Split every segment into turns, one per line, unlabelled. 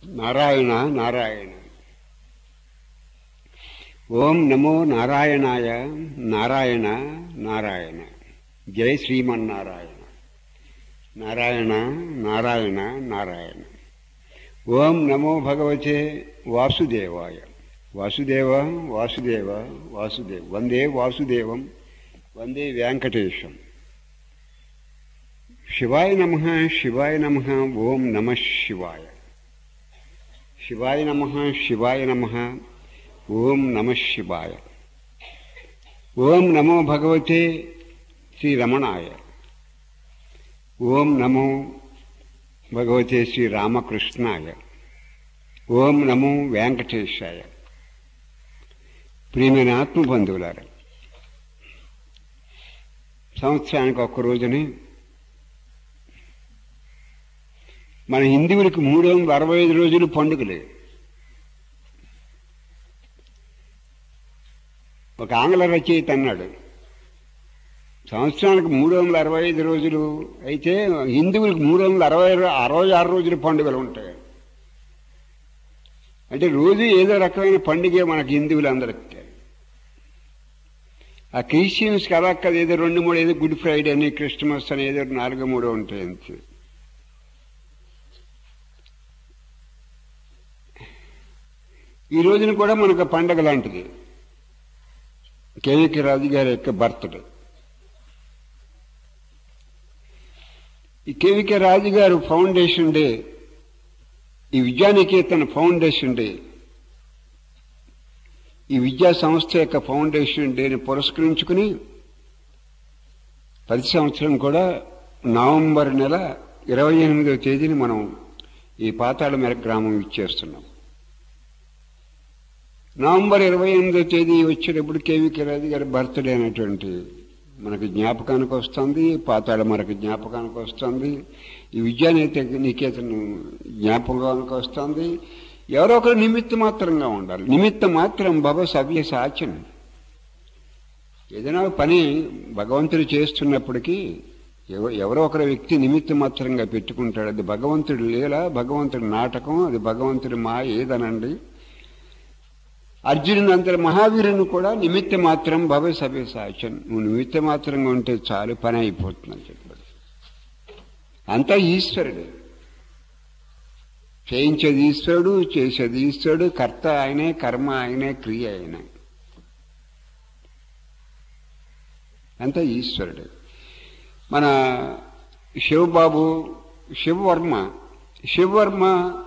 నారాయణ నారాయణ ఓం నమో నారాయణాయ నారాయణ నారాయణ జై శ్రీమన్నారాయణ నారాయణ నారాయణ నారాయణ ఓం నమో భగవతే వాసుదేవాయ వాసుదేవ వాసుదేవ వాసుదేవ వందే వాసుదేవం వందే వెంకటేశం శివాయ నమ శివాయ నమ ఓం నమ శివాయ శివాయ నమ శివాయ నమ ఓం నమ శివాయ ఓం నమో భగవతే శ్రీరమణాయ ఓం నమో భగవతే శ్రీరామకృష్ణాయ ఓం నమో వెంకటేశాయ ప్రియమైన ఆత్మబంధువులారా సంవత్సరానికి ఒక్క రోజుని మన హిందువులకు మూడు వందల అరవై ఐదు రోజులు పండుగలే ఒక ఆంగ్ల రచయిత అన్నాడు సంవత్సరానికి మూడు వందల అరవై ఐదు రోజులు అయితే హిందువులకు మూడు వందల అరవై అరవై ఆరు రోజులు పండుగలు ఉంటాయి అంటే రోజు ఏదో రకమైన పండుగ మనకి హిందువులందరికీ ఆ క్రిస్టియన్స్కి అలా కదా ఏదో రెండు మూడు ఏదో గుడ్ ఫ్రైడే అని క్రిస్టమస్ అని ఏదో నాలుగు మూడు ఉంటాయి అంతే ఈ రోజున కూడా మనకు పండగ లాంటిది కేవీకే రాజు గారి యొక్క బర్త్డే ఈ కేవీకే రాజు గారు ఫౌండేషన్ డే ఈ విద్యానికేతన్ ఫౌండేషన్ డే ఈ విద్యా సంస్థ యొక్క ఫౌండేషన్ డేని పురస్కరించుకుని ప్రతి సంవత్సరం కూడా నవంబర్ నెల ఇరవై ఎనిమిదవ తేదీని మనం ఈ పాతాళ మేర గ్రామం ఇచ్చేస్తున్నాం నవంబర్ ఇరవై ఎనిమిదో తేదీ వచ్చేటప్పుడు కేవీకే రాజు గారి బర్త్డే అనేటువంటి మనకు జ్ఞాపకానికి వస్తుంది పాతాళ మనకు జ్ఞాపకానికి వస్తుంది ఈ విద్యానేత నికేతను జ్ఞాపకానికి వస్తుంది ఎవరో ఒకరు నిమిత్త మాత్రంగా ఉండాలి నిమిత్త మాత్రం బాబా సవ్య సాచన ఏదైనా పని భగవంతుడు చేస్తున్నప్పటికీ ఎవరో ఒకరి వ్యక్తి నిమిత్త మాత్రంగా పెట్టుకుంటాడు అది భగవంతుడు లీల భగవంతుడి నాటకం అది భగవంతుడి మా ఏదనండి అర్జునుని అంతటి మహావీరుని కూడా నిమిత్త మాత్రం భవ సభ్య సాచన్ నువ్వు నిమిత్త మాత్రంగా ఉంటే చాలు పని అయిపోతుందని చెప్పాడు అంతా ఈశ్వరుడు చేయించేది ఈశ్వరుడు చేసేది ఈశ్వరుడు కర్త ఆయనే కర్మ ఆయనే క్రియ ఆయనే అంతా ఈశ్వరుడు మన శివబాబు శివవర్మ శివవర్మ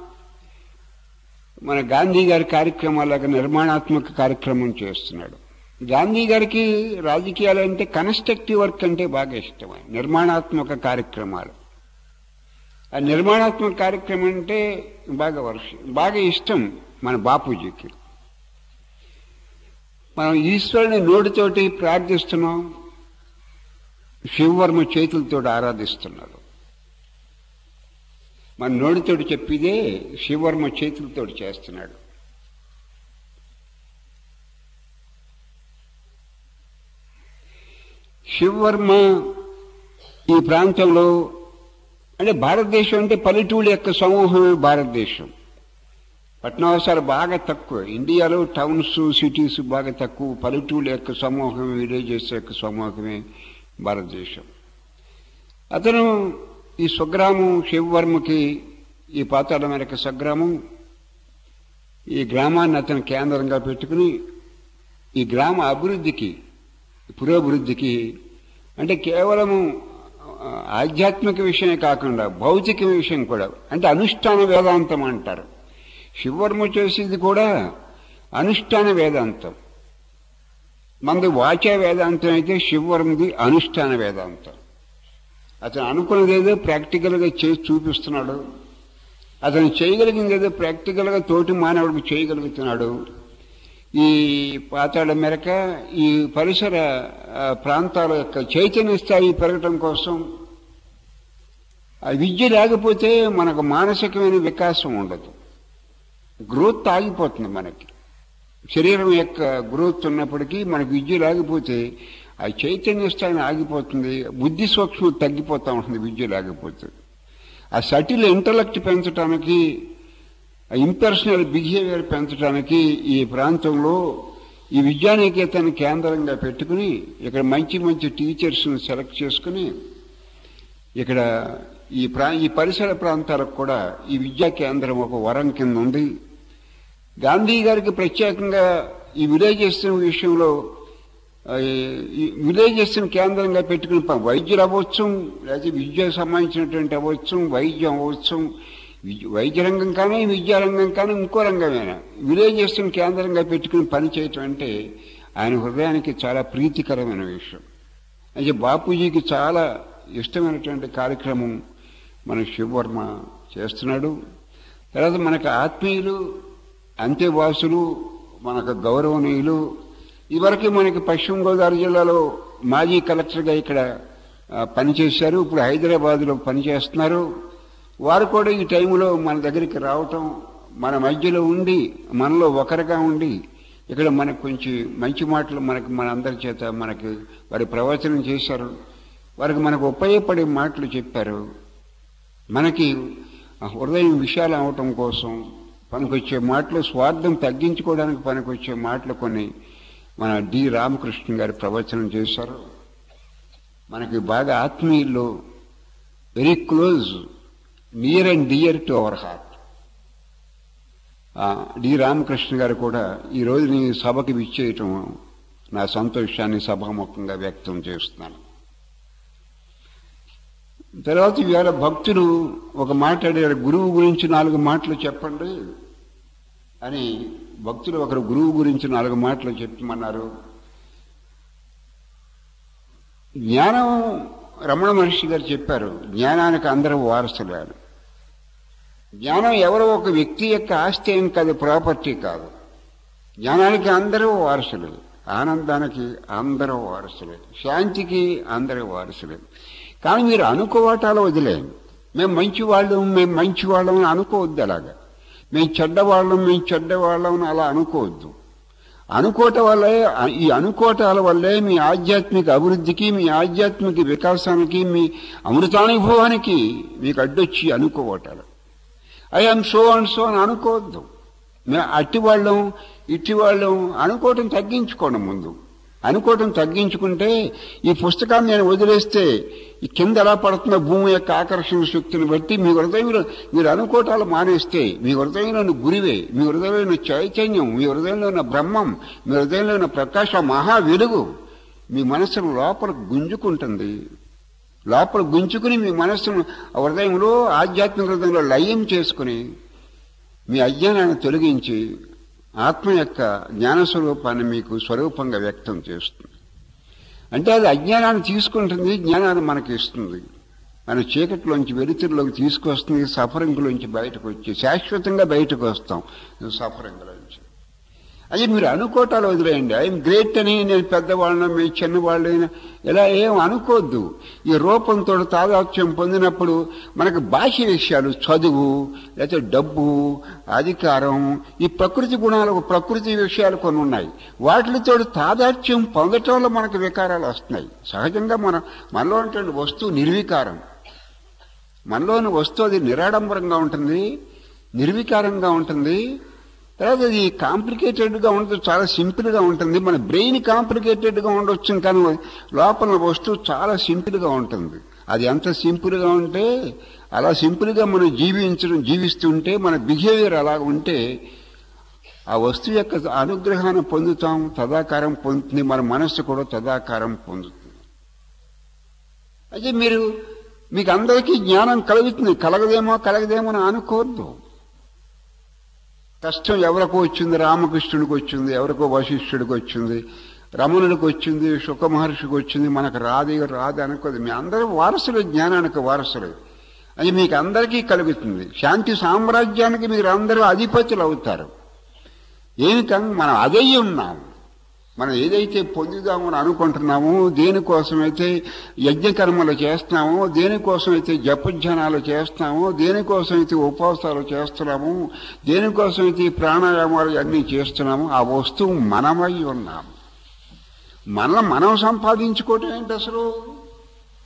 మన గాంధీ గారి కార్యక్రమాలకు నిర్మాణాత్మక కార్యక్రమం చేస్తున్నాడు గాంధీ గారికి రాజకీయాలు అంటే కన్స్ట్రక్టివ్ వర్క్ అంటే బాగా ఇష్టం నిర్మాణాత్మక కార్యక్రమాలు ఆ నిర్మాణాత్మక కార్యక్రమం అంటే బాగా వర్ష బాగా ఇష్టం మన బాపూజీకి మనం ఈశ్వరుని నోటితోటి ప్రార్థిస్తున్నాం శివవర్మ చేతులతో ఆరాధిస్తున్నాడు మన నోటితోటి చెప్పిదే శివవర్మ చేతులతో చేస్తున్నాడు శివవర్మ ఈ ప్రాంతంలో అంటే భారతదేశం అంటే పల్లెటూళ్ళ యొక్క సమూహమే భారతదేశం పట్టణవాసాలు బాగా తక్కువ ఇండియాలో టౌన్స్ సిటీస్ బాగా తక్కువ పల్లెటూళ్ళ యొక్క సమూహం విలేజెస్ యొక్క సమూహమే భారతదేశం అతను ఈ స్వగ్రామం శివవర్మకి ఈ పాతాళ మేరకు స్వగ్రామం ఈ గ్రామాన్ని అతను కేంద్రంగా పెట్టుకుని ఈ గ్రామ అభివృద్ధికి పురోభివృద్ధికి అంటే కేవలము ఆధ్యాత్మిక విషయమే కాకుండా భౌతిక విషయం కూడా అంటే అనుష్ఠాన వేదాంతం అంటారు శివవర్మ చేసేది కూడా అనుష్ఠాన వేదాంతం మనది వాచా వేదాంతం అయితే శివవర్మది అనుష్ఠాన వేదాంతం అతను అనుకున్నది ఏదో ప్రాక్టికల్గా చేసి చూపిస్తున్నాడు అతను చేయగలిగింది ఏదో ప్రాక్టికల్గా తోటి మానవుడికి చేయగలుగుతున్నాడు ఈ పాతాళ మేరక ఈ పరిసర ప్రాంతాల యొక్క చైతన్య స్థాయి పెరగటం కోసం ఆ విద్య లేకపోతే మనకు మానసికమైన వికాసం ఉండదు గ్రోత్ ఆగిపోతుంది మనకి శరీరం యొక్క గ్రోత్ ఉన్నప్పటికీ మనకు విద్య లేకపోతే ఆ చైతన్య స్థాయిని ఆగిపోతుంది బుద్ధి సూక్ష్మం తగ్గిపోతూ ఉంటుంది విద్య లేకపోతే ఆ సటిల్ ఇంటలెక్ట్ పెంచడానికి ఇంపర్సనల్ బిహేవియర్ పెంచడానికి ఈ ప్రాంతంలో ఈ విద్యానికేతన్ కేంద్రంగా పెట్టుకుని ఇక్కడ మంచి మంచి టీచర్స్ని సెలెక్ట్ చేసుకుని ఇక్కడ ఈ ప్రా ఈ పరిసర ప్రాంతాలకు కూడా ఈ విద్యా కేంద్రం ఒక వరం కింద ఉంది గాంధీ గారికి ప్రత్యేకంగా ఈ విలేజెస్ విషయంలో ఆ, ఈ విలేజెస్ కేంద్రంగా పెట్టుకుని ప- వైద్యులు అవ్వచ్చు లేకపోతే విద్యకు సంబంధించినటువంటి అవ్వచ్చు వైద్యం అవ్వచ్చు విద్య- వైద్య రంగం కానీ విద్యారంగం కానీ ఇంకో రంగమేనా విలేజెస్ కేంద్రంగా పెట్టుకుని పని చేయటం అంటే ఆయన హృదయానికి చాలా ప్రీతికరమైన విషయం అయితే బాపూజీకి చాలా ఇష్టమైనటువంటి కార్యక్రమం మన శివవర్మ చేస్తున్నాడు తర్వాత మనకు ఆత్మీయులు అంత్యవాసులు మనకు గౌరవనీయులు ఇదివరకు మనకి పశ్చిమ గోదావరి జిల్లాలో మాజీ కలెక్టర్గా ఇక్కడ ఆ, పనిచేశారు ఇప్పుడు హైదరాబాద్లో పనిచేస్తున్నారు వారు కూడా ఈ టైంలో మన దగ్గరికి రావటం మన మధ్యలో ఉండి మనలో ఒకరిగా ఉండి ఇక్కడ మనకు కొంచెం మంచి మాటలు మనకి మన అందరి చేత మనకి వారి ప్రవచనం చేశారు వారికి మనకు ఉపయోగపడే మాటలు చెప్పారు మనకి ఆ హృదయం విశాలం అవటం కోసం పనికొచ్చే మాటలు స్వార్థం తగ్గించుకోవడానికి పనికొచ్చే మాటలు కొన్ని మన డి రామకృష్ణ గారి ప్రవచనం చేశారు మనకి బాగా ఆత్మీయుల్లో very close near and dear to our heart D Ramakrishna గారు కూడా ఈ రోజు నీ సభకి విచ్చేయటం నా సంతోషాన్ని సభాముఖంగా వ్యక్తం చేస్తున్నాను తర్వాత ఇవాళ భక్తులు ఒక మాట అడిగారు గురువు గురించి నాలుగు మాటలు చెప్పండి అని భక్తులు ఒకరు గురువు గురించి నాలుగు మాటలు చెప్పమన్నారు జ్ఞానం రమణ మహర్షి గారు చెప్పారు జ్ఞానానికి అందరూ వారసులు అని జ్ఞానం ఎవరో ఒక వ్యక్తి యొక్క ఆస్తి ఏం కాదు ప్రాపర్టీ కాదు జ్ఞానానికి అందరూ వారసులు ఆనందానికి అందరూ వారసులే శాంతికి అందరూ వారసులే కానీ మీరు అనుకోవటాలు వదిలేయండి మేము మంచి వాళ్ళం మేము మంచి వాళ్ళం అని అనుకోవద్దు అలాగా మేము చెడ్డవాళ్ళం మేము చెడ్డవాళ్ళం అని అలా అనుకోవద్దు అనుకోవటం వల్లే ఈ అనుకోవటాల వల్లే మీ ఆధ్యాత్మిక అభివృద్ధికి మీ ఆధ్యాత్మిక వికాసానికి మీ అమృతానుభవానికి మీకు అడ్డొచ్చి అనుకోవటాలు ఐఎమ్ సో అండ్ సో అని అనుకోవద్దు మేము అట్టి వాళ్ళం ఇట్టి వాళ్ళం అనుకోవటం తగ్గించుకోండి ముందు అనుకోవటం తగ్గించుకుంటే ఈ పుస్తకాన్ని నేను వదిలేస్తే ఈ కింద ఎలా పడుతున్న భూమి యొక్క ఆకర్షణ శక్తిని బట్టి మీ హృదయంలో మీరు అనుకోవటాలు మానేస్తే మీ హృదయంలో ఉన్న గురివే మీ హృదయంలో ఉన్న చైతన్యం మీ హృదయంలో ఉన్న బ్రహ్మం మీ హృదయంలో ఉన్న ప్రకాశ మహా వెలుగు మీ మనసును లోపల గుంజుకుంటుంది లోపల గుంజుకుని మీ మనస్సును ఆ హృదయంలో ఆధ్యాత్మిక హృదయంలో లయం చేసుకుని మీ అజ్ఞానాన్ని తొలగించి ఆత్మ యొక్క జ్ఞానస్వరూపాన్ని మీకు స్వరూపంగా వ్యక్తం చేస్తుంది అంటే అది అజ్ఞానాన్ని తీసుకుంటుంది జ్ఞానాన్ని మనకి ఇస్తుంది మన చీకటిలోంచి వెలుతురులోకి తీసుకొస్తుంది సఫరింగ్లోంచి బయటకు వచ్చి శాశ్వతంగా బయటకు వస్తాం సఫరింగ్లోంచి అది మీరు అనుకోవటాలు వదిలేయండి ఐఎమ్ గ్రేట్ అని నేను పెద్దవాళ్ళని మీ చిన్నవాళ్ళైనా ఇలా ఏం అనుకోవద్దు ఈ రూపంతో తాదాత్యం పొందినప్పుడు మనకు బాహ్య విషయాలు చదువు లేకపోతే డబ్బు అధికారం ఈ ప్రకృతి గుణాలు ప్రకృతి విషయాలు కొన్ని ఉన్నాయి వాటితో తాదాత్యం పొందటంలో మనకు వికారాలు వస్తున్నాయి సహజంగా మన మనలో ఉంటే వస్తువు నిర్వికారం మనలోని వస్తువు అది నిరాడంబరంగా ఉంటుంది నిర్వికారంగా ఉంటుంది తర్వాత అది కాంప్లికేటెడ్గా ఉంటుంది చాలా సింపుల్గా ఉంటుంది మన బ్రెయిన్ కాంప్లికేటెడ్గా ఉండొచ్చు కానీ లోపల వస్తువు చాలా సింపుల్గా ఉంటుంది అది ఎంత సింపుల్గా ఉంటే అలా సింపుల్గా మనం జీవించడం జీవిస్తుంటే మన బిహేవియర్ అలా ఉంటే ఆ వస్తువు యొక్క అనుగ్రహాన్ని పొందుతాం తదాకారం పొందుతుంది మన మనస్సు కూడా తదాకారం పొందుతుంది అయితే మీరు మీకు అందరికీ జ్ఞానం కలుగుతుంది కలగదేమో కలగదేమో అని అనుకోవద్దు కష్టం ఎవరికో వచ్చింది రామకృష్ణుడికి వచ్చింది ఎవరికో వశిష్ఠుడికి వచ్చింది రమణుడికి వచ్చింది శుక మహర్షికి వచ్చింది మనకు రాదు రాదు అనుకోదు మీ అందరూ వారసులు జ్ఞానానికి వారసులు అది మీకు అందరికీ కలుగుతుంది శాంతి సామ్రాజ్యానికి మీరు అందరూ అధిపతులు అవుతారు ఏమి కం మనం అదే ఉన్నాం మనం ఏదైతే పొందుదామని అనుకుంటున్నామో దేనికోసమైతే యజ్ఞకర్మలు చేస్తున్నామో దేనికోసమైతే జపధ్యానాలు చేస్తున్నామో దేనికోసమైతే ఉపవాసాలు చేస్తున్నామో దేనికోసమైతే ప్రాణాయామాలు అన్నీ చేస్తున్నామో ఆ వస్తువు మనమై ఉన్నాం మన మనం సంపాదించుకోవటం ఏంటి అసలు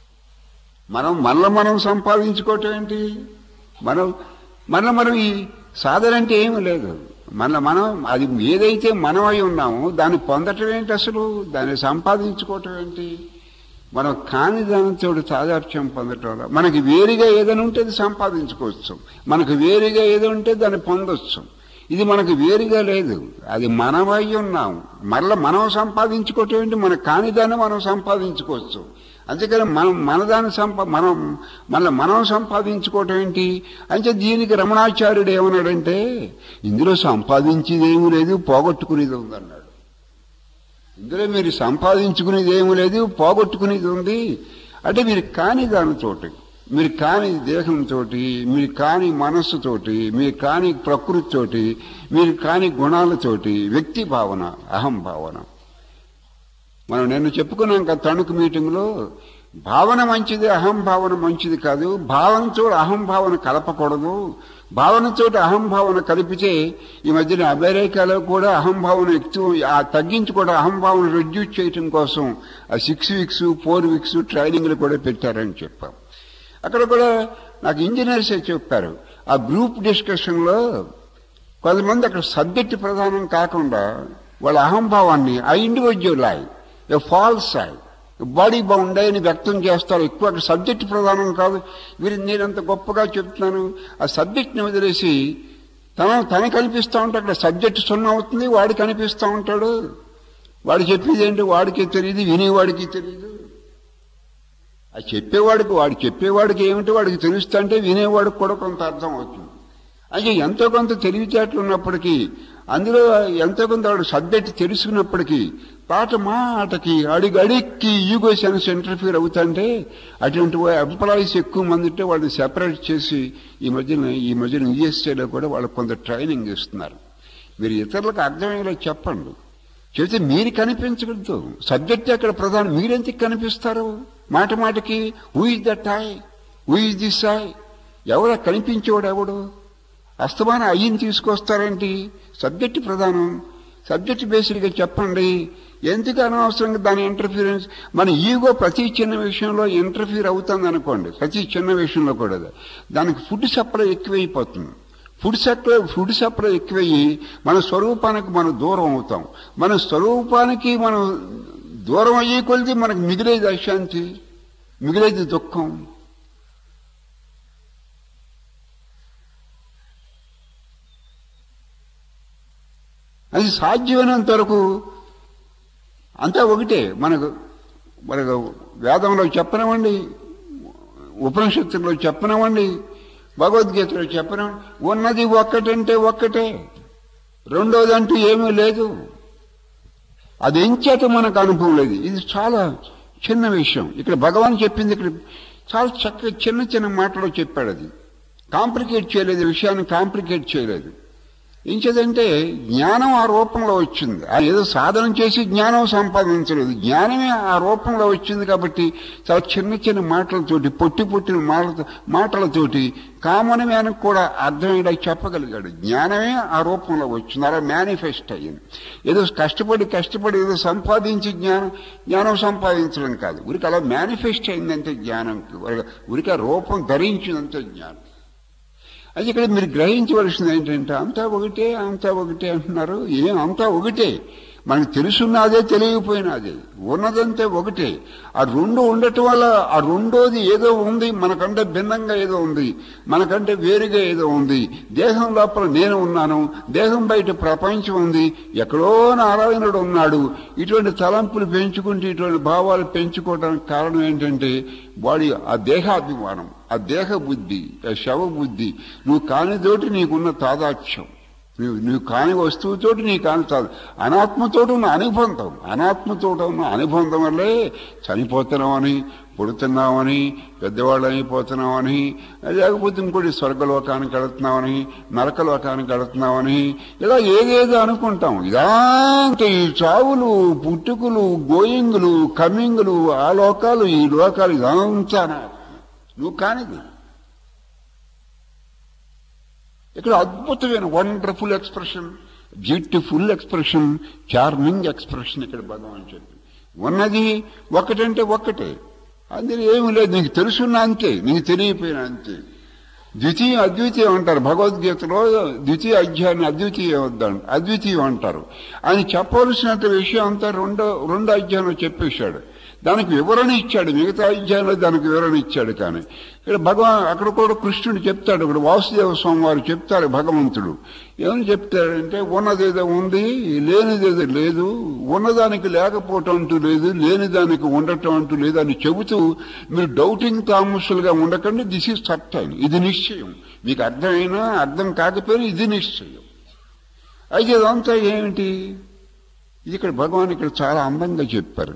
మనం మనలో మనం సంపాదించుకోవటం ఏంటి మనం మనలో మనం ఈ సాధన అంటే ఏమీ లేదు మన మనం అది ఏదైతే మనం అయి ఉన్నామో దాన్ని పొందటం ఏంటి అసలు దాన్ని సంపాదించుకోవటం ఏంటి మనం కాని దానితో తాదార్చ్యం పొందటం వల్ల మనకి వేరుగా ఏదైనా ఉంటే అది సంపాదించుకోవచ్చు మనకు వేరుగా ఏదో ఉంటే దాన్ని పొందొచ్చు ఇది మనకు వేరుగా లేదు అది మనమై ఉన్నాం మరలా మనం సంపాదించుకోవటం ఏంటి మన కాని దాన్ని మనం సంపాదించుకోవచ్చు అంతేకాని మనం మనదాన్ని సంపా మనం మళ్ళీ మనం సంపాదించుకోవటం ఏంటి అంటే దీనికి రమణాచార్యుడు ఏమన్నాడంటే ఇందులో సంపాదించేది ఏమీ లేదు పోగొట్టుకునేది ఉందన్నాడు ఇందులో మీరు సంపాదించుకునేది ఏమీ లేదు పోగొట్టుకునేది ఉంది అంటే మీరు కాని దానితోటి మీరు కాని దేహంతోటి మీరు కాని మనస్సుతోటి మీరు కాని ప్రకృతితోటి మీరు కాని గుణాలతోటి వ్యక్తి భావన అహం భావన మనం నిన్న చెప్పుకున్నాం కదా తణుకు మీటింగ్లో భావన మంచిది అహం భావన మంచిది కాదు భావనతో అహం భావన కలపకూడదు భావనతో అహం భావన కలిపితే ఈ మధ్యన అమెరికాలో కూడా అహం భావన ఎక్కువ ఆ తగ్గించుకోవడం అహం భావన రెడ్యూస్ చేయటం కోసం ఆ సిక్స్ వీక్స్ ఫోర్ వీక్స్ ట్రైనింగ్లు కూడా పెట్టారని చెప్పాం అక్కడ కూడా నాకు ఇంజనీర్స్ చెప్పారు ఆ గ్రూప్ డిస్కషన్లో కొంతమంది అక్కడ సబ్జెక్ట్ ప్రధానం కాకుండా వాళ్ళ అహంభావాన్ని ఆ individual I a false I body bound అని వ్యక్తం చేస్తారు ఎక్కువ అక్కడ సబ్జెక్ట్ ప్రధానం కాదు వీరు నేను అంత గొప్పగా చెప్తున్నాను ఆ సబ్జెక్ట్ని వదిలేసి తన తన కనిపిస్తూ ఉంటే అక్కడ సబ్జెక్ట్ సున్నా అవుతుంది వాడు కనిపిస్తూ ఉంటాడు వాడు చెప్పేది ఏంటి వాడికి తెలియదు వినేవాడికి తెలియదు అది చెప్పేవాడికి వాడు చెప్పేవాడికి ఏమిటి వాడికి తెలుస్తుంటే వినేవాడికి కూడా కొంత అర్థం అవుతుంది అయితే ఎంతో కొంత తెలివితేటలు ఉన్నప్పటికీ అందులో ఎంతో కొంత వాడు సబ్జెక్ట్ తెలుసుకున్నప్పటికీ పాట మాటకి అడిగి అడిక్కి ఈగో సెన్స్ ఇంటర్ఫీర్ అవుతుంటే అటువంటి ఎంప్లాయీస్ ఎక్కువ మంది ఉంటే వాళ్ళని సెపరేట్ చేసి ఈ మధ్యన ఈ మధ్యన యూఎస్ఏలో కూడా వాళ్ళకి కొంత ట్రైనింగ్ ఇస్తున్నారు మీరు ఇతరులకు అర్థమయ్యేలా చెప్పండి చెబితే మీరు కనిపించకూడదు సబ్జెక్ట్ అక్కడ ప్రధానం మీరెందుకు కనిపిస్తారు మాట మాటకి who is that I who is this I ఎవడ కనిపించేవాడు ఎవడు అస్తమాన అయ్యిని తీసుకొస్తారేంటి సబ్జెక్ట్ ప్రధానం సబ్జెక్ట్ బేస్డ్గా చెప్పండి ఎందుకు అనవసరంగా దాని ఇంటర్ఫీరెన్స్ మన ఈగో ప్రతి చిన్న విషయంలో ఇంటర్ఫీర్ అవుతుంది అనుకోండి ప్రతి చిన్న విషయంలో కూడా దానికి ఫుడ్ సప్లై ఎక్కువైపోతుంది ఫుడ్ సప్లై ఫుడ్ సప్లై ఎక్కువయ్యి మన స్వరూపానికి మనం దూరం అవుతాం మన స్వరూపానికి మనం దూరం అయ్యే కొలిది మనకు మిగిలేది అశాంతి మిగిలేది దుఃఖం అది సాధ్యమైనంత వరకు అంతా ఒకటే మనకు మనకు వేదంలో చెప్పనివ్వండి ఉపనిషత్తుల్లో చెప్పనివ్వండి భగవద్గీతలో చెప్పడం ఉన్నది ఒక్కటంటే ఒక్కటే రెండోది అంటూ ఏమీ లేదు అది ఎంచేత మనకు అనుభవం లేదు ఇది చాలా చిన్న విషయం ఇక్కడ భగవాన్ చెప్పింది ఇక్కడ చాలా చక్కగా చిన్న చిన్న మాటలో చెప్పాడు అది కాంప్లికేట్ చేయలేదు విషయాన్ని కాంప్లికేట్ చేయలేదు ఇంకేదంటే జ్ఞానం ఆ రూపంలో వచ్చింది ఆయన ఏదో సాధన చేసి జ్ఞానం సంపాదించలేదు జ్ఞానమే ఆ రూపంలో వచ్చింది కాబట్టి చాలా చిన్న చిన్న మాటలతోటి పొట్టి పొట్టిన మాటలతో మాటలతోటి కామన్ మ్యాన్కి కూడా అర్థమయ్యేలా చెప్పగలిగాడు జ్ఞానమే ఆ రూపంలో వచ్చింది అలా మేనిఫెస్ట్ అయ్యింది ఏదో కష్టపడి కష్టపడి ఏదో సంపాదించి జ్ఞానం జ్ఞానం సంపాదించడం కాదు ఉరికి అలా మేనిఫెస్ట్ అయిందంటే జ్ఞానం ఉరికి ఆ రూపం ధరించిందంటే జ్ఞానం అది ఇక్కడ మీరు గ్రహించవలసింది ఏంటంటే అంతా ఒకటే అంతా ఒకటే అంటున్నారు ఏం అంతా ఒకటే మనకు తెలుసున్నదే తెలియకపోయినది ఉన్నదంతే ఒకటే ఆ రెండు ఉండటం వల్ల ఆ రెండోది ఏదో ఉంది మనకంటే భిన్నంగా ఏదో ఉంది మనకంటే వేరుగా ఏదో ఉంది దేహం లోపల నేను ఉన్నాను దేహం బయట ప్రపంచం ఉంది ఎక్కడో నారాయణుడు ఉన్నాడు ఇటువంటి తలంపులు పెంచుకుంటే ఇటువంటి భావాలు పెంచుకోవడానికి కారణం ఏంటంటే వాడి ఆ దేహాభిమానం ఆ దేహ బుద్ధి ఆ శవ బుద్ధి నువ్వు కానితోటి నీకున్న తాదాత్యం నువ్వు నువ్వు కాని వస్తువుతోటి నీ కాని కాదు అనాత్మతోటి ఉన్న అనుబంధం అనాత్మతోటి ఉన్న అనుబంధం వల్లే చనిపోతున్నామని పుడుతున్నామని పెద్దవాళ్ళు అయిపోతున్నామని లేకపోతే ఇంకోటి స్వర్గలోకానికి వెళుతున్నామని నరకలోకానికి వెళుతున్నామని ఇలా ఏదేదో అనుకుంటాం ఇదంతా ఈ చావులు పుట్టుకులు గోయింగులు కమ్మింగులు ఆ లోకాలు ఈ లోకాలు ఇదంతా నువ్వు కానిది ఇక్కడ అద్భుతమైన wonderful expression beautiful expression charming expression ఇక్కడ భగవాన్ చెప్పి ఉన్నది ఒకటంటే ఒక్కటే అందులో ఏమి లేదు నీకు తెలుసున్నా అంతే నీకు తెలియపోయినా అంతే ద్వితీయ అద్వితీయం అంటారు భగవద్గీతలో ద్వితీయ అధ్యాయాన్ని అద్వితీయం వద్దంట అద్వితీయం అంటారు ఆయన చెప్పవలసినంత విషయం అంతా రెండో రెండో అధ్యాయంలో చెప్పేశాడు దానికి వివరణ ఇచ్చాడు మిగతా అధ్యాయంలో దానికి వివరణ ఇచ్చాడు కానీ ఇక్కడ భగవాన్ అక్కడ కూడా కృష్ణుడు చెప్తాడు ఇక్కడ వాసుదేవ స్వామి వారు చెప్తారు భగవంతుడు ఏమని చెప్తాడంటే ఉన్నదేదో ఉంది లేనిదేదో లేదు ఉన్నదానికి లేకపోవటం అంటూ లేదు లేని దానికి ఉండటం అంటూ లేదు అని చెబుతూ మీరు డౌటింగ్ తామస్సులుగా ఉండకండి దిస్ ఈజ్ సర్టైన్ ఇది నిశ్చయం మీకు అర్థమైనా అర్థం కాకపోయినా ఇది నిశ్చయం అయితే ఇదంతా ఏమిటి ఇది ఇక్కడ భగవాన్ ఇక్కడ చాలా అందంగా చెప్పారు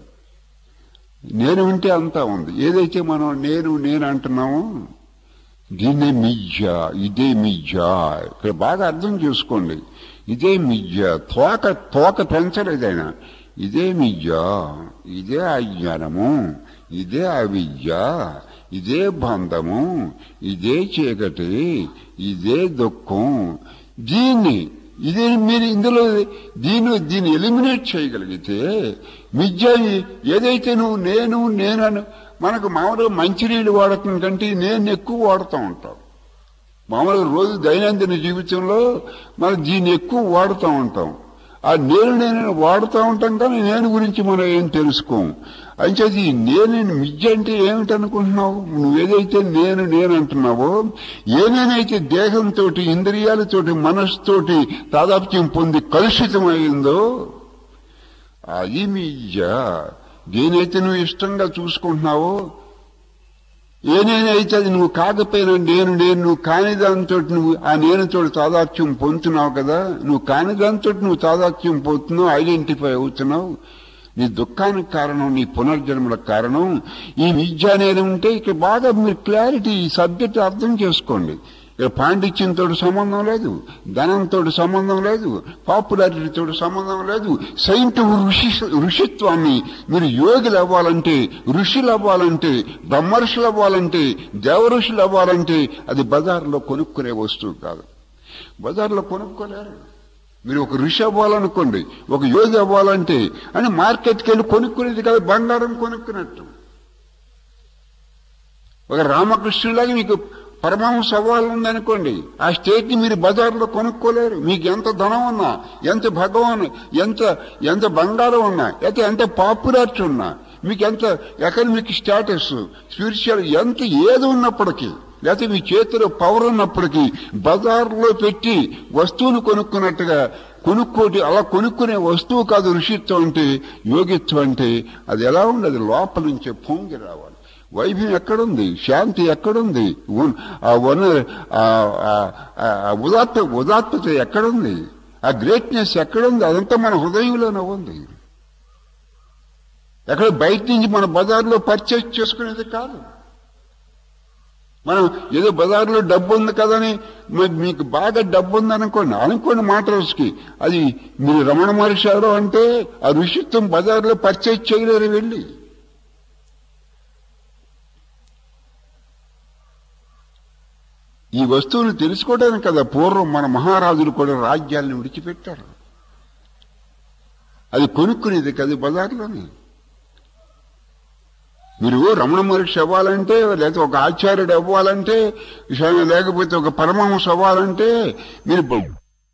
నేను ఉంటే అంతా ఉంది ఏదైతే మనం నేను నేను అంటున్నామో దీన్నే మిథ్య ఇదే మిథ్య ఇక్కడ బాగా అర్థం చేసుకోండి ఇదే మిథ్య తోక తోక పెంచలేదు ఆయన ఇదే మిథ్య ఇదే అజ్ఞానము ఇదే అవిద్య ఇదే బంధము ఇదే చీకటి ఇదే దుఃఖం దీన్ని ఇది మీరు ఇందులో దీన్ని దీన్ని ఎలిమినేట్ చేయగలిగితే మిథ్య ఏదైతే నువ్వు నేను నేనను మనకు మామూలుగా మంచినీళ్ళు వాడటం కంటే నేను ఎక్కువ వాడుతూ ఉంటాం మామూలుగా రోజు దైనందిన జీవితంలో మనం దీన్ని ఎక్కువ వాడుతూ ఉంటాం ఆ నేను నేను వాడుతూ ఉంటాం కానీ నేను గురించి మనం ఏం తెలుసుకోం అంచేది నేను మిథ్య అంటే ఏమిటనుకుంటున్నావు నువ్వేదైతే నేను నేను అంటున్నావో ఏనేనైతే దేహంతో ఇంద్రియాలతోటి మనస్సుతోటి తాదాప్యం పొంది కలుషితమైందో అది మిథ్య దేనైతే నువ్వు ఇష్టంగా చూసుకుంటున్నావో ఏనేనైతే అది నువ్వు కాకపోయినా నేను నేను నువ్వు కాని దాంతో నువ్వు ఆ నేనుతో తాదాత్యం పొందుతున్నావు కదా నువ్వు కాని దాంతో నువ్వు తాదాత్యం పొందుతున్నావు ఐడెంటిఫై అవుతున్నావు నీ దుఃఖానికి కారణం నీ పునర్జన్మలకు కారణం ఈ విద్య అనేది ఉంటే ఇక్కడ బాగా మీరు క్లారిటీ ఈ సబ్జెక్ట్ అర్థం చేసుకోండి ఇక్కడ పాండిత్యంతో సంబంధం లేదు ధనంతో సంబంధం లేదు పాపులారిటీతో సంబంధం లేదు సైంటిఫిక్ ఋషి ఋషిత్వాన్ని మీరు యోగులు అవ్వాలంటే ఋషులు అవ్వాలంటే బ్రహ్మర్షులు అవ్వాలంటే దేవఋషులు అవ్వాలంటే అది బజార్లో కొనుక్కునే వస్తువు కాదు బజార్లో కొనుక్కోలేరు మీరు ఒక ఋషి అవ్వాలనుకోండి ఒక యోగి అవ్వాలంటే అని మార్కెట్కి వెళ్ళి కొనుక్కునేది కాదు బంగారం కొనుక్కున్నట్టు ఒక రామకృష్ణులాగా మీకు పరమాంస అవ్వాలనుకోండి ఆ స్టేట్ని మీరు బజార్లో కొనుక్కోలేరు మీకు ఎంత ధనం ఉన్నా ఎంత భగవాన్ ఎంత ఎంత బంగారం ఉన్నా అయితే ఎంత పాపులారిటీ ఉన్నా మీకు ఎంత ఎకనమిక్ స్టేటస్ స్పిరిచువల్ ఎంత ఏది ఉన్నప్పటికీ లేకపోతే మీ చేతిలో పవర్ ఉన్నప్పటికీ బజార్లో పెట్టి వస్తువులు కొనుక్కున్నట్టుగా కొనుక్కోటి అలా కొనుక్కునే వస్తువు కాదు ఋషిత్వం అంటే యోగిత్వం అంటే అది ఎలా ఉండదు లోపల నుంచే పొంగి రావాలి వైభవం ఎక్కడుంది శాంతి ఎక్కడుంది ఉన్- ఆ వన ఆ- ఆ- ఆ ఉదాత్త ఉదాత్తత ఎక్కడుంది ఆ గ్రేట్నెస్ ఎక్కడుంది అదంతా మన హృదయంలోనే ఉంది ఎక్కడ బయట నుంచి మన బజార్లో పర్చేస్ చేసుకునేది కాదు మనం ఏదో బజార్లో డబ్బు ఉంది కదని మరి మీకు బాగా డబ్బు ఉంది అనుకోండి అనుకోండి మాట రోజుకి అది మీరు రమణ మహర్షి ఎవరో అంటే ఆ ఋషిత్వం బజార్లో పర్చేజ్ చేయలేరు వెళ్ళి ఈ వస్తువులు తెలుసుకోవడానికి కదా పూర్వం మన మహారాజులు కూడా రాజ్యాలను విడిచిపెట్టారు అది కొనుక్కునేది కదా బజార్లోనే మీరు రమణ మహర్షి అవ్వాలంటే లేకపోతే ఒక ఆచార్యుడు అవ్వాలంటే విషయం లేకపోతే ఒక పరమహంస అవ్వాలంటే మీరు బ-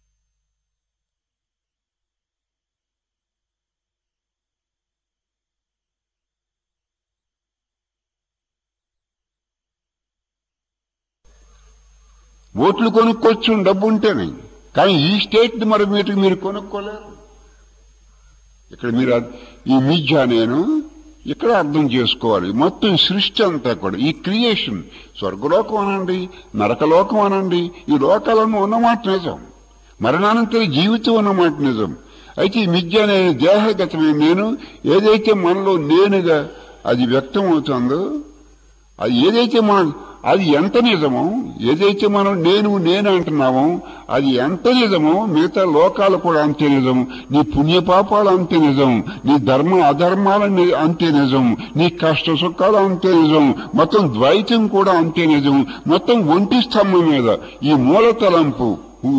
ఓట్లు కొనుక్కోవచ్చు డబ్బు ఉంటేనే కానీ ఈ స్టేట్ మరి మీరు మీరు కొనుక్కోలేరు ఇక్కడ మీరు అద్- ఈ మిథ్య నేను ఇక్కడ అర్థం చేసుకోవాలి మొత్తం ఈ సృష్టి అంతా కూడా ఈ క్రియేషన్ స్వర్గలోకం అనండి నరకలోకం అనండి ఈ లోకాలను ఉన్నమాట నిజం మరణానంతర జీవితం ఉన్నమాట నిజం అయితే ఈ మిథ్య అనే దేహగతమైన నేను ఏదైతే మనలో నేనుగా అది వ్యక్తం అవుతుందో అది ఏదైతే మనం అది ఎంత నిజమో ఏదైతే మనం నేను నేను అంటున్నామో అది ఎంత నిజమో మిగతా లోకాలు కూడా అంతే నిజం నీ పుణ్యపాపాలు అంతే నిజం నీ ధర్మ అధర్మాలు ని- అంతే నిజం నీ కష్ట సుఖాలు అంతే నిజం మొత్తం ద్వైతం కూడా అంతే నిజం మొత్తం ఒంటి స్తంభం మీద ఈ మూల తలంపు ఉ-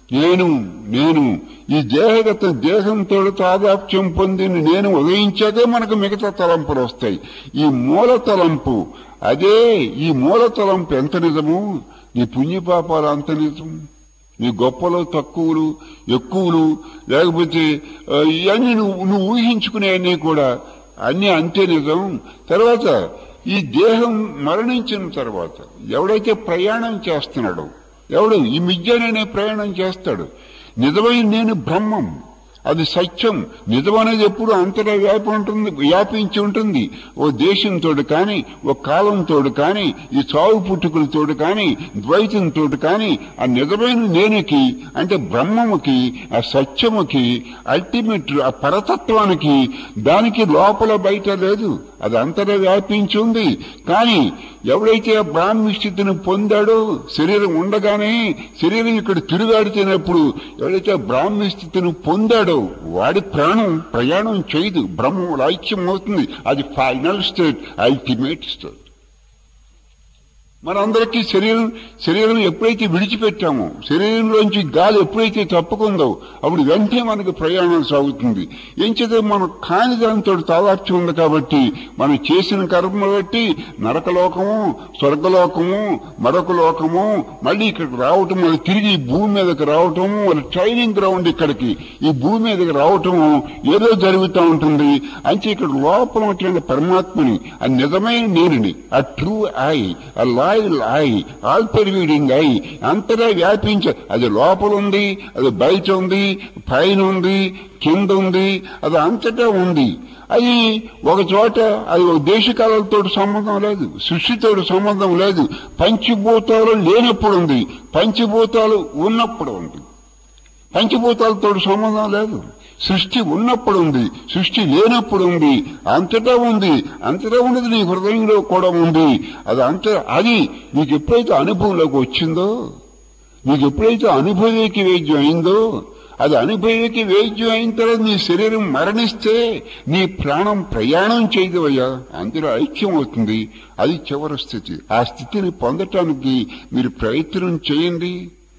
నేను నేను ఈ దేహగత దేహంతో తాదాప్యం పొందిన నేను ఉదయించాకే మనకు మిగతా తలంపులు వస్తాయి ఈ మూల తలంపు అదే ఈ మూల తలంపు ఎంత నిజము నీ పుణ్యపాపాలు అంత నిజం నీ గొప్పలు తక్కువలు ఎక్కువలు లేకపోతే ఆ, ఇవన్నీ నువ్వు నువ్వు ఊహించుకునేవన్నీ కూడా అన్నీ అంతే నిజం తర్వాత ఈ దేహం మరణించిన తర్వాత ఎవడైతే ప్రయాణం చేస్తున్నాడో ఎవడు ఈ మిథ్యననే ప్రయాణం చేస్తాడు నిజమైన నేను బ్రహ్మం అది సత్యం నిజమనేది ఎప్పుడు అంతటా వ్యాపి ఉంటుంది వ్యాపించి ఉంటుంది ఓ దేశంతో కానీ ఓ కాలంతో కానీ ఈ చావు పుట్టుకలతో కానీ ద్వైతంతో కానీ ఆ నిజమైన నేనుకి అంటే బ్రహ్మముకి ఆ సత్యముకి అల్టిమేట్ ఆ పరతత్వానికి దానికి లోపల బయట లేదు అది అంతటా వ్యాపించి ఉంది కానీ ఎవడైతే ఆ బ్రాహ్మీ స్థితిని పొందాడో శరీరం ఉండగానే శరీరం ఇక్కడ తిరుగాడుతున్నప్పుడు ఎవడైతే ఆ బ్రాహ్మీ స్థితిని పొందాడో వాడి ప్రాణం ప్రయాణం చేయదు బ్రహ్మం ఐక్యం అవుతుంది అది ఫైనల్ స్టేట్ అల్టిమేట్ స్టేట్ మనందరికీ శరీరం శరీరం ఎప్పుడైతే విడిచిపెట్టామో శరీరంలోంచి గాలి ఎప్పుడైతే తప్పుకుందో అప్పుడు వెంటనే మనకు ప్రయాణం సాగుతుంది ఏం చేత మనం కాని దానితో తాదాప్యం ఉంది కాబట్టి మనం చేసిన కర్మ బట్టి నరకలోకము స్వర్గలోకము మరొక లోకము మళ్ళీ ఇక్కడికి రావటం మళ్ళీ తిరిగి ఈ భూమి మీదకి రావటం మళ్ళీ ట్రైనింగ్ గ్రౌండ్ ఇక్కడికి ఈ భూమి మీదకి రావటం ఏదో జరుగుతూ ఉంటుంది అంటే ఇక్కడ లోపల ఉన్నటువంటి పరమాత్మని ఆ నిజమైన నేరుని ఆ ట్రూ ఐ ఆ loyal I all pervading I అంతటా వ్యాపించ అది లోపల ఉంది అది బయట ఉంది పైన ఉంది కింద ఉంది అది అంతటా ఉంది అది ఒక చోట అది ఒక దేశకాలతో సంబంధం లేదు సృష్టితో సంబంధం లేదు పంచభూతాలు లేనప్పుడు ఉంది పంచభూతాలు ఉన్నప్పుడు ఉంది పంచభూతాలతో సంబంధం లేదు సృష్టి ఉన్నప్పుడు ఉంది సృష్టి లేనప్పుడు ఉంది అంతటా ఉంది అంతటా ఉన్నది నీ హృదయంలో కూడా ఉంది అది అంత అది నీకు ఎప్పుడైతే అనుభవంలోకి వచ్చిందో నీకు ఎప్పుడైతే అనుభవీకి వేద్యం అయిందో అది అనుభవీకి వేద్యం అయిన తర్వాత నీ శరీరం మరణిస్తే నీ ప్రాణం ప్రయాణం చేయదవయ్యా అందులో ఐక్యం అవుతుంది అది చివరి స్థితి ఆ స్థితిని పొందటానికి మీరు ప్రయత్నం చేయండి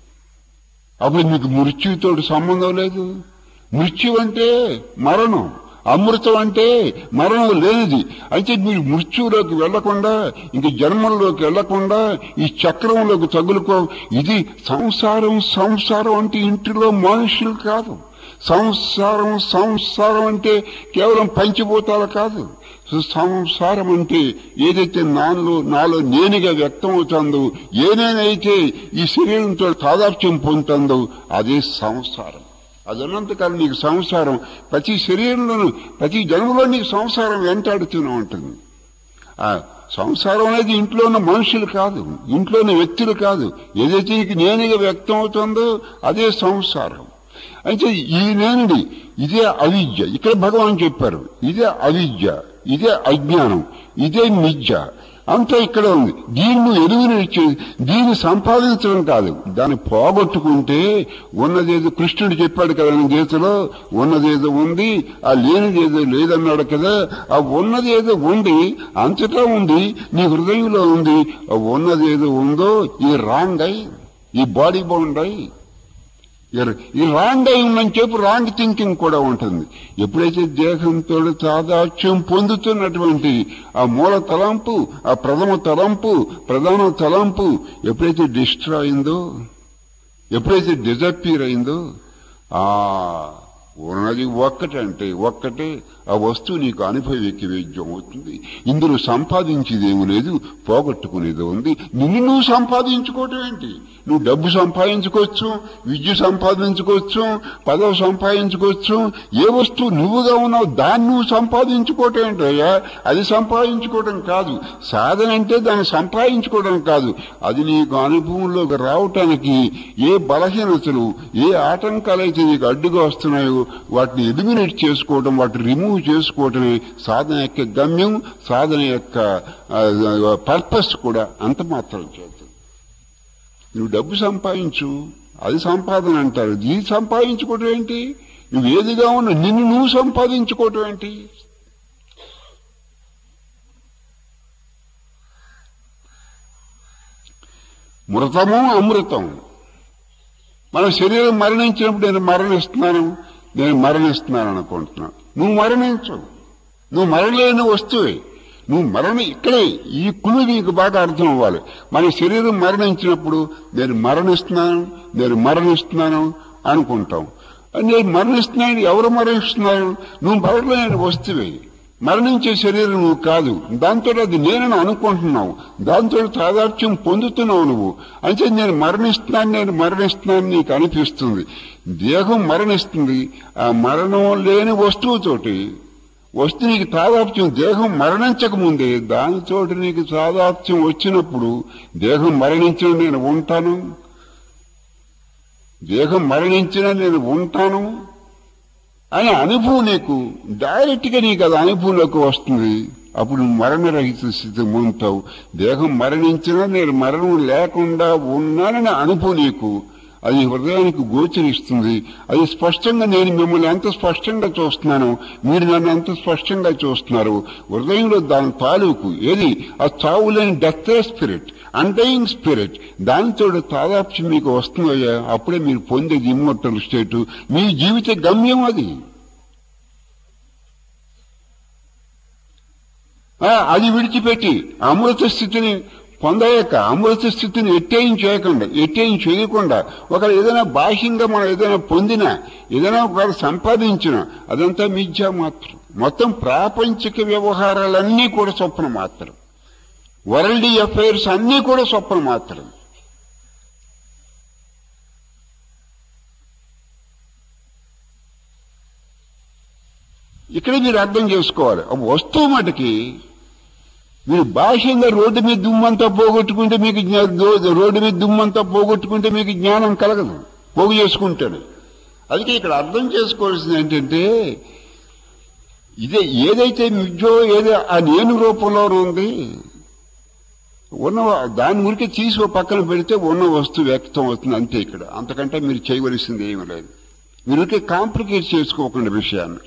అప్పుడు మీకు మృత్యుతో సంబంధం లేదు మృత్యు అంటే మరణం అమృతం అంటే మరణం లేనిది అయితే మీరు మృత్యువులోకి వెళ్లకుండా ఇంక జన్మల్లోకి వెళ్లకుండా ఈ చక్రంలోకి తగులుకో ఇది సంసారం సంసారం అంటే ఇంటిలో మనుషులు కాదు సంసారం సంసారం అంటే కేవలం పంచిభూతాలు కాదు సంసారం అంటే ఏదైతే నాలో నాలో నేనుగా వ్యక్తం అవుతుందో ఏనేనైతే ఈ శరీరంతో తాదాప్యం పొందుతుందో అదే సంసారం అది ఉన్నంతకాలం నీకు సంసారం ప్రతి శరీరంలోనూ ప్రతి జన్మలో నీకు సంసారం వెంటాడుతూనే ఉంటుంది ఆ సంసారం అనేది ఇంట్లో ఉన్న మనుషులు కాదు ఇంట్లో ఉన్న వ్యక్తులు కాదు ఏదైతే నీకు నేనుగా వ్యక్తం అవుతుందో అదే సంసారం అయితే ఈ నేనుడి ఇదే అవిద్య ఇక్కడ భగవాన్ చెప్పారు ఇదే అవిద్య ఇదే అజ్ఞానం ఇదే మిథ్య అంతా ఇక్కడ ఉంది దీన్ని ఎరువునిచ్చి దీన్ని సంపాదించడం కాదు దాన్ని పోగొట్టుకుంటే ఉన్నదేదో కృష్ణుడు చెప్పాడు కదా గీతలో ఉన్నదేదో ఉంది ఆ లేనిదేదో లేదన్నాడు కదా ఆ ఉన్నదేదో ఉంది అంతటా ఉంది నీ హృదయంలో ఉంది ఆ ఉన్నదేదో ఉందో ఈ రాంగ్ అయి ఈ బాడీ బౌండ్ అయి ఈ రాంగ్ అయి ఉందని చెప్పి రాంగ్ థింకింగ్ కూడా ఉంటుంది ఎప్పుడైతే దేహంతో తాదాత్యం పొందుతున్నటువంటి ఆ మూల తలంపు ఆ ప్రథమ తలంపు ప్రధాన తలంపు ఎప్పుడైతే డిస్ట్రా అయిందో ఎప్పుడైతే డిజపీర్ అయిందో ఆ ఉన్నది ఒక్కటంటే ఒక్కటే ఆ వస్తువు నీకు అనుభవీకి వేద్యం అవుతుంది ఇందులో సంపాదించేది ఏమి లేదు పోగొట్టుకునేది ఉంది నిన్ను నువ్వు సంపాదించుకోవటం ఏంటి నువ్వు డబ్బు సంపాదించుకోవచ్చు విద్య సంపాదించుకోవచ్చు పదవి సంపాదించుకోవచ్చు ఏ వస్తువు నువ్వుగా ఉన్నావు దాన్ని నువ్వు సంపాదించుకోవటం ఏంటయ్యా అది సంపాదించుకోవడం కాదు సాధన అంటే దాన్ని సంపాదించుకోవడం కాదు అది నీకు అనుభవంలోకి రావటానికి ఏ బలహీనతలు ఏ ఆటంకాలు అయితే నీకు అడ్డుగా వస్తున్నాయో వాటిని ఎలిమినేట్ చేసుకోవడం వాటిని రిమూవ్ చేసుకోవటమే సాధన యొక్క గమ్యం సాధన యొక్క పర్పస్ కూడా అంత మాత్రం చేస్తుంది నువ్వు డబ్బు సంపాదించు అది సంపాదన అంటారు ఇది సంపాదించుకోవటం ఏంటి నువ్వు ఏదిగా ఉన్నా నిన్ను నువ్వు సంపాదించుకోవటం ఏంటి మృతము అమృతం మన శరీరం మరణించినప్పుడు నేను మరణిస్తున్నాను నేను మరణిస్తున్నాను అనుకుంటున్నాను నువ్వు మరణించు నువ్వు మరణలేని వస్తువే నువ్వు మరణ ఇక్కడే ఈ కులు నీకు బాగా అర్థం అవ్వాలి మన శరీరం మరణించినప్పుడు నేను మరణిస్తున్నాను నేను మరణిస్తున్నాను అనుకుంటాం నేను మరణిస్తున్నాను ఎవరు మరణిస్తున్నారు నువ్వు మరణలేని వస్తువే మరణించే శరీరం నువ్వు కాదు దాంతో అది నేనని అనుకుంటున్నావు దాంతో తాదాత్యం పొందుతున్నావు నువ్వు అంటే నేను మరణిస్తున్నాను నేను మరణిస్తున్నాను నీకు అనిపిస్తుంది దేహం మరణిస్తుంది ఆ మరణం లేని వస్తువుతోటి వస్తు నీకు తాదాప్త్యం దేహం మరణించక ముందే దానితోటి నీకు తాదాప్త్యం వచ్చినప్పుడు దేహం మరణించిన నేను ఉంటాను దేహం మరణించిన నేను ఉంటాను అనే అనుభవం నీకు డైరెక్ట్గా నీకు అది అనుభవంలోకి వస్తుంది అప్పుడు నువ్వు మరణరహిత స్థితి ఉంటావు దేహం మరణించినా నేను మరణం లేకుండా ఉన్నానని అనుభవం నీకు అది హృదయానికి గోచరిస్తుంది అది స్పష్టంగా నేను మిమ్మల్ని ఎంత స్పష్టంగా చూస్తున్నాను మీరు నన్ను ఎంత స్పష్టంగా చూస్తున్నారు హృదయంలో దాని తాలూకు ఏది ఆ చావులేని డెత్ స్పిరిట్ అన్డయింగ్ స్పిరిట్ దానితో తాదాప్యం మీకు వస్తుందయ్యా అప్పుడే మీరు పొందేది ఇమ్మొట్టల్ స్టేట్ మీ జీవిత గమ్యం అది ఆ, అది విడిచిపెట్టి అమృత స్థితిని పొందలేక అమృత స్థితిని ఎట్టేయం చేయకుండా ఎట్టేయం చేయకుండా ఒకరు ఏదైనా బాహ్యంగా మనం ఏదైనా పొందినా ఏదైనా ఒకరు సంపాదించినా అదంతా మిథ్యా మాత్రం మొత్తం ప్రాపంచిక వ్యవహారాలన్నీ కూడా స్వప్న మాత్రం వరల్డ్ అఫైర్స్ అన్నీ కూడా స్వప్న మాత్రం ఇక్కడ మీరు అర్థం చేసుకోవాలి ఆ వస్తువు మటుకి మీరు బాహ్యంగా రోడ్డు మీద దుమ్మంతా పోగొట్టుకుంటే మీకు జ్ఞా- రో- రోడ్డు మీద దుమ్మంతా పోగొట్టుకుంటే మీకు జ్ఞానం కలగదు పోగు చేసుకుంటాడు అందుకే ఇక్కడ అర్థం చేసుకోవాల్సింది ఏంటంటే ఇదే ఏదైతే మిథ్యో ఏదో ఆ నేను రూపంలో ఉంది ఉన్న దాని గురించి తీసి ఓ పక్కన పెడితే ఉన్న వస్తువు వ్యక్తం అవుతుంది అంతే ఇక్కడ అంతకంటే మీరు చేయవలసింది ఏమీ లేదు మీరు కాంప్లికేట్ చేసుకోకుండా విషయాన్ని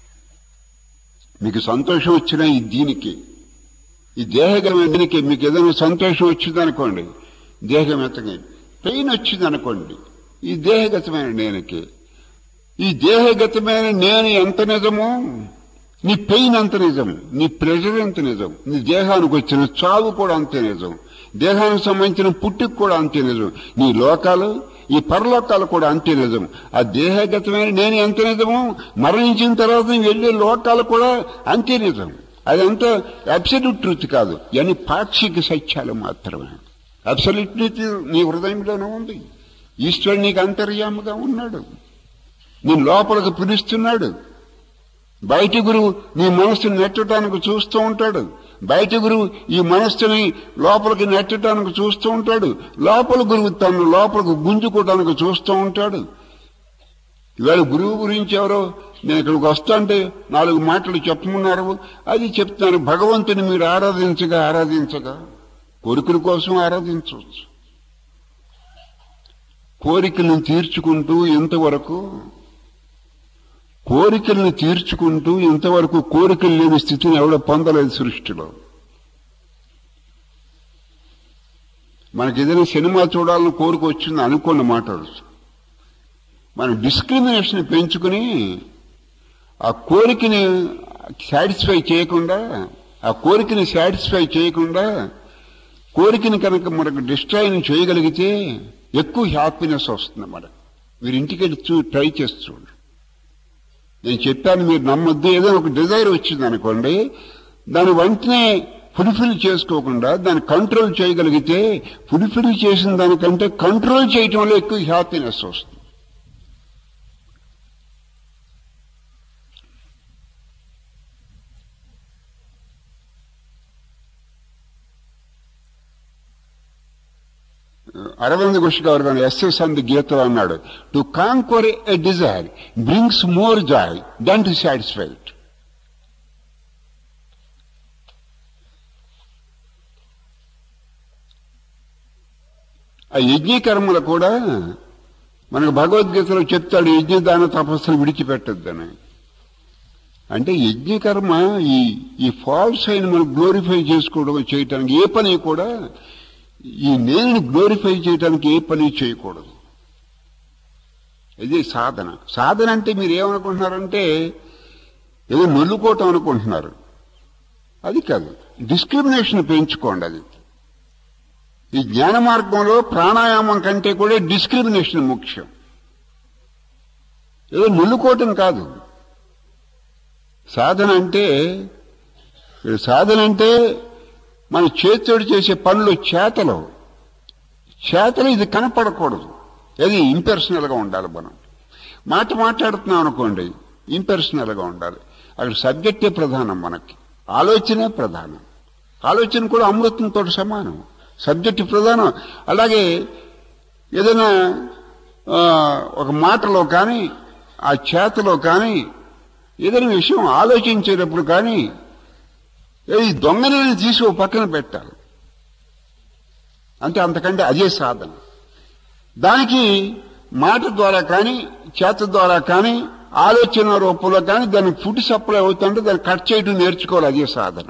మీకు సంతోషం వచ్చినా ఈ దీనికి ఈ దేహగమైన దీనికి మీకు ఏదైనా సంతోషం వచ్చింది అనుకోండి దేహగతమే పెయిన్ వచ్చింది అనుకోండి ఈ దేహగతమైన నేనకి ఈ దేహగతమైన నేను ఎంత నిజమో నీ పెయిన్ అంత నిజం నీ ప్రెషర్ ఎంత నిజం నీ దేహానికి వచ్చిన చావు కూడా అంతే నిజం దేహానికి సంబంధించిన పుట్టుకు కూడా అంతే నిజం నీ లోకాలు ఈ పరలోకాలు కూడా అంతే నిజం ఆ దేహగతమైన నేను ఎంత నిజమో మరణించిన తర్వాత నీ వెళ్ళే లోకాలు కూడా అంతే నిజం అదంతా అబ్సల్యూట్ ట్రూత్ కాదు అని పాక్షిక సత్యాలు మాత్రమే అబ్సల్యూట్ ట్రూత్ నీ హృదయంలోనే ఉంది ఈశ్వరుడు నీకు అంతర్యాముగా ఉన్నాడు నీ లోపలికి పిలుస్తున్నాడు బయట గురువు నీ మనస్సుని నెట్టడానికి చూస్తూ ఉంటాడు బయట గురువు ఈ మనస్సుని లోపలికి నెట్టడానికి చూస్తూ ఉంటాడు లోపల గురువు తను లోపలికి గుంజుకోవడానికి చూస్తూ ఉంటాడు ఇవాళ గురువు గురించి ఎవరో నేను ఇక్కడికి వస్తా అంటే నాలుగు మాటలు చెప్పమన్నారు అది చెప్తాను భగవంతుని మీరు ఆరాధించగా ఆరాధించగా కోరికల కోసం ఆరాధించవచ్చు కోరికలను తీర్చుకుంటూ ఇంతవరకు కోరికలను తీర్చుకుంటూ ఇంతవరకు కోరికలు లేని స్థితిని ఎవడ పొందలేదు సృష్టిలో మనకి ఏదైనా సినిమా చూడాలని కోరిక వచ్చింది అనుకోండి మాటలు మనం డిస్క్రిమినేషన్ పెంచుకుని ఆ కోరికని సాటిస్ఫై చేయకుండా ఆ కోరికని సాటిస్ఫై చేయకుండా కోరికని కనుక మనకు డిస్ట్రాయిన్ చేయగలిగితే ఎక్కువ హ్యాపీనెస్ వస్తుంది మనకు మీరు ఇంటికి వెళ్ళి చూ ట్రై చేసి చూడండి నేను చెప్పాను మీరు నమ్మొద్దు ఏదో ఒక డిజైర్ వచ్చింది అనుకోండి దాని వెంటనే ఫుల్ఫిల్ చేసుకోకుండా దాన్ని కంట్రోల్ చేయగలిగితే ఫుల్ఫిల్ చేసిన దానికంటే కంట్రోల్ చేయటంలో ఎక్కువ హ్యాపీనెస్ వస్తుంది అరవింద్ ఘోష్ గారు కానీ ఎస్ఎస్ అంది గీతలో అన్నాడు to conquer a desire brings more joy than to satisfied ఆ యజ్ఞకర్మలు కూడా మనకు భగవద్గీతలో చెప్తాడు యజ్ఞదాన తపస్సులు విడిచిపెట్టద్దని అంటే యజ్ఞకర్మ ఈ ఈ ఫాల్స్ అయిన మనం గ్లోరిఫై చేసుకోవడం చేయటానికి ఏ పని కూడా ఈ నేను గ్లోరిఫై చేయడానికి ఏ పని చేయకూడదు ఇది సాధన సాధన అంటే మీరు ఏమనుకుంటున్నారంటే ఏదో నొల్లుకోవటం అనుకుంటున్నారు అది కాదు డిస్క్రిమినేషన్ పెంచుకోండి అది ఈ జ్ఞాన మార్గంలో ప్రాణాయామం కంటే కూడా డిస్క్రిమినేషన్ ముఖ్యం ఏదో నొల్లుకోవటం కాదు సాధన అంటే సాధన అంటే మన చేతితోటి చేసే పనులు చేతలు చేతలు ఇది కనపడకూడదు అది ఇంపర్సనల్గా ఉండాలి మనం మాట మాట్లాడుతున్నాం అనుకోండి ఇంపర్సనల్గా ఉండాలి అక్కడ సబ్జెక్టే ప్రధానం మనకి ఆలోచనే ప్రధానం ఆలోచన కూడా అమృతంతో సమానం సబ్జెక్టు ప్రధానం అలాగే ఏదైనా ఆ, ఒక మాటలో కానీ ఆ చేతలో కానీ ఏదైనా విషయం ఆలోచించేటప్పుడు కానీ ఈ దొంగని తీసి ఓ పక్కన పెట్టాలి అంటే అంతకంటే అదే సాధన దానికి మాట ద్వారా కానీ చేత ద్వారా కానీ ఆలోచన రూపంలో కానీ దాన్ని ఫుడ్ సప్లై అవుతుంటే దాన్ని కట్ చేయడం నేర్చుకోవాలి అదే సాధన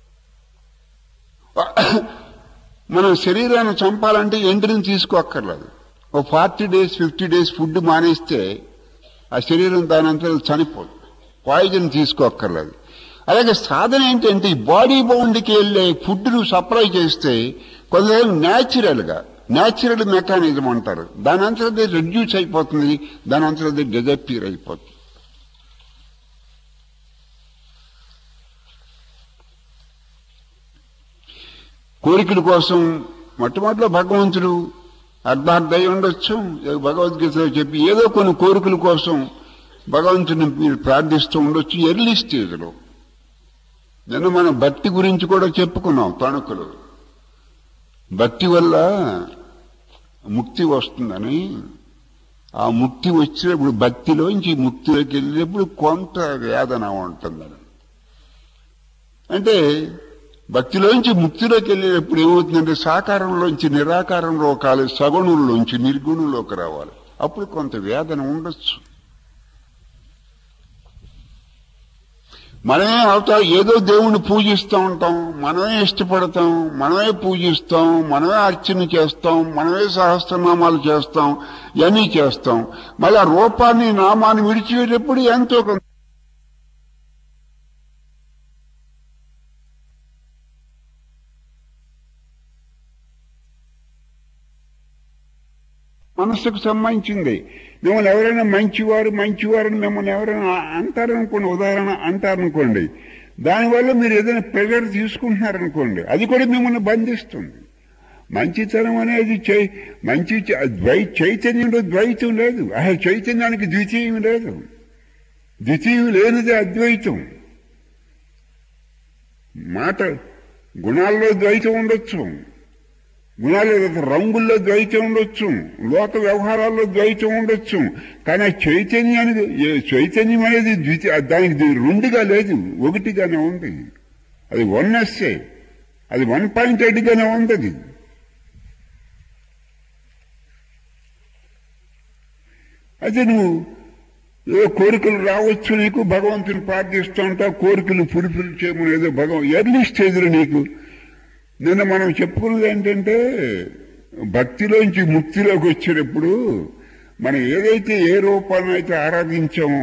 మనం శరీరాన్ని చంపాలంటే ఎండ్రిని తీసుకోక్కర్లేదు ఓ forty days fifty days food మానేస్తే ఆ శరీరం దానంతా చనిపోదు పాయిజన్ తీసుకోక్కర్లేదు అలాగే సాధన ఏంటంటే ఈ బాడీ బౌండ్కి వెళ్ళే ఫుడ్ నువ్వు సప్లై చేస్తే కొంతసేపు న్యాచురల్గా న్యాచురల్ మెకానిజం అంటారు దాని అంతలో రెడ్యూస్ అయిపోతుంది దాని అంతలో డిజపీర్ అయిపోతుంది కోరికల కోసం మొట్టమొదటిలో భగవంతుడు అర్ధార్థయ్య ఉండొచ్చు భగవద్గీతలో చెప్పి ఏదో కొన్ని కోరికల కోసం భగవంతుని మీరు ప్రార్థిస్తూ ఉండొచ్చు ఎర్లీ స్టేజ్లో నిన్న మనం భక్తి గురించి కూడా చెప్పుకున్నాం తణుకులు భక్తి వల్ల ముక్తి వస్తుందని ఆ ముక్తి వచ్చినప్పుడు భక్తిలోంచి ముక్తిలోకి వెళ్ళినప్పుడు కొంత వేదన ఉంటుందని అంటే భక్తిలోంచి ముక్తిలోకి వెళ్ళేటప్పుడు ఏమవుతుందంటే సాకారంలోంచి నిరాకారంలో కాలి సగుణుల్లోంచి నిర్గుణంలోకి రావాలి అప్పుడు కొంత వేదన ఉండొచ్చు మనమే అవుతా ఏదో దేవుణ్ణి పూజిస్తూ ఉంటాం మనమే ఇష్టపడతాం మనమే పూజిస్తాం మనమే అర్చన చేస్తాం మనమే సహస్రనామాలు చేస్తాం ఇవన్నీ చేస్తాం మళ్ళీ ఆ రూపాన్ని నామాన్ని విడిచిపెట్టేటప్పుడు ఎంతో కొంత మనస్సుకు సంబంధించింది మిమ్మల్ని ఎవరైనా మంచివారు మంచివారని మిమ్మల్ని ఎవరైనా అంటారనుకోండి ఉదాహరణ అంటారనుకోండి దానివల్ల మీరు ఏదైనా ప్రెజర్ తీసుకుంటున్నారనుకోండి అది కూడా మిమ్మల్ని బంధిస్తుంది మంచితనం అనేది చై మంచి చ- ద్వై చైతన్యంలో ద్వైతం లేదు అసలు చైతన్యానికి ద్వితీయం లేదు ద్వితీయం లేనిది అద్వైతం మాట గుణాల్లో ద్వైతం ఉండొచ్చు గుణాలు రంగుల్లో ద్వైతం ఉండొచ్చు లోక వ్యవహారాల్లో ద్వైతం ఉండొచ్చు కానీ ఆ చైతన్యానికి ఏ- చైతన్యం అనేది ద్వితీయ దానికి ది- రెండుగా లేదు ఒకటిగానే ఉంది అది వన్ ఎస్ఏ అది వన్ పాయింట్ ఎయిట్గానే ఉంది అది అయితే నువ్వు ఏదో కోరికలు రావచ్చు నీకు భగవంతుని ప్రార్థిస్తూ ఉంటావు కోరికలు ఫుల్ఫిల్ చేయమని ఏదో భగవం ఎర్లీ స్టేజ్లో నీకు నిన్న మనం చెప్పుకున్నది ఏంటంటే భక్తిలోంచి ముక్తిలోకి వచ్చినప్పుడు మనం ఏదైతే ఏ రూపాన్ని అయితే ఆరాధించామో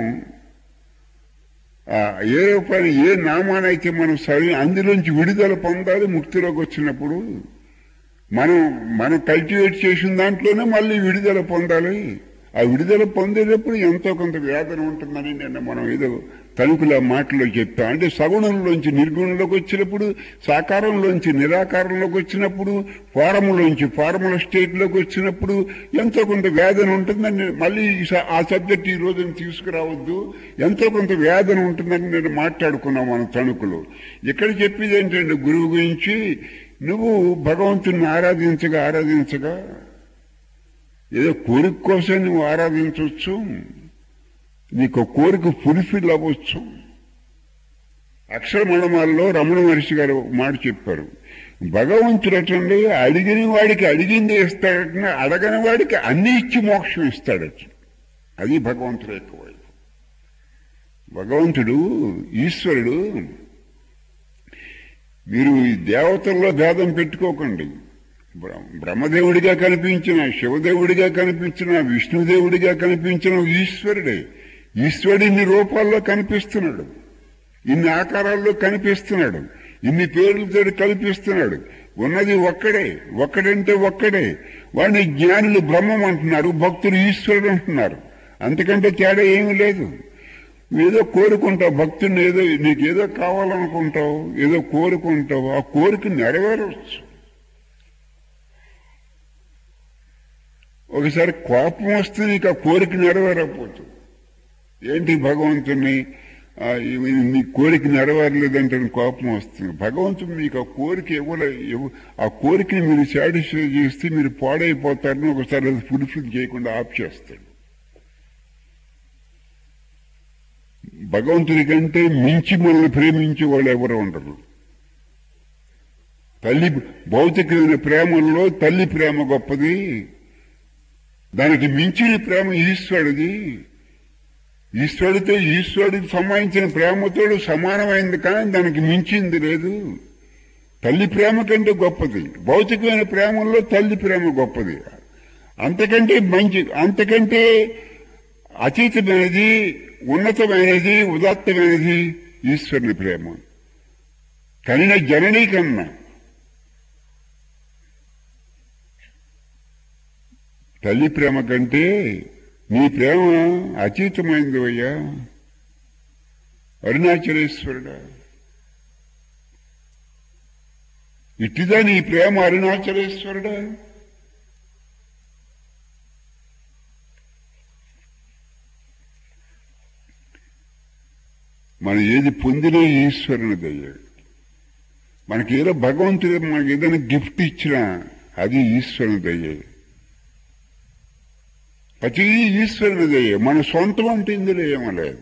ఆ ఏ రూపాన్ని ఏ నామానైతే మనం సరి అందులోంచి విడుదల పొందాలి ముక్తిలోకి వచ్చినప్పుడు మనం మనం కల్టివేట్ చేసిన దాంట్లోనే మళ్ళీ విడుదల పొందాలి ఆ విడుదల పొందేటప్పుడు ఎంతో కొంత వేదన ఉంటుందని నిన్న మనం ఏదో తణుకుల మాటలో చెప్పాం అంటే సగుణంలోంచి నిర్గుణంలోకి వచ్చినప్పుడు సాకారంలోంచి నిరాకారంలోకి వచ్చినప్పుడు ఫారములోంచి ఫార్ముల స్టేట్లోకి వచ్చినప్పుడు ఎంతో కొంత వేదన ఉంటుందని మళ్ళీ ఈ స- ఆ సబ్జెక్ట్ ఈ రోజున తీసుకురావద్దు ఎంతో కొంత వేదన ఉంటుందని నేను మాట్లాడుకున్నాం మన తణుకులు ఇక్కడ చెప్పేది ఏంటంటే గురువు గురించి నువ్వు భగవంతుని ఆరాధించగా ఆరాధించగా ఏదో కోరిక కోసం నువ్వు ఆరాధించవచ్చు నీకు కోరిక ఫుల్ఫిల్ అవ్వచ్చు అక్షరమణమాల్లో రమణ మహర్షి గారు ఒక మాట చెప్పారు భగవంతుడు అటండి అడిగిన వాడికి అడిగింది ఇస్తాడట అడగని వాడికి అన్ని ఇచ్చి మోక్షం ఇస్తాడట అది భగవంతుడు యొక్క వైపు భగవంతుడు ఈశ్వరుడు మీరు ఈ దేవతల్లో భేదం పెట్టుకోకండి బ్ర- బ్రహ్మదేవుడిగా కనిపించిన శివదేవుడిగా కనిపించిన విష్ణుదేవుడిగా కనిపించిన ఈశ్వరుడే ఈశ్వరుడు ఇన్ని రూపాల్లో కనిపిస్తున్నాడు ఇన్ని ఆకారాల్లో కనిపిస్తున్నాడు ఇన్ని పేర్లతో కల్పిస్తున్నాడు ఉన్నది ఒక్కడే ఒక్కడంటే ఒక్కడే వాడిని జ్ఞానులు బ్రహ్మం అంటున్నారు భక్తులు ఈశ్వరుడు అంటున్నారు అంతకంటే తేడా ఏమీ లేదు ఏదో కోరుకుంటావు భక్తుని ఏదో నీకు ఏదో కావాలనుకుంటావు ఏదో కోరుకుంటావు ఆ కోరిక నెరవేరవచ్చు ఒకసారి కోపం వస్తే నీకు ఆ కోరిక నెరవేరకపోతుంది ఏంటి భగవంతుని ఆ, ఇవి నీ కోరిక నెరవేరలేదంటే నీకు కోపం వస్తుంది భగవంతుడు మీకు ఆ కోరిక ఇవ్వలే ఇవ్వ- ఆ కోరికని మీరు సాటిస్ఫై చేస్తే మీరు పాడైపోతారని ఒకసారి అది ఫుల్ఫిల్ చేయకుండా ఆఫ్ చేస్తాడు భగవంతుడి కంటే మించి మనల్ని ప్రేమించే వాళ్ళు ఎవరు ఉండరు తల్లి భౌతికమైన ప్రేమల్లో తల్లి ప్రేమ గొప్పది దానికి మించిన ప్రేమ ఈశ్వరుడిది ఈశ్వరుడితో ఈశ్వరుడికి సంబంధించిన ప్రేమతోడు సమానమైంది కానీ దానికి మించింది లేదు తల్లి ప్రేమ కంటే గొప్పది భౌతికమైన ప్రేమల్లో తల్లి ప్రేమ గొప్పది అంతకంటే మంచి అంతకంటే అతీతమైనది ఉన్నతమైనది ఉదాత్తమైనది ఈశ్వరుని ప్రేమ కనిన జననీ కన్నా తల్లి ప్రేమ కంటే నీ ప్రేమ అతీతమైంది అయ్యా అరుణాచలేశ్వరుడా ఇట్టిదా నీ ప్రేమ అరుణాచలేశ్వరుడా మనం ఏది పొందినా ఈశ్వరుని దయ్య మనకి ఏదో భగవంతుడు మనకి ఏదైనా గిఫ్ట్ ఇచ్చినా అది ఈశ్వరుని దయ్యే ప్రతి ఈశ్వరుని దయ్యే మన సొంతం అంటూ ఇందులో ఏమో లేదు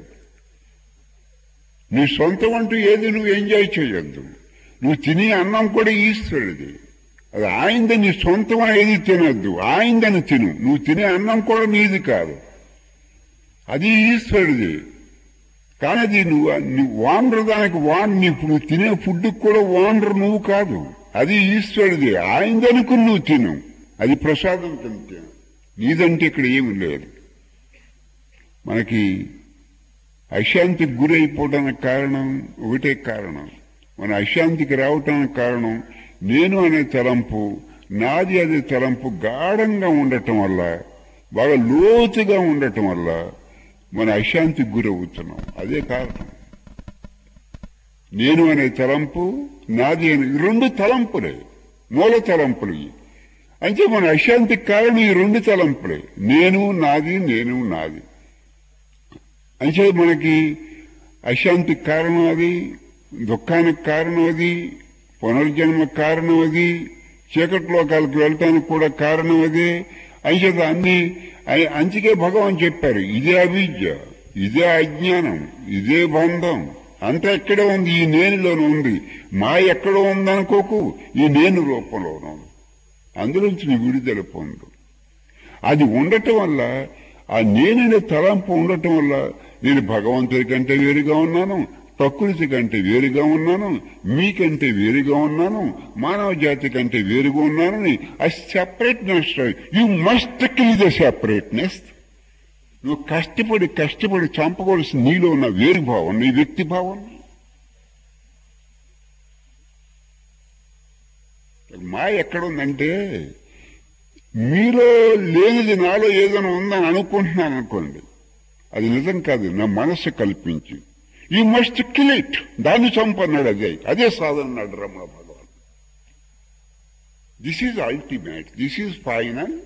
నీ సొంతం అంటూ ఏది నువ్వు ఎంజాయ్ చేయొద్దు నువ్వు తినే అన్నం కూడా ఈశ్వరుడిది అది ఆయనది నీ సొంతం ఏది తినొద్దు ఆయనదని తిను నువ్వు తినే అన్నం కూడా నీది కాదు అది ఈశ్వరుడిది కానీ అది నువ్వు నువ్వు వానరు దానికి వాన్ ఇప్పుడు నువ్వు తినే ఫుడ్ కూడా వానరు నువ్వు కాదు అది ఈశ్వరుడిది ఆయనదనుకుని నువ్వు తిను అది ప్రసాదం తింటే నీదంటే ఇక్కడ ఏమి లేదు మనకి అశాంతికి గురైపోవడానికి కారణం ఒకటే కారణం మన అశాంతికి రావటానికి కారణం నేను అనే తలంపు నాది అనే తలంపు గాఢంగా ఉండటం వల్ల బాగా లోతుగా ఉండటం వల్ల మన అశాంతికి గురవుతున్నాం అదే కారణం నేను అనే తలంపు నాది అనే ఈ రెండు తలంపులే మూల తలంపులు ఇవి. అంటే మన అశాంతికి కారణం ఈ రెండు తలంపులే నేను నాది నేను నాది అంటే మనకి అశాంతికి కారణం అది దుఃఖానికి కారణం అది పునర్జన్మకు కారణం అది చీకటి లోకాలకు వెళ్ళటానికి కూడా కారణం అదే అంచేత అన్ని అ- అందుకే భగవాన్ చెప్పారు ఇదే అవిద్య ఇదే అజ్ఞానం ఇదే బంధం అంతా ఎక్కడే ఉంది ఈ నేనులోనే ఉంది మా ఎక్కడ ఉందనుకోకు ఈ నేను రూపంలోనే ఉంది అందులోంచి నీ విడుదల పొందు అది ఉండటం వల్ల ఆ నేననే తలంపు ఉండటం వల్ల నేను భగవంతుడి కంటే వేరుగా ఉన్నాను ప్రకృతి కంటే వేరుగా ఉన్నాను మీకంటే వేరుగా ఉన్నాను మానవ జాతి కంటే వేరుగా ఉన్నానని ఆ separateness you must kill the separateness నువ్వు కష్టపడి కష్టపడి చంపవలసిన నీలో ఉన్న వేరు భావం నీ వ్యక్తి భావం మా ఎక్కడుందంటే మీలో లేనిది నాలో ఏదైనా ఉందని అనుకుంటున్నాను అనుకోండి అది నిజం కాదు నా మనస్సు కల్పించి ఈ మస్ట్ కిల్ ఇట్ దాన్ని చంపన్నాడు అదే అదే సాధన అన్నాడు Ramana Bhagavan this is ultimate this is final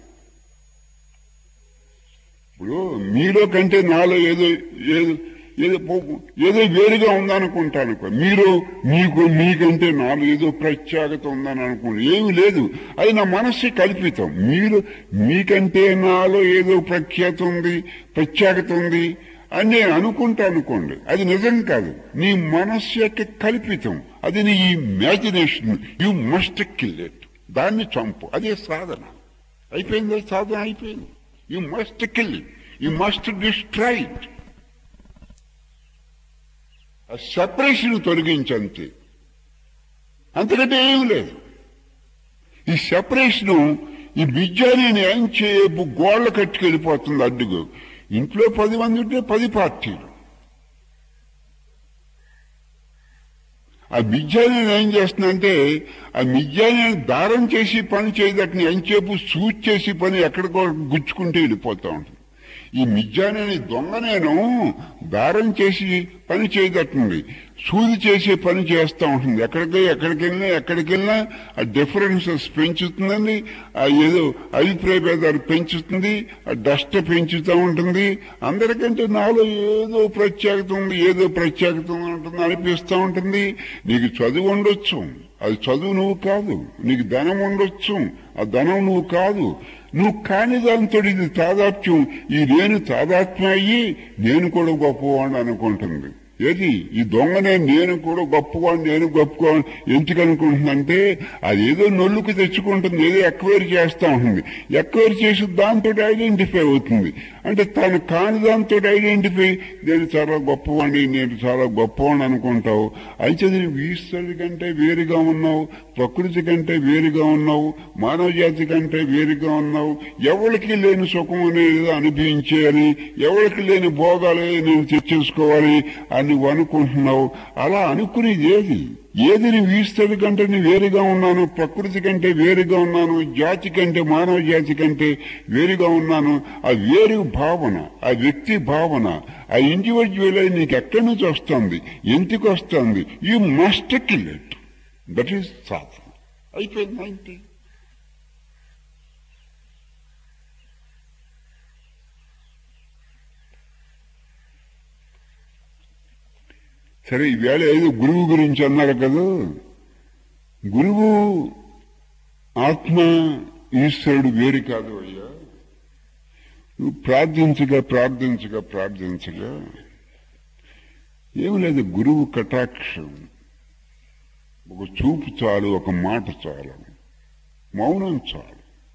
ఇప్పుడు మీలో కంటే నాలో ఏదో ఏదో ఏదో పో- ఏదో వేరుగా ఉందనుకుంటాను అనుకో. మీరు మీకు మీకంటే నాలో ఏదో ప్రత్యేకత ఉందని అనుకోండి ఏమీ లేదు అది నా మనస్సు కల్పితం మీరు మీకంటే నాలో ఏదో ప్రఖ్యాత ఉంది ప్రత్యేకత ఉంది అని నేను అనుకుంటా అనుకోండి అది నిజం కాదు నీ మనస్సు యొక్క కల్పితం అది నీ imagination you must kill it దాన్ని చంపు అదే సాధన అయిపోయింది సాధన అయిపోయింది you must kill it you must destroy it ఆ సెపరేషన్ తొలగించంతే అంతకంటే ఏం లేదు ఈ సెపరేషను ఈ విద్యాన్ని ఏం చేయబు గోళ్ళ కట్టుకెళ్ళిపోతుంది అడ్డుగు ఇంట్లో పది మంది ఉంటే పది పార్టీలు ఆ మిథ్యాన్ని ఏం చేస్తుందంటే ఆ మిథ్యాన్ని దారం చేసి పని చేయదట్ని ఎంచేపు సూట్ చేసి పని ఎక్కడికో గుచ్చుకుంటూ వెళ్ళిపోతా ఉంటుంది ఈ మిథ్యానని దొంగనేను దారం చేసి పని చేయదట్టుంది సూది చేసే పని చేస్తూ ఉంటుంది ఎక్కడికి ఎక్కడికి వెళ్ళినా ఎక్కడికి వెళ్ళినా ఆ డిఫరెన్సెస్ పెంచుతుందండి ఆ ఏదో అభిప్రాయ భేదాలు పెంచుతుంది ఆ డస్ట్ పెంచుతూ ఉంటుంది అందరికంటే నాలో ఏదో ప్రత్యేకత ఉంది ఏదో ప్రత్యేకత ఉంటుంది అనిపిస్తూ ఉంటుంది నీకు చదువు ఉండొచ్చు అది చదువు నువ్వు కాదు నీకు ధనం ఉండొచ్చు ఆ ధనం నువ్వు కాదు నువ్వు కాని దాంతో ఇది తాదాత్మ్యం ఈ నేను తాదాత్మ్యం అయ్యి నేను కూడా గొప్పవాడిని అనుకుంటుంది ఏది ఈ దొంగనే నేను కూడా గొప్పవాడిని నేను గొప్పవాడిని ఎందుకు అనుకుంటుందంటే అది ఏదో నొల్లుకు తెచ్చుకుంటుంది ఏదో ఎక్వైర్ చేస్తూ ఉంటుంది ఎక్వైర్ చేసి దాంతో ఐడెంటిఫై అవుతుంది అంటే తను కాని దాంతో ఐడెంటిఫై నేను చాలా గొప్పవాడిని నేను చాలా గొప్పవాడిని అనుకుంటావు అయితే నువ్వు ఈశ్వరుడి కంటే వేరుగా ఉన్నావు ప్రకృతి కంటే వేరుగా ఉన్నావు మానవ జాతి కంటే వేరుగా ఉన్నావు ఎవరికి లేని సుఖం అనేది అనుభవించేయాలి ఎవరికి లేని భోగాలు నేను తెచ్చేసుకోవాలి అని నువ్వు అనుకుంటున్నావు అలా అనుకునేది ఏది ఏది నువ్వు ఈశ్వరుడి కంటే నేను వేరుగా ఉన్నాను ప్రకృతి కంటే వేరుగా ఉన్నాను జాతి కంటే మానవ జాతి కంటే వేరుగా ఉన్నాను ఆ వేరు భావన ఆ వ్యక్తి భావన ఆ ఇండివిజువల్ నీకు ఎక్కడి నుంచి వస్తుంది ఎందుకు వస్తుంది you must kill it that is సాధన అయిపోయింది నైన్టీ సరే ఈవేళ ఏదో గురువు గురించి అన్నారు కదా గురువు ఆత్మ ఈశ్వరుడు వేరు కాదు అయ్యా నువ్వు ప్రార్థించగా ప్రార్థించగా ప్రార్థించగా ఏమి లేదు గురువు కటాక్షం ఒక చూపు చాలు ఒక మాట చాలు మౌనం చాలు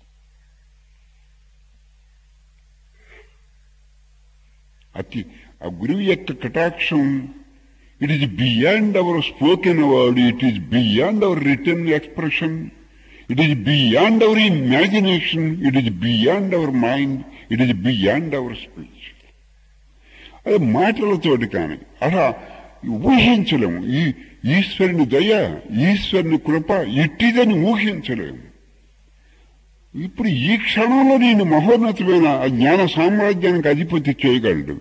అతి ఆ గురువు యొక్క కటాక్షం it is beyond our spoken word it is beyond our written expression it is beyond our imagination it is beyond our mind it is beyond our speech అది మాటలతోటి కానీ అలా ఊహించలేము ఈ ఈశ్వరుని దయ ఈశ్వరుని కృప ఇట్టిదని ఊహించలేము ఇప్పుడు ఈ క్షణంలో నేను మహోన్నతమైన ఆ జ్ఞాన సామ్రాజ్యానికి అధిపతి చేయగలడు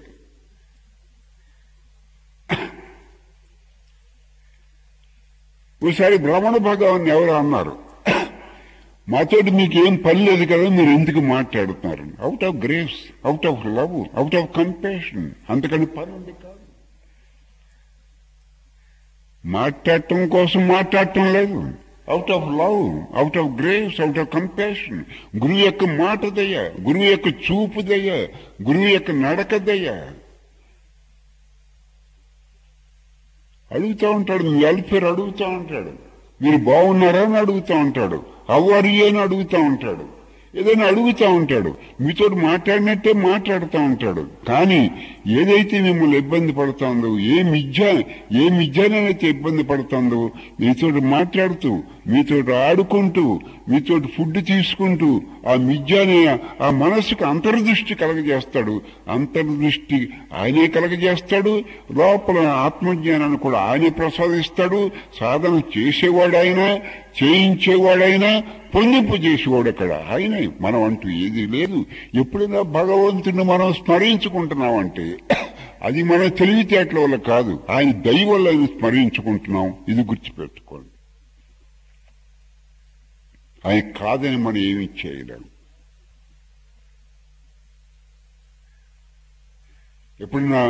ఒకసారి బ్రాహ్మణ భగవాన్ ఎవరు అన్నారు మాతోటి మీకు ఏం పని లేదు కదా మీరు ఎందుకు మాట్లాడుతున్నారు out of grace out of love out of compassion అంతకని పని ఉంది కాదు మాట్లాడటం కోసం మాట్లాడటం లేదు out of love out of grace out of compassion గురువు యొక్క మాట దయ గురువు యొక్క చూపు దయ గురువు యొక్క నడక దయ అడుగుతూ ఉంటాడు మీ వెల్ఫేర్ అడుగుతూ ఉంటాడు మీరు బాగున్నారా అని అడుగుతూ ఉంటాడు అవ్వరు అని అడుగుతూ ఉంటాడు ఏదైనా అడుగుతూ ఉంటాడు మీతో మాట్లాడినట్టే మాట్లాడుతూ ఉంటాడు కానీ ఏదైతే మిమ్మల్ని ఇబ్బంది పడుతుందో ఏ మిథ్య ఏ మిథ్యనైతే ఇబ్బంది పడుతుందో మీతో మాట్లాడుతూ మీతో ఆడుకుంటూ మీతో ఫుడ్ తీసుకుంటూ ఆ మిథ్యాని ఆ మనస్సుకు అంతర్దృష్టి కలగజేస్తాడు అంతర్దృష్టి ఆయనే కలగజేస్తాడు లోపల ఆత్మజ్ఞానాన్ని కూడా ఆయనే ప్రసాదిస్తాడు సాధన చేసేవాడు ఆయన చేయించేవాడైనా పొందింపు చేసేవాడు అక్కడ ఆయనే మనం అంటూ ఏది లేదు ఎప్పుడైనా భగవంతుని మనం స్మరించుకుంటున్నామంటే అది మన తెలివితేటల వల్ల కాదు ఆయన దయ వల్ల ఇది స్మరించుకుంటున్నాం ఇది గుర్తుపెట్టుకోండి ఆయన కాదని మనం ఏమీ చేయలేం ఎప్పుడన్నా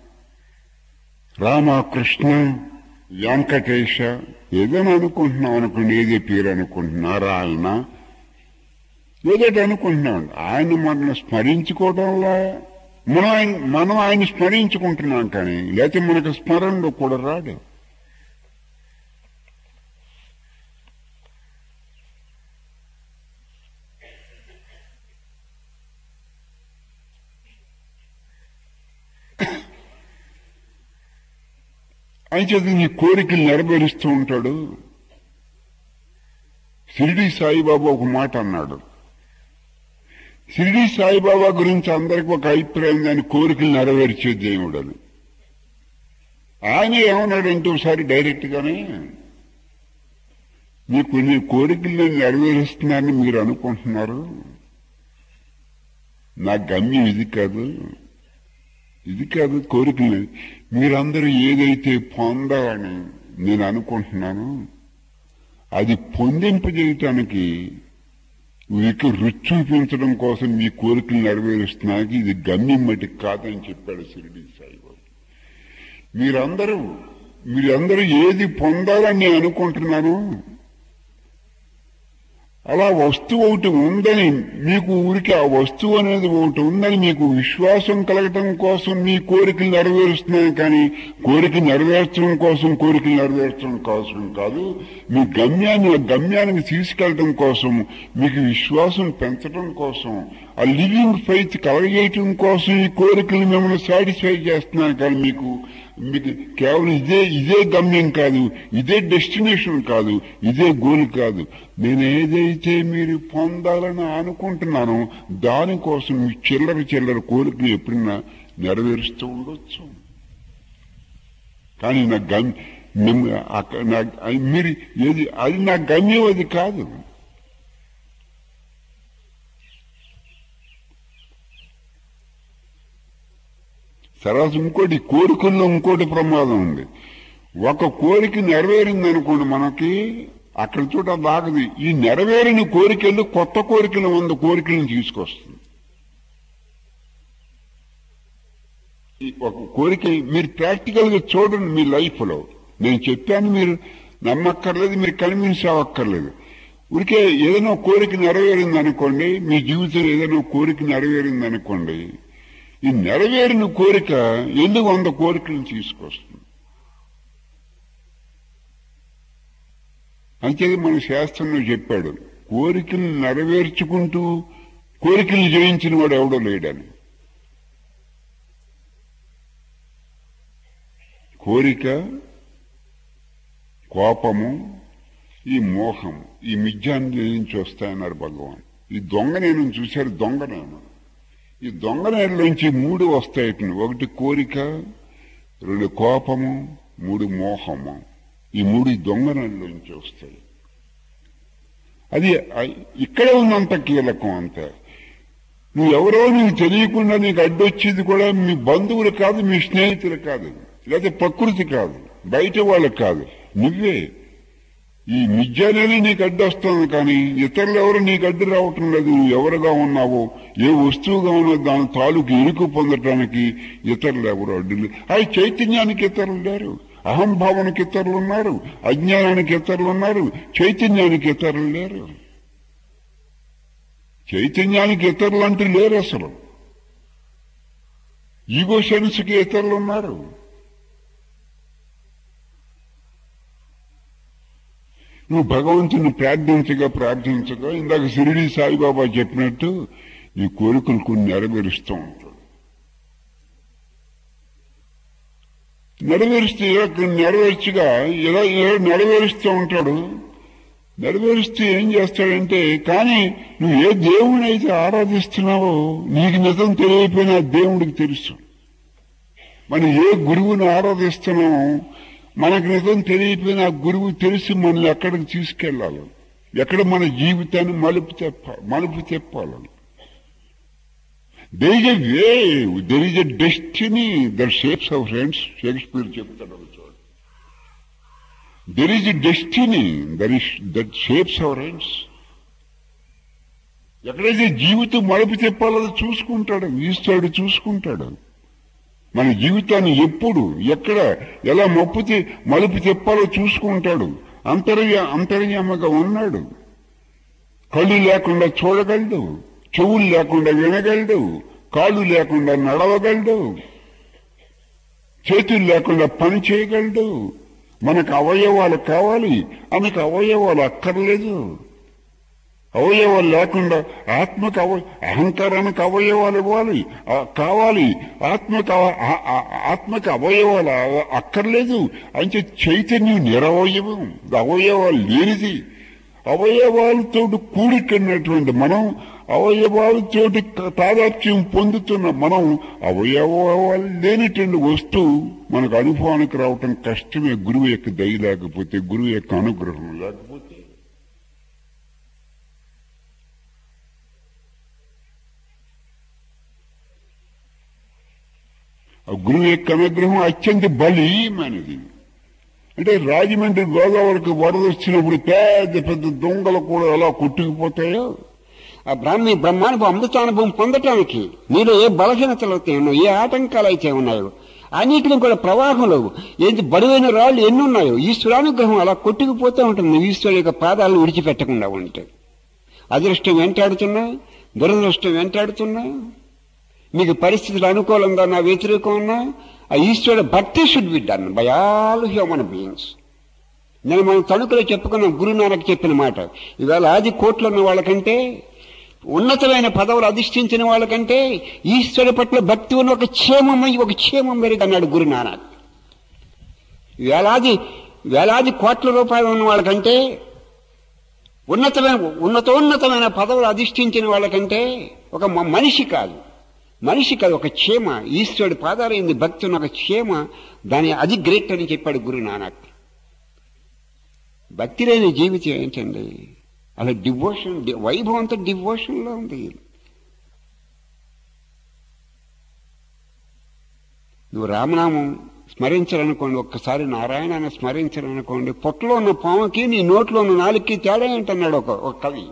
రామకృష్ణ వెంకటేశ ఏదైనా అనుకుంటున్నాం అనుకోండి ఏదే పేరు అనుకుంటున్నా నారాయణ ఏదైతే అనుకుంటున్నాం ఆయన మనల్ని స్మరించుకోవడంలో మనం ఆయన మనం ఆయన స్మరించుకుంటున్నాం కానీ లేకపోతే మనకు స్మరణలో కూడా రాడు ఆయన చేత నీ కోరికలు నెరవేరుస్తూ ఉంటాడు షిరిడి సాయిబాబా ఒక మాట అన్నాడు షిరిడి సాయిబాబా గురించి అందరికి ఒక అభిప్రాయం దాని కోరికలు నెరవేర్చే దేవుడు అని ఆయన ఏమన్నాడంటే ఒకసారి డైరెక్ట్ గానే మీ కొన్ని కోరికలు నేను నెరవేరుస్తున్నానని మీరు అనుకుంటున్నారు నా గమ్యం ఇది కాదు ఇది కాదు కోరికలు మీరందరూ ఏదైతే పొందాలని నేను అనుకుంటున్నాను అది పొందింపజేయటానికి మీకు రుచి చూపించడం కోసం మీ కోరికలు నెరవేరుస్తున్నానికి ఇది గమ్యం మటుకు కాదని చెప్పాడు షిరిడి సాయిబాబు మీరందరూ మీరందరూ ఏది పొందాలని నేను అనుకుంటున్నాను అలా వస్తువు ఒకటి ఉందని మీకు ఊరికి ఆ వస్తువు అనేది ఒకటి ఉందని మీకు విశ్వాసం కలగటం కోసం మీ కోరికలు నెరవేరుస్తున్నాను కానీ కోరిక నెరవేర్చడం కోసం కోరికలు నెరవేర్చడం కోసం కాదు మీ గమ్యాన్ని ఆ గమ్యానికి తీసుకెళ్ళడం కోసం మీకు విశ్వాసం పెంచడం కోసం ఆ లివింగ్ ఫైత్ కలగజేయటం కోసం ఈ కోరికలు మిమ్మల్ని సాటిస్ఫై చేస్తున్నాను కానీ మీకు మీకు కేవలం ఇదే ఇదే గమ్యం కాదు ఇదే డెస్టినేషన్ కాదు ఇదే గోల్ కాదు నేను ఏదైతే మీరు పొందాలని అనుకుంటున్నానో దానికోసం మీ చిల్లర చిల్లర కోరికలు ఎప్పుడైనా నెరవేరుస్తూ ఉండొచ్చు కానీ నా గమ్ మిమ్మ- అక్క- నా మీరు ఏది అది నా గమ్యం అది కాదు తర్వాత ఇంకోటి కోరికల్లో ఇంకోటి ప్రమాదం ఉంది ఒక కోరిక నెరవేరింది అనుకోండి మనకి అక్కడ చోట బాగది ఈ నెరవేరిన కోరికలు కొత్త కోరికలు వంద కోరికలను తీసుకొస్తుంది ఈ ఒక కోరిక మీరు ప్రాక్టికల్ గా చూడండి మీ లైఫ్ లో నేను చెప్పాను మీరు నమ్మక్కర్లేదు మీరు కన్విన్స్ అవ్వక్కర్లేదు ఊరికే ఏదైనా కోరిక నెరవేరింది అనుకోండి మీ జీవితంలో ఏదైనా కోరిక నెరవేరింది అనుకోండి ఈ నెరవేరిన కోరిక ఎందుకు వంద కోరికలను తీసుకొస్తుంది అంతేది మన శాస్త్రంలో చెప్పాడు కోరికలు నెరవేర్చుకుంటూ కోరికలు జయించిన వాడు ఎవడో లేడని కోరిక కోపము ఈ మోహం ఈ మిథ్యాన్ని నుంచి వస్తాయన్నారు భగవాన్ ఈ దొంగ నేను చూశారు దొంగ నేను ఈ దొంగ నేలలోంచి మూడు వస్తాయి ఒకటి కోరిక రెండు కోపము మూడు మోహము ఈ మూడు ఈ దొంగ నేలలోంచి వస్తాయి అది అ- ఇక్కడే ఉన్నంత కీలకం అంతే నువ్వు ఎవరో నీకు తెలియకుండా నీకు అడ్డొచ్చేది కూడా మీ బంధువులు కాదు మీ స్నేహితులు కాదు లేదా ప్రకృతి కాదు బయట వాళ్ళు కాదు నువ్వే ఈ మిథ్యానేది నీకు అడ్డు వస్తుంది కానీ ఇతరులు ఎవరు నీకు అడ్డు రావటం లేదు నువ్వు ఎవరుగా ఉన్నావో ఏ వస్తువుగా ఉన్నదో దాని తాలూకు ఇరుకు పొందటానికి ఇతరులు ఎవరు అడ్డు లేరు. అది చైతన్యానికి ఇతరులు లేరు అహంభావానికి ఇతరులు ఉన్నారు అజ్ఞానానికి ఇతరులు ఉన్నారు చైతన్యానికి ఇతరులు లేరు చైతన్యానికి ఇతరులు అంటూ లేరు అసలు ఈగో సెన్స్కి ఇతరులు ఉన్నారు నువ్వు భగవంతుని ప్రార్థించగా ప్రార్థించగా ఇందాక షిరిడి సాయిబాబా చెప్పినట్టు నీ కోరికలు కొన్ని నెరవేరుస్తూ ఉంటాడు నెరవేరుస్తూ ఇలా నెరవేర్చగా ఇలా ఇలా నెరవేరుస్తూ ఉంటాడు నెరవేరుస్తూ ఏం చేస్తాడంటే కానీ నువ్వు ఏ దేవుని అయితే ఆరాధిస్తున్నావో నీకు నిజం తెలియకపోయినా ఆ దేవుడికి తెలుసు మనం ఏ గురువుని ఆరాధిస్తున్నామో మనకు నిజం తెలియకపోయినా ఆ గురువు తెలిసి మనల్ని ఎక్కడికి తీసుకెళ్ళాలి ఎక్కడ మన జీవితాన్ని మలుపు తెప్ప మలుపు తెప్పాలి there is a way there is a destiny that shapes our friends Shakespeare చెప్తాడు ఒక చోట there is a destiny there is that shapes our hands ఎక్కడైతే జీవితం మలుపు తెప్పాలో చూసుకుంటాడు ఈస్తాడు చూసుకుంటాడు మన జీవితాన్ని ఎప్పుడు ఎక్కడ ఎలా మప్పుతి మలుపు తెప్పాలో చూసుకుంటాడు అంతర్య అంతర్యామగా ఉన్నాడు కళ్ళు లేకుండా చూడగలడు చెవులు లేకుండా వినగలడు కాళ్ళు లేకుండా నడవగలడు చేతులు లేకుండా పని చేయగలడు మనకు అవయవాలు కావాలి మనకు అవయవాలు అక్కర్లేదు అవయవాలు లేకుండా ఆత్మకు అవ అహంకారానికి అవయవాలు ఇవ్వాలి ఆ, కావాలి ఆత్మకు అవ- ఆ- ఆ- ఆత్మకు అవయవాలు అ- అక్కర్లేదు అంటే చైతన్యం నిరవయవం అవయవాలు లేనిది అవయవాలతో కూడికన్నటువంటి మనం అవయవాలతో తాదాత్యం పొందుతున్న మనం అవయవాలు లేనిటువంటి వస్తువు మనకు అనుభవానికి రావటం కష్టమే గురువు యొక్క దయ లేకపోతే గురువు యొక్క అనుగ్రహం లేకపోతే ఆ గురువు యొక్క అనుగ్రహం అత్యంత బలీయమైనది అంటే రాజమండ్రి గోదావరికి వరద వచ్చినప్పుడు పెద్ద పెద్ద దొంగలు కూడా ఎలా కొట్టుకుపోతాయో
ఆ బ్రాహ్మీ బ్రహ్మానుభవం అమృతానుభవం పొందటానికి నీలో ఏ బలహీనతలు అయితే ఉన్నాయో ఏ ఆటంకాలు అయితే ఉన్నాయో అన్నిటిని కూడా ప్రవాహంలో ఏంటి బరువైన రాళ్ళు ఎన్ని ఉన్నాయో ఈశ్వరానుగ్రహం అలా కొట్టుకుపోతూ ఉంటుంది ఈశ్వరు యొక్క పాదాలను విడిచిపెట్టకుండా ఉంటే అదృష్టం వెంటాడుతున్నా దురదృష్టం వెంటాడుతున్నా మీకు పరిస్థితులు అనుకూలంగా నా వ్యతిరేకం ఉన్నా ఆ ఈశ్వరుడు భక్తి should be done by all human beings నేను మనం తణుకులో చెప్పుకున్నాం గురునానక్ చెప్పిన మాట ఇవాళ ఆది కోట్లు ఉన్న వాళ్ళకంటే ఉన్నతమైన పదవులు అధిష్ఠించిన వాళ్ళకంటే ఈశ్వరు పట్ల భక్తి ఉన్న ఒక క్షేమమై ఒక క్షేమం మెరుగు అన్నాడు గురునానక్ వేలాది వేలాది కోట్ల రూపాయలు ఉన్న వాళ్ళకంటే ఉన్నతమైన ఉన్నతోన్నతమైన పదవులు అధిష్ఠించిన వాళ్ళకంటే ఒక మ- మనిషి కాదు మనిషి కాదు ఒక క్షేమ ఈశ్వరుడి పాదాలైంది భక్తి ఉన్న ఒక క్షేమ దాని అది గ్రేట్ అని చెప్పాడు గురు నానక్ భక్తి లేని జీవితం ఏంటండి అలా డివోషన్ వైభవం అంతా డివోషన్లో ఉంది నువ్వు రామనామం స్మరించాలనుకోండి ఒక్కసారి నారాయణ స్మరించాలనుకోండి పొట్టలో ఉన్న పాముకి నీ నోట్లో ఉన్న నాలుగుకి తేడా ఏంటన్నాడు ఒక ఒక కవి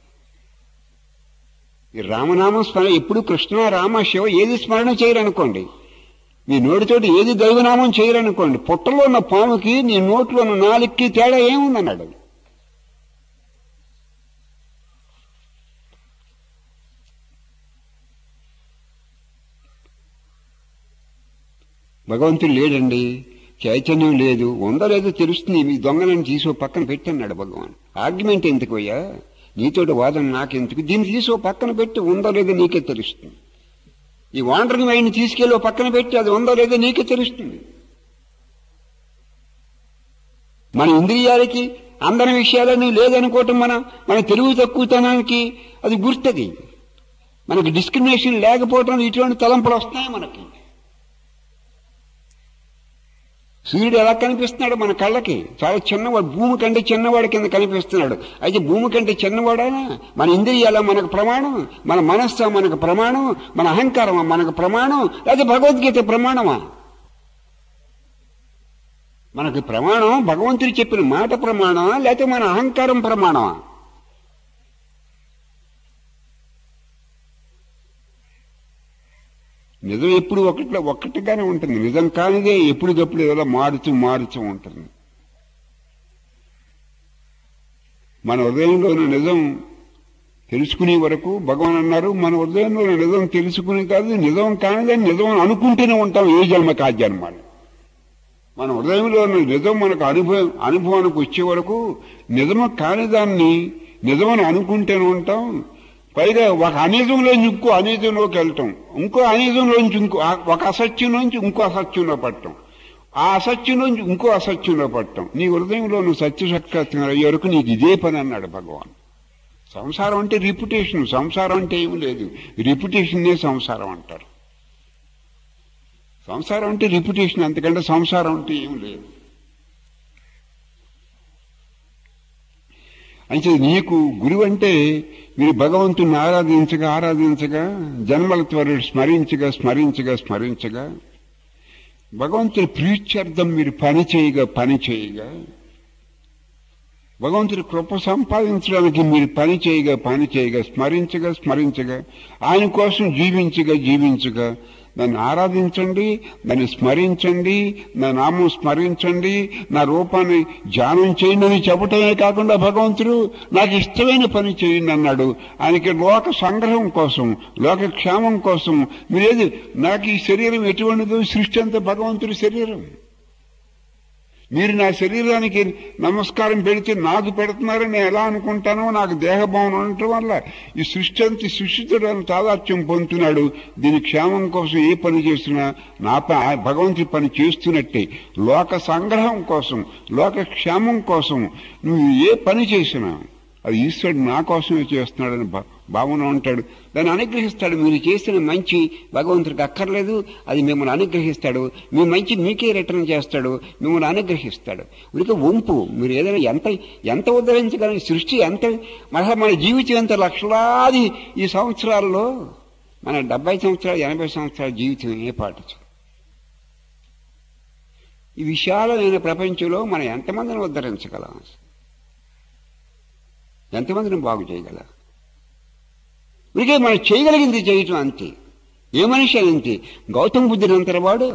ఈ రామనామం స్మరణ ఎప్పుడు కృష్ణ రామ శివ ఏది స్మరణ చేయరనుకోండి మీ నోటితోటి ఏది దైవనామం చేయరనుకోండి పొట్టలో ఉన్న పాముకి నీ నోట్లో ఉన్న నాలుగుకి తేడా ఏముందన్నాడు భగవంతుడు లేడండి చైతన్యం లేదు ఉందో లేదో తెలుస్తుంది మీ దొంగలను తీసి ఓ పక్కన పెట్టన్నాడు భగవాన్ ఆర్గ్యుమెంట్ ఎందుకు అయ్యా నీతోటి వాదన నాకెందుకు దీన్ని తీసి ఓ పక్కన పెట్టి ఉందో లేదో నీకే తెలుస్తుంది ఈ వాండరింగ్ మైండ్ తీసుకెళ్ళి ఓ పక్కన పెట్టి అది ఉందో లేదో నీకే తెలుస్తుంది మన ఇంద్రియాలకి అందరి విషయాలని లేదనుకోవటం మన మన తెలుగు తక్కువతనానికి అది గుర్తది మనకి డిస్క్రిమినేషన్ లేకపోవటం ఇటువంటి తలంపులు వస్తాయి మనకి సూర్యుడు ఎలా కనిపిస్తున్నాడు మన కళ్ళకి చాలా చిన్నవాడు భూమి కంటే చిన్నవాడు కింద కనిపిస్తున్నాడు అయితే భూమి కంటే చిన్నవాడా మన ఇంద్రియాల మనకు ప్రమాణం మన మనస్సు మనకు ప్రమాణం మన అహంకారం మనకు ప్రమాణం లేదా భగవద్గీత ప్రమాణమా మనకి ప్రమాణం భగవంతుడు చెప్పిన మాట ప్రమాణమా లేకపోతే మన అహంకారం ప్రమాణమా నిజం ఎప్పుడు ఒకటిలో ఒక్కటిగానే ఉంటుంది నిజం కానిదే ఎప్పటికప్పుడు ఏదో మారుతూ మారుతూ ఉంటుంది మన హృదయంలోని నిజం తెలుసుకునే వరకు భగవాన్ అన్నారు మన హృదయంలోని నిజం తెలుసుకుని కాదు నిజం కానిదే నిజం అని అనుకుంటూనే ఉంటాం ఏ జన్మకి ఆ జన్మాలు మన హృదయంలో నిజం మనకు అనుభవం అనుభవానికి వచ్చే వరకు నిజము కాని దాన్ని నిజమని అనుకుంటూనే ఉంటాం పైగా ఒక అనిజంలోంచి ఇంకో అనిజంలోకి వెళ్ళటం ఇంకో అనిజంలోంచి ఇంకో ఒక అసత్యం నుంచి ఇంకో అసత్యంలో పడటం ఆ అసత్యం నుంచి ఇంకో అసత్యంలో పడటం నీ హృదయంలో నువ్వు సత్యసత్కారం అయ్యే వరకు నీకు ఇదే పని అన్నాడు భగవాన్ సంసారం అంటే రిప్యుటేషన్ సంసారం అంటే ఏమి లేదు రిప్యుటేషన్నే సంసారం అంటారు సంసారం అంటే రిప్యుటేషన్ అంతకంటే సంసారం అంటే ఏం లేదు అంటే నీకు గురువు అంటే మీరు భగవంతుని ఆరాధించగా ఆరాధించగా జన్మల త్వరడు స్మరించగా స్మరించగా స్మరించగా భగవంతుని ప్రీత్యర్థం మీరు పని చేయగా పని చేయగా భగవంతుడి కృప సంపాదించడానికి మీరు పని చేయగా పని చేయగా స్మరించగా స్మరించగా ఆయన కోసం జీవించగా జీవించగా నన్ను ఆరాధించండి నన్ను స్మరించండి నా నామం స్మరించండి నా రూపాన్ని ధ్యానం చేయండి అని చెప్పటమే కాకుండా భగవంతుడు నాకు ఇష్టమైన పని చేయండి అన్నాడు ఆయనకి లోక సంగ్రహం కోసం లోక క్షేమం కోసం మీరేది నాకు ఈ శరీరం ఎటువంటిదో సృష్టి అంతా భగవంతుడి శరీరం మీరు నా శరీరానికి నమస్కారం పెడితే నాకు పెడుతున్నారని నేను ఎలా అనుకుంటానో నాకు దేహభావన ఉండటం వల్ల ఈ సృష్టి అంతా సృష్టితుడు తాదాత్యం పొందుతున్నాడు దీని క్షేమం కోసం ఏ పని చేస్తున్నా నా ప- ఆ భగవంతుడి పని చేస్తున్నట్టే లోక సంగ్రహం కోసం లోక క్షేమం కోసం నువ్వు ఏ పని చేసినా అది ఈశ్వరుడు నా కోసమే చేస్తున్నాడని భా- భావన ఉంటాడు దాన్ని అనుగ్రహిస్తాడు మీరు చేసిన మంచి భగవంతుడికి అక్కర్లేదు అది మిమ్మల్ని అనుగ్రహిస్తాడు మీ మంచి మీకే రిటర్న్ చేస్తాడు మిమ్మల్ని అనుగ్రహిస్తాడు ఉనికి వంపు మీరు ఏదైనా ఎంత ఎంత ఉద్ధరించగల సృష్టి ఎంత మన మన జీవితం ఎంత లక్షలాది ఈ సంవత్సరాల్లో మన డెబ్బై సంవత్సరాలు ఎనభై సంవత్సరాల జీవితం ఏ పాటించు ఈ విశాలమైన ప్రపంచంలో మనం ఎంతమందిని ఉద్ధరించగలం ఎంతమందిని బాగు చేయగలం ఇదిగే మనం చేయగలిగింది చేయటం అంతే ఏ మనిషి అని అంతే గౌతమ బుద్ధుడు అంతటి వాడు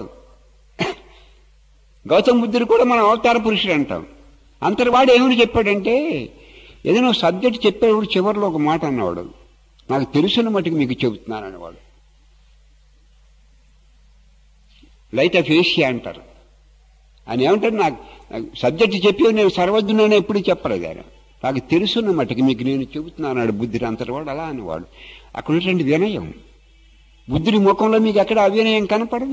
గౌతమ బుద్ధుడు కూడా మనం అవతార పురుషుడు అంటాం అంతటి వాడు ఏమిటి చెప్పాడంటే ఏదైనా సబ్జెక్ట్ చెప్పేవాడు చివరిలో ఒక మాట అన్నవాడు నాకు తెలుసున్న మటుకు మీకు చెబుతున్నాను అనేవాడు లైట్ ఆఫ్ ఏషియా అంటారు ఆయన ఏమంటారు నాకు సబ్జెక్ట్ చెప్పి నేను సర్వజ్ఞునని ఎప్పుడు చెప్పలేదు ఆయన నాకు తెలుసున్న మట్టుకు మీకు నేను చెబుతున్నాను బుద్ధుడు అంతటి వాడు అలా అనేవాడు అక్కడ ఉన్నటువంటి వినయం బుద్ధుడి ముఖంలో మీకు ఎక్కడ అవినయం కనపడదు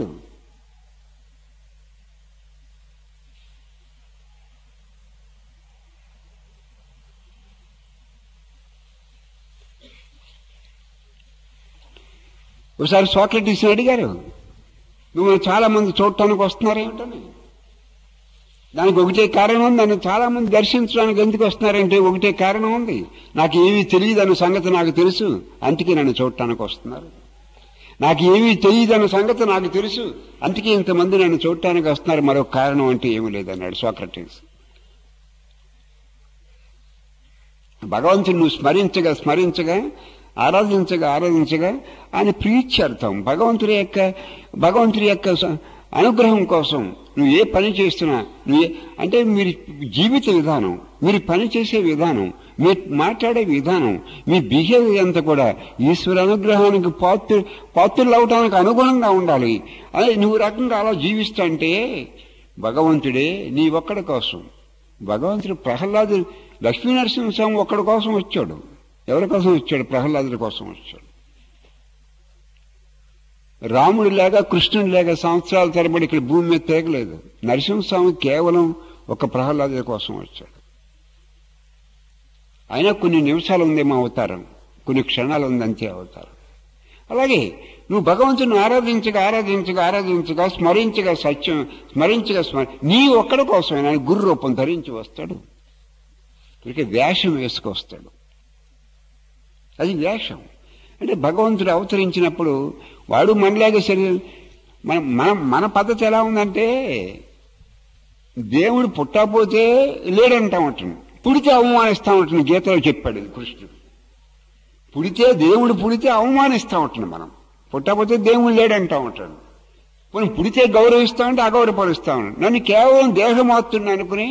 ఒకసారి సోక్రటీస్ అడిగారు మిమ్మల్ని చాలా మంది చూడటానికి వస్తున్నారేమిటని దానికి ఒకటే కారణం ఉంది నన్ను చాలా మంది దర్శించడానికి ఎందుకు వస్తున్నారంటే ఒకటే కారణం ఉంది నాకు ఏమీ తెలియదు అన్న సంగతి నాకు తెలుసు అందుకే నన్ను చూడటానికి వస్తున్నారు నాకు ఏమీ తెలియదు అన్న సంగతి నాకు తెలుసు అందుకే ఇంతమంది నన్ను చూడటానికి వస్తున్నారు మరొక కారణం అంటే ఏమీ లేదన్నాడు సోక్రటీస్ భగవంతుని నువ్వు స్మరించగా స్మరించగా ఆరాధించగా ఆరాధించగా ఆయన ప్రీత్యర్థం భగవంతుడి యొక్క భగవంతుడి యొక్క స- అనుగ్రహం కోసం నువ్వు ఏ పని చేస్తున్నా నువ్వు ఏ- అంటే మీరు జీవిత విధానం మీరు పని చేసే విధానం మీరు మాట్లాడే విధానం మీ బిహేవియర్ అంతా కూడా ఈశ్వర అనుగ్రహానికి పాత్ర పాత్రలు అవటానికి అనుగుణంగా ఉండాలి అదే నువ్వు రకంగా అలా జీవిస్తుంటే భగవంతుడే నీ ఒక్కడి కోసం భగవంతుడు ప్రహ్లాదు లక్ష్మీనరసింహస్వామి ఒక్కడి కోసం వచ్చాడు ఎవరి కోసం వచ్చాడు ప్రహ్లాదుడి కోసం వచ్చాడు రాముడు లేక కృష్ణుడు లేక సంవత్సరాల తరబడి ఇక్కడ భూమి మీద తిరగలేదు నరసింహస్వామి కేవలం ఒక ప్రహ్లాదుడి కోసం వచ్చాడు అయినా కొన్ని నిమిషాలు ఉందేమో అవతారం కొన్ని క్షణాలు ఉంది అంతే అవతారం అలాగే నువ్వు భగవంతుని ఆరాధించగా ఆరాధించగా ఆరాధించగా స్మరించగా సత్యం స్మరించగా స్మర నీ ఒక్కడి కోసమే ఆయన గురు రూపం ధరించి వస్తాడు ఇక వేషం వేసుకొస్తాడు అది వేషం అంటే భగవంతుడు అవతరించినప్పుడు వాడు మనలాగే శరీరం మన మన మన పద్ధతి ఎలా ఉందంటే దేవుడు పుట్టకపోతే లేడంటా ఉంటాను పుడితే అవమానిస్తా ఉంటాను గీతలో చెప్పాడు ఇది కృష్ణుడు పుడితే దేవుడు పుడితే అవమానిస్తా ఉంటాను మనం పుట్టకపోతే దేవుడు లేడంటా ఉంటాడు మనం పుడితే గౌరవిస్తా ఉంటే అగౌరవపరుస్తా ఉన్నాడు నన్ను కేవలం దేహమాత్రుని అనుకుని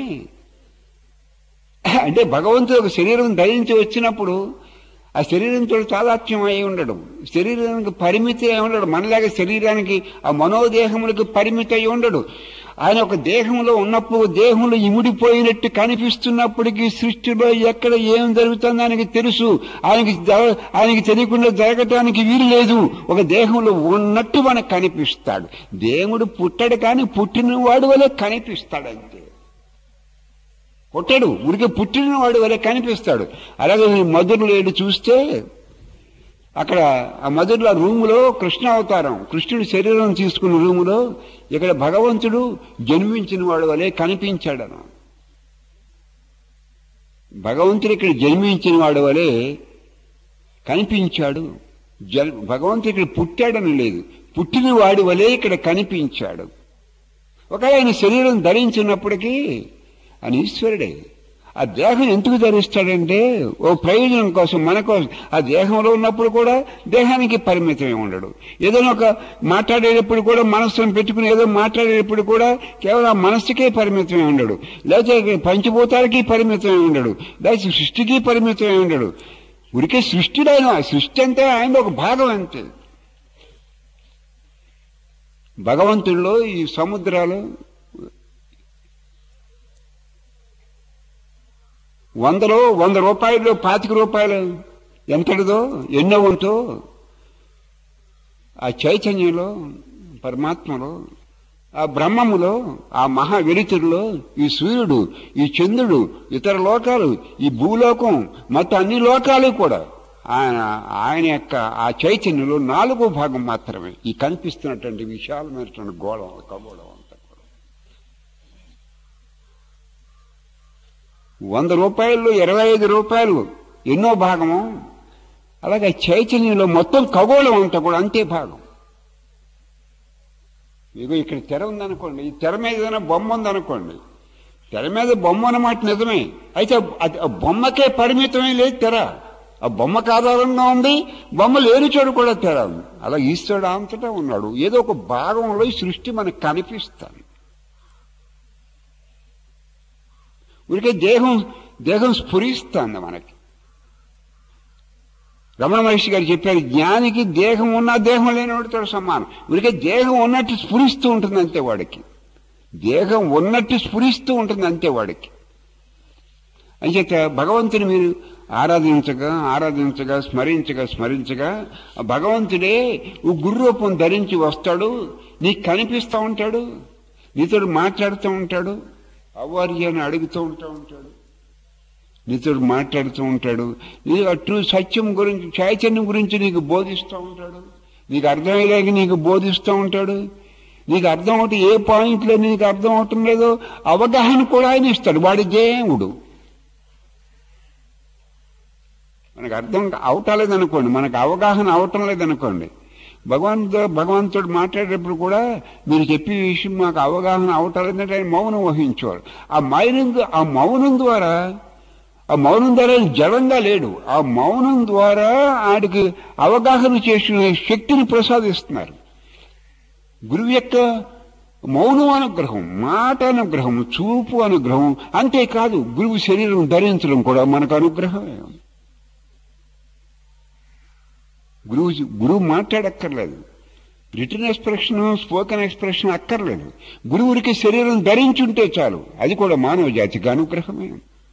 అంటే భగవంతుడు ఒక శరీరం ధరించి వచ్చినప్పుడు ఆ శరీరంతో తాదాత్మ్యం అయి ఉండడు శరీరానికి పరిమితి అయి ఉండడు మనలాగా శరీరానికి ఆ మనోదేహములకు పరిమితి అయి ఉండడు ఆయన ఒక దేహంలో ఉన్నప్పుడు దేహంలో ఇముడిపోయినట్టు కనిపిస్తున్నప్పటికీ సృష్టిలో ఎక్కడ ఏం జరుగుతుందో ఆయనకి తెలుసు ఆయనకి జర- ఆయనకి తెలియకుండా జరగటానికి వీలు లేదు ఒక దేహంలో ఉన్నట్టు మనకు కనిపిస్తాడు దేవుడు పుట్టడు కానీ పుట్టినవాడు వలె కనిపిస్తాడు అంతే పుట్టడు ఉడికి పుట్టినవాడు వలె కనిపిస్తాడు అలాగే ఈ మధురలో ఏడు చూస్తే అక్కడ ఆ మధురలో రూములో కృష్ణ అవతారం కృష్ణుడి శరీరం తీసుకున్న రూములో ఇక్కడ భగవంతుడు జన్మించిన వాడు వలె కనిపించాడను భగవంతుడు ఇక్కడ జన్మించిన వాడు వలె కనిపించాడు జల్ భగవంతుడు ఇక్కడ పుట్టాడని లేదు పుట్టిన వాడి వలె ఇక్కడ కనిపించాడు ఒకవేళ ఆయన శరీరం ధరించినప్పటికీ ఆయన ఈశ్వరుడే ఆ దేహం ఎందుకు ధరిస్తాడంటే ఓ ప్రయోజనం కోసం మన కోసం ఆ దేహంలో ఉన్నప్పుడు కూడా దేహానికి పరిమితమై ఉండడు ఏదైనా ఒక మాట్లాడేటప్పుడు కూడా మనస్సును పెట్టుకుని ఏదో మాట్లాడేటప్పుడు కూడా కేవలం ఆ మనస్సుకే పరిమితమై ఉండడు లేకపోతే పంచభూతాలకి పరిమితమై ఉండడు లేకపోతే సృష్టికి పరిమితమై ఉండడు ఉరికే సృష్టిడైన సృష్టి అంతే ఆయన ఒక భాగం అంతే భగవంతుల్లో ఈ సముద్రాలు వందలో వంద రూపాయలు పాతిక రూపాయలు ఎంతటిదో ఎన్నో వంతో ఆ చైతన్యంలో పరమాత్మలో ఆ బ్రహ్మములో ఆ మహా వెలుతురులో ఈ సూర్యుడు ఈ చంద్రుడు ఇతర లోకాలు ఈ భూలోకం మొత్తం అన్ని లోకాలు కూడా ఆయన ఆయన యొక్క ఆ చైతన్యంలో నాలుగో భాగం మాత్రమే ఈ కనిపిస్తున్నటువంటి విశాలమైనటువంటి గోళం ఖగోళం అంతా కూడా వంద రూపాయలు ఇరవై ఐదు రూపాయలు ఎన్నో భాగము అలాగే చైతన్యంలో మొత్తం ఖగోళం అంతా కూడా అంతే భాగం మీకు ఇక్కడ తెర ఉందనుకోండి ఈ తెర మీద ఏదైనా బొమ్మ ఉందనుకోండి తెర మీద బొమ్మ అన్నమాట నిజమే అయితే అది ఆ బొమ్మకే పరిమితమే లేదు తెర ఆ బొమ్మకు ఆధారంగా ఉంది బొమ్మ లేని చోటు కూడా తెర ఉంది అలా ఈశ్వరుడు అంతటా ఉన్నాడు ఏదో ఒక భాగంలో ఈ సృష్టి మనకు కనిపిస్తాను ఊరికే దేహం దేహం స్ఫురిస్తుంది మనకి రమణ మహర్షి గారు చెప్పారు జ్ఞానికి దేహం ఉన్నా దేహం లేనివాడితో సమానం ఊరికే దేహం ఉన్నట్టు స్ఫురిస్తూ ఉంటుంది అంతే వాడికి దేహం ఉన్నట్టు స్ఫురిస్తూ ఉంటుంది అంతే వాడికి అంచేత భగవంతుని మీరు ఆరాధించగా ఆరాధించగా స్మరించగా స్మరించగా ఆ భగవంతుడే ఓ గురురూపం ధరించి వస్తాడు నీకు కనిపిస్తూ ఉంటాడు నీతో మాట్లాడుతూ ఉంటాడు అవ్వారి అని అడుగుతూ ఉంటా ఉంటాడు నీతో మాట్లాడుతూ ఉంటాడు నీ అటు సత్యం గురించి చైతన్యం గురించి నీకు బోధిస్తూ ఉంటాడు నీకు అర్థమయ్యేలాగా నీకు బోధిస్తూ ఉంటాడు నీకు అర్థం అవటం ఏ పాయింట్లో నీకు అర్థం అవటం లేదో అవగాహన కూడా ఆయన ఇస్తాడు వాడి దేవుడు మనకు అర్థం అవటాలేదనుకోండి మనకు అవగాహన అవటం లేదనుకోండి భగవంతు భగవంతుడు మాట్లాడేటప్పుడు కూడా మీరు చెప్పే విషయం మాకు అవగాహన అవటాలేదంటే ఆయన మౌనం వహించేవాడు ఆ మౌనం ఆ మౌనం ద్వారా ఆ మౌనం ద్వారా ఆయన జడంగా లేడు ఆ మౌనం ద్వారా ఆడికి అవగాహన చేసిన శక్తిని ప్రసాదిస్తున్నారు గురువు యొక్క మౌనం అనుగ్రహం మాట అనుగ్రహం చూపు అనుగ్రహం అంతేకాదు గురువు శరీరం ధరించడం కూడా మనకు అనుగ్రహమే గురువు గురువు మాట్లాడక్కర్లేదు రిటర్న్ ఎక్స్ప్రెషన్ స్పోకెన్ ఎక్స్ప్రెషన్ అక్కర్లేదు గురువురికి శరీరం ధరించుంటే చాలు అది కూడా మానవ జాతికి అనుగ్రహమే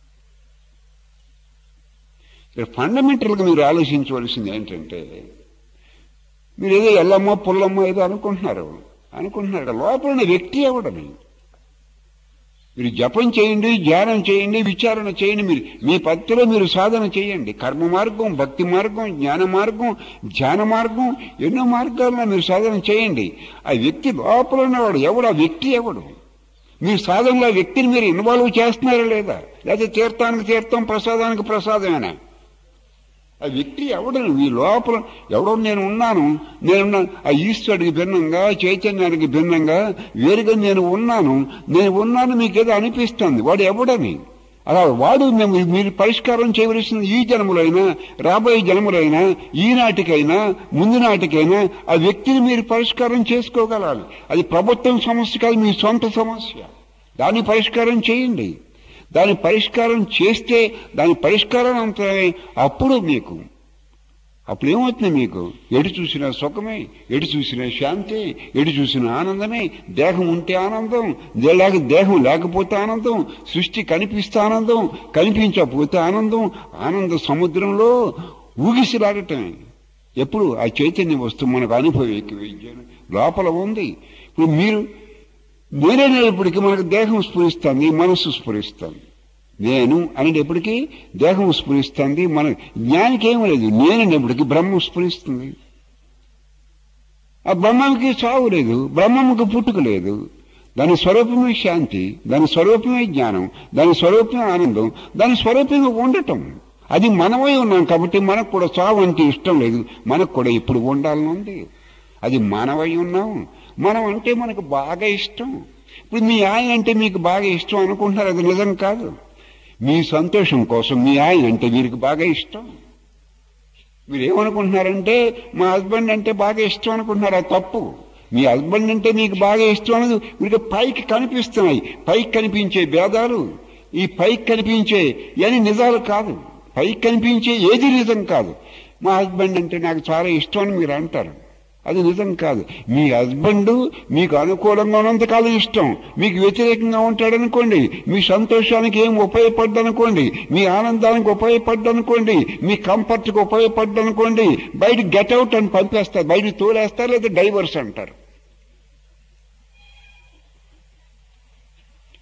ఫండమెంటల్గా మీరు ఆలోచించవలసింది ఏంటంటే మీరు ఏదో ఎల్లమ్మ పుల్లమ్మ ఏదో అనుకుంటున్నారు అనుకుంటున్నారు లోపల ఉన్న వ్యక్తి ఎవడని మీరు జపం చేయండి ధ్యానం చేయండి విచారణ చేయండి మీరు మీ పద్ధతిలో మీరు సాధన చేయండి కర్మ మార్గం భక్తి మార్గం జ్ఞాన మార్గం ధ్యాన మార్గం ఎన్నో మార్గాల్లో మీరు సాధన చేయండి ఆ వ్యక్తి లోపల ఉన్నవాడు ఎవడు ఆ వ్యక్తి ఎవడు మీ సాధనలో ఆ వ్యక్తిని మీరు ఇన్వాల్వ్ చేస్తున్నారా లేదా లేకపోతే తీర్థానికి తీర్థం ప్రసాదానికి ప్రసాదమేనా ఆ వ్యక్తి ఎవడు ఈ లోపల ఎవడో నేను ఉన్నాను నేను ఆ ఈశ్వరుడికి భిన్నంగా చైతన్యానికి భిన్నంగా వేరుగా నేను ఉన్నాను నేను ఉన్నాను మీకేదో అనిపిస్తుంది వాడు ఎవడని అలా వాడు మేము మీరు పరిష్కారం చేయవలసిన ఈ జన్మలైనా రాబోయే జన్మలైనా ఈనాటికైనా ముందు నాటికైనా ఆ వ్యక్తిని మీరు పరిష్కారం చేసుకోగలాలి అది ప్రభుత్వం సమస్య కాదు మీ సొంత సమస్య దాన్ని పరిష్కారం చేయండి దాని పరిష్కారం చేస్తే దాని పరిష్కారం అంతా అప్పుడు మీకు అప్పుడు ఏమవుతుంది మీకు ఎటు చూసిన సుఖమే ఎటు చూసిన శాంతి ఎటు చూసిన ఆనందమే దేహం ఉంటే ఆనందం లేక దేహం లేకపోతే ఆనందం సృష్టి కనిపిస్తే ఆనందం కనిపించకపోతే ఆనందం ఆనంద సముద్రంలో ఊగిసిలాడటమే ఎప్పుడు ఆ చైతన్య వస్తువు మనకు అనుభవ లోపల ఉంది ఇప్పుడు మీరు నేననేటప్పటికీ మనకు దేహం స్ఫురిస్తుంది మనస్సు స్ఫురిస్తుంది నేను అనేటప్పటికీ దేహం స్ఫురిస్తుంది మన జ్ఞానికి ఏమీ లేదు నేననేప్పటికీ బ్రహ్మం స్ఫురిస్తుంది ఆ బ్రహ్మంకి చావు లేదు బ్రహ్మంకి పుట్టుక లేదు దాని స్వరూపమే శాంతి దాని స్వరూపమే జ్ఞానం దాని స్వరూపమే ఆనందం దాని స్వరూపంగా ఉండటం అది మనమై ఉన్నాం కాబట్టి మనకు కూడా చావు అంటే ఇష్టం లేదు మనకు కూడా ఇప్పుడు ఉండాలని ఉంది అది మనమై ఉన్నాం మనం అంటే మనకు బాగా ఇష్టం ఇప్పుడు మీ ఆయన అంటే మీకు బాగా ఇష్టం అనుకుంటున్నారు అది నిజం కాదు మీ సంతోషం కోసం మీ ఆయన అంటే వీరికి బాగా ఇష్టం మీరు ఏమనుకుంటున్నారంటే మా హస్బెండ్ అంటే బాగా ఇష్టం అనుకుంటున్నారు అది తప్పు మీ హస్బెండ్ అంటే మీకు బాగా ఇష్టం అనేది వీరికి పైకి కనిపిస్తున్నాయి పైకి కనిపించే భేదాలు ఈ పైకి కనిపించే అని నిజాలు కాదు పైకి కనిపించే ఏది నిజం కాదు మా హస్బెండ్ అంటే నాకు చాలా ఇష్టం అని మీరు అంటారు అది నిజం కాదు మీ హస్బెండ్ మీకు అనుకూలంగా ఉన్నంతకాలం ఇష్టం మీకు వ్యతిరేకంగా ఉంటాడనుకోండి మీ సంతోషానికి ఏం ఉపయోగపడ్డనుకోండి మీ ఆనందానికి ఉపయోగపడ్డనుకోండి మీ కంఫర్ట్కి ఉపయోగపడ్డనుకోండి బయట గెట్ అవుట్ అని పంపేస్తారు బయట తోలేస్తారు లేదా డైవర్స్ అంటారు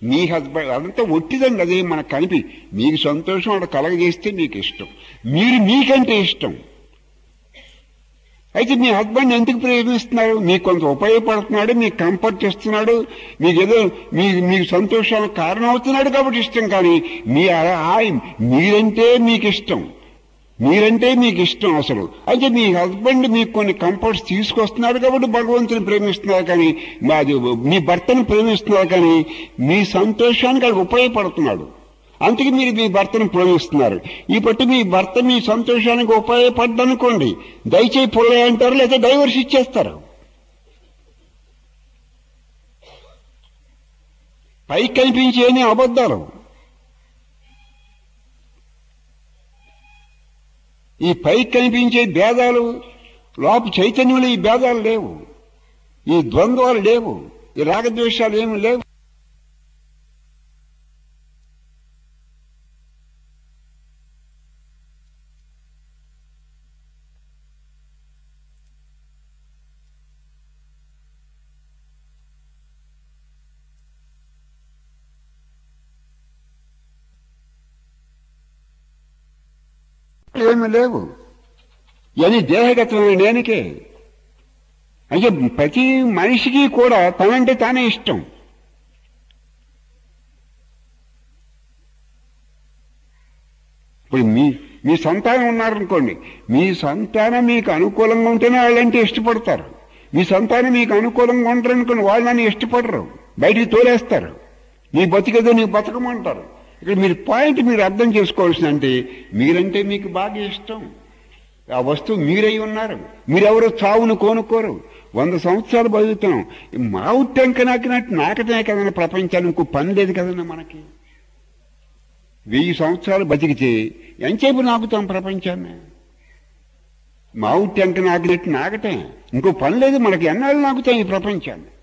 మీ హస్బెండ్ అదంతా ఒట్టిదండి అదే మనకు కనిపి మీకు సంతోషం అక్కడ కలగజేస్తే మీకు ఇష్టం మీరు మీకంటే ఇష్టం అయితే మీ హస్బెండ్ ఎందుకు ప్రేమిస్తున్నారు మీకు కొంత ఉపయోగపడుతున్నాడు మీకు కంఫర్ట్ ఇస్తున్నాడు మీకు ఏదో మీ మీకు సంతోషానికి కారణం అవుతున్నాడు కాబట్టి ఇష్టం కానీ మీ ఆ- మీరంటే మీకు ఇష్టం మీరంటే మీకు ఇష్టం అసలు అయితే మీ హస్బెండ్ మీకు కొన్ని కంఫర్ట్స్ తీసుకొస్తున్నారు కాబట్టి భగవంతుని ప్రేమిస్తున్నారు కానీ మాది మీ భర్తను ప్రేమిస్తున్నారు కానీ మీ సంతోషానికి అది ఉపయోగపడుతున్నాడు అందుకే మీరు మీ భర్తను ప్రేమిస్తున్నారు ఈ పట్టి మీ భర్త మీ సంతోషానికి ఉపయోగపడ్డనుకోండి దయచేయి పొలే అంటారు లేదా డైవర్స్ ఇచ్చేస్తారు పైకి కనిపించేని అబద్ధాలు ఈ పైకి కనిపించే భేదాలు లోపు చైతన్యంలో ఈ భేదాలు లేవు ఈ ద్వంద్వాలు లేవు ఈ రాగద్వేషాలు ఏమి లేవు ఏమి లేవు ఇవన్నీ దేహగతమైన నేనకే అంటే ప్రతి మనిషికి కూడా తనంటే తానే ఇష్టం ఇప్పుడు మీ మీ సంతానం ఉన్నారనుకోండి మీ సంతానం మీకు అనుకూలంగా ఉంటేనే వాళ్ళంటే ఇష్టపడతారు మీ సంతానం మీకు అనుకూలంగా ఉంటారనుకోండి వాళ్ళని ఇష్టపడరు బయటికి తోలేస్తారు నీ బతికేదో నీ బతకమంటారు ఇక్కడ మీరు పాయింట్ మీరు అర్థం చేసుకోవాల్సిందంటే మీరంటే మీకు బాగా ఇష్టం ఆ వస్తువు మీరై ఉన్నారు మీరెవరో చావును కోనుకోరు వంద సంవత్సరాలు బతుకుతున్నాం మా ఉట్టంక నాకినట్టు నాకటమే కదన్న ప్రపంచానికి ఇంకో పని లేదు కదన్న మనకి వెయ్యి సంవత్సరాలు బతికితే ఎంతసేపు నాకుతాం ప్రపంచాన్ని మా ఉట్టంక నాకినట్టు నాకటే ఇంకో పని లేదు మనకి ఎన్నాళ్ళు నాకుతాం ఈ ప్రపంచాన్ని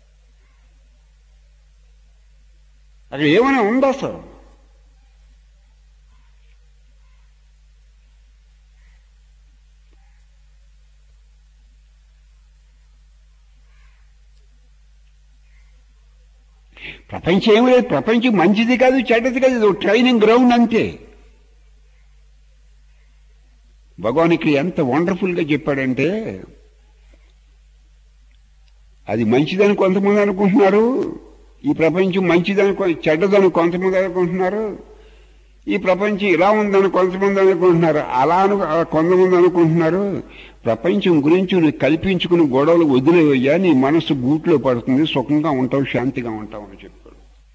అక్కడ ఏమైనా ఉందా సార్ ప్రపంచం ఏమి లేదు ప్రపంచం మంచిది కాదు చెడ్డది కాదు ఇది ఒక ట్రైనింగ్ గ్రౌండ్ అంతే భగవాన్ ఇక్కడ ఎంత వండర్ఫుల్ గా చెప్పాడంటే అది మంచిదని కొంతమంది అనుకుంటున్నారు ఈ ప్రపంచం మంచిదని కొ- చెడ్డదని కొంతమంది అనుకుంటున్నారు ఈ ప్రపంచం ఇలా ఉందని కొంతమంది అనుకుంటున్నారు అలా అను అలా కొంతమంది అనుకుంటున్నారు ప్రపంచం గురించి నువ్వు కల్పించుకుని గొడవలు వదిలేవయ్యా నీ మనసు గూట్లో పడుతుంది సుఖంగా ఉంటావు శాంతిగా ఉంటావు అని చెప్పాడు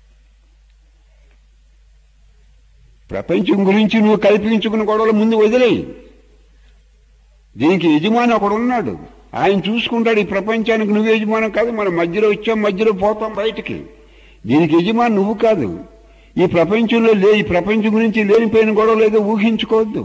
ప్రపంచం గురించి నువ్వు కల్పించుకుని గొడవలు ముందు వదిలేయి దీనికి యజమాని ఒకడు ఉన్నాడు ఆయన చూసుకుంటాడు ఈ ప్రపంచానికి నువ్వు యజమానం కాదు మన మధ్యలో వచ్చాం మధ్యలో పోతాం బయటికి దీనికి యజమాని నువ్వు కాదు ఈ ప్రపంచంలో లే ఈ ప్రపంచం గురించి లేనిపోయిన గొడవ లేదో ఊహించుకోవద్దు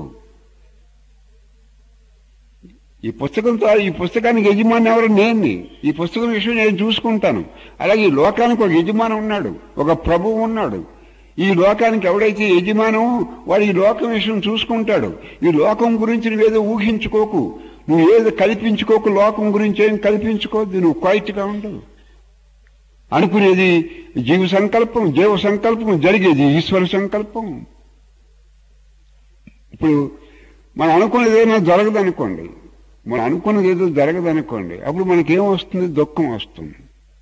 ఈ పుస్తకంతో ఈ పుస్తకానికి యజమాని ఎవరు నేను ఈ పుస్తకం విషయం నేను చూసుకుంటాను అలాగే ఈ లోకానికి ఒక యజమాని ఉన్నాడు ఒక ప్రభువు ఉన్నాడు ఈ లోకానికి ఎవడైతే యజమానో వాడు ఈ లోకం విషయం చూసుకుంటాడు ఈ లోకం గురించి నువ్వేదో ఊహించుకోకు నువ్వు ఏదో కల్పించుకోకు లోకం గురించి ఏం కల్పించుకోవద్దు నువ్వు క్వైట్గా ఉండు అనుకునేది జీవ సంకల్పం జీవ సంకల్పం జరిగేది ఈశ్వర సంకల్పం ఇప్పుడు మనం అనుకున్నది ఏమైనా జరగదనుకోండి మనం అనుకున్నది ఏదో జరగదనుకోండి అప్పుడు మనకేం వస్తుంది దుఃఖం వస్తుంది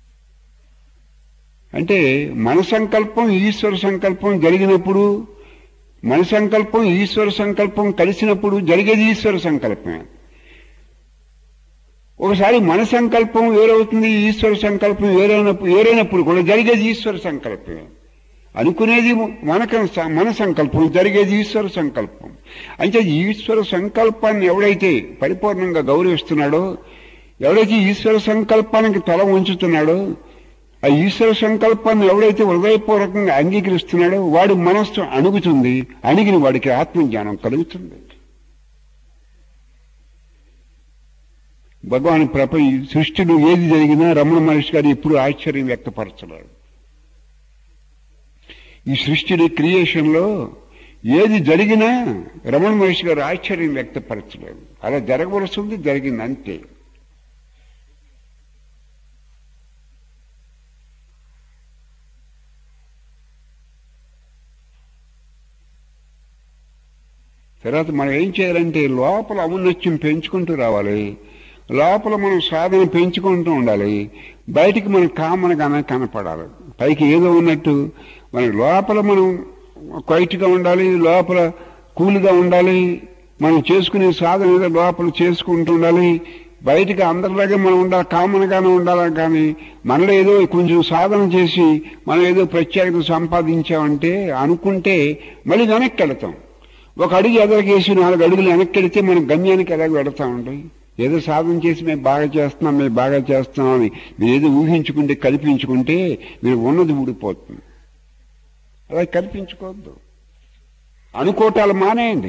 అంటే మన సంకల్పం ఈశ్వర సంకల్పం జరిగినప్పుడు మన సంకల్పం ఈశ్వర సంకల్పం కలిసినప్పుడు జరిగేది ఈశ్వర సంకల్పమే ఒకసారి మన సంకల్పం వేరవుతుంది ఈశ్వర సంకల్పం వేరైనప్పుడు వేరైనప్పుడు కూడా జరిగేది ఈశ్వర సంకల్పమే అనుకునేది మనక మన సంకల్పం జరిగేది ఈశ్వర సంకల్పం అంటే ఈశ్వర సంకల్పాన్ని ఎవడైతే పరిపూర్ణంగా గౌరవిస్తున్నాడో ఎవడైతే ఈశ్వర సంకల్పానికి తల ఉంచుతున్నాడో ఆ ఈశ్వర సంకల్పాన్ని ఎవడైతే హృదయపూర్వకంగా అంగీకరిస్తున్నాడో వాడి మనస్సు అణుగుతుంది అణిగిన వాడికి ఆత్మజ్ఞానం కలుగుతుంది భగవాన్ ప్రప ఈ సృష్టిలో ఏది జరిగినా రమణ మహర్షి గారు ఎప్పుడు ఆశ్చర్యం వ్యక్తపరచలేడు ఈ సృష్టిని క్రియేషన్లో ఏది జరిగినా రమణ మహర్షి గారు ఆశ్చర్యం వ్యక్తపరచలేదు అలా జరగవలసింది జరిగింది అంతే తర్వాత మనం ఏం చేయాలంటే లోపల ఔన్నత్యం పెంచుకుంటూ రావాలి లోపల మనం సాధన పెంచుకుంటూ ఉండాలి బయటికి మనం కామనగానే కనపడాలి పైకి ఏదో ఉన్నట్టు మన లోపల మనం క్వైట్గా ఉండాలి లోపల కూల్గా ఉండాలి మనం చేసుకునే సాధన ఏదో లోపల చేసుకుంటూ ఉండాలి బయటికి అందరిలాగే మనం ఉండాలి కామన్గానే ఉండాలి కానీ మనలో ఏదో కొంచెం సాధన చేసి మనం ఏదో ప్రత్యేకత సంపాదించామంటే అనుకుంటే మళ్ళీ వెనక్కి వెళతాం ఒక అడుగు ఎదరికేసి నాలుగు అడుగులు వెనక్కి వెళితే మనం గమ్యానికి ఎలాగ వెళతామండి ఏదో సాధన చేసి మేము బాగా చేస్తున్నాం మేము బాగా చేస్తున్నాం అని మీరు ఏదో ఊహించుకుంటే కల్పించుకుంటే మీరు ఉన్నది ఊడిపోతుంది అలా కల్పించుకోవద్దు అనుకోటాలు మానేయండి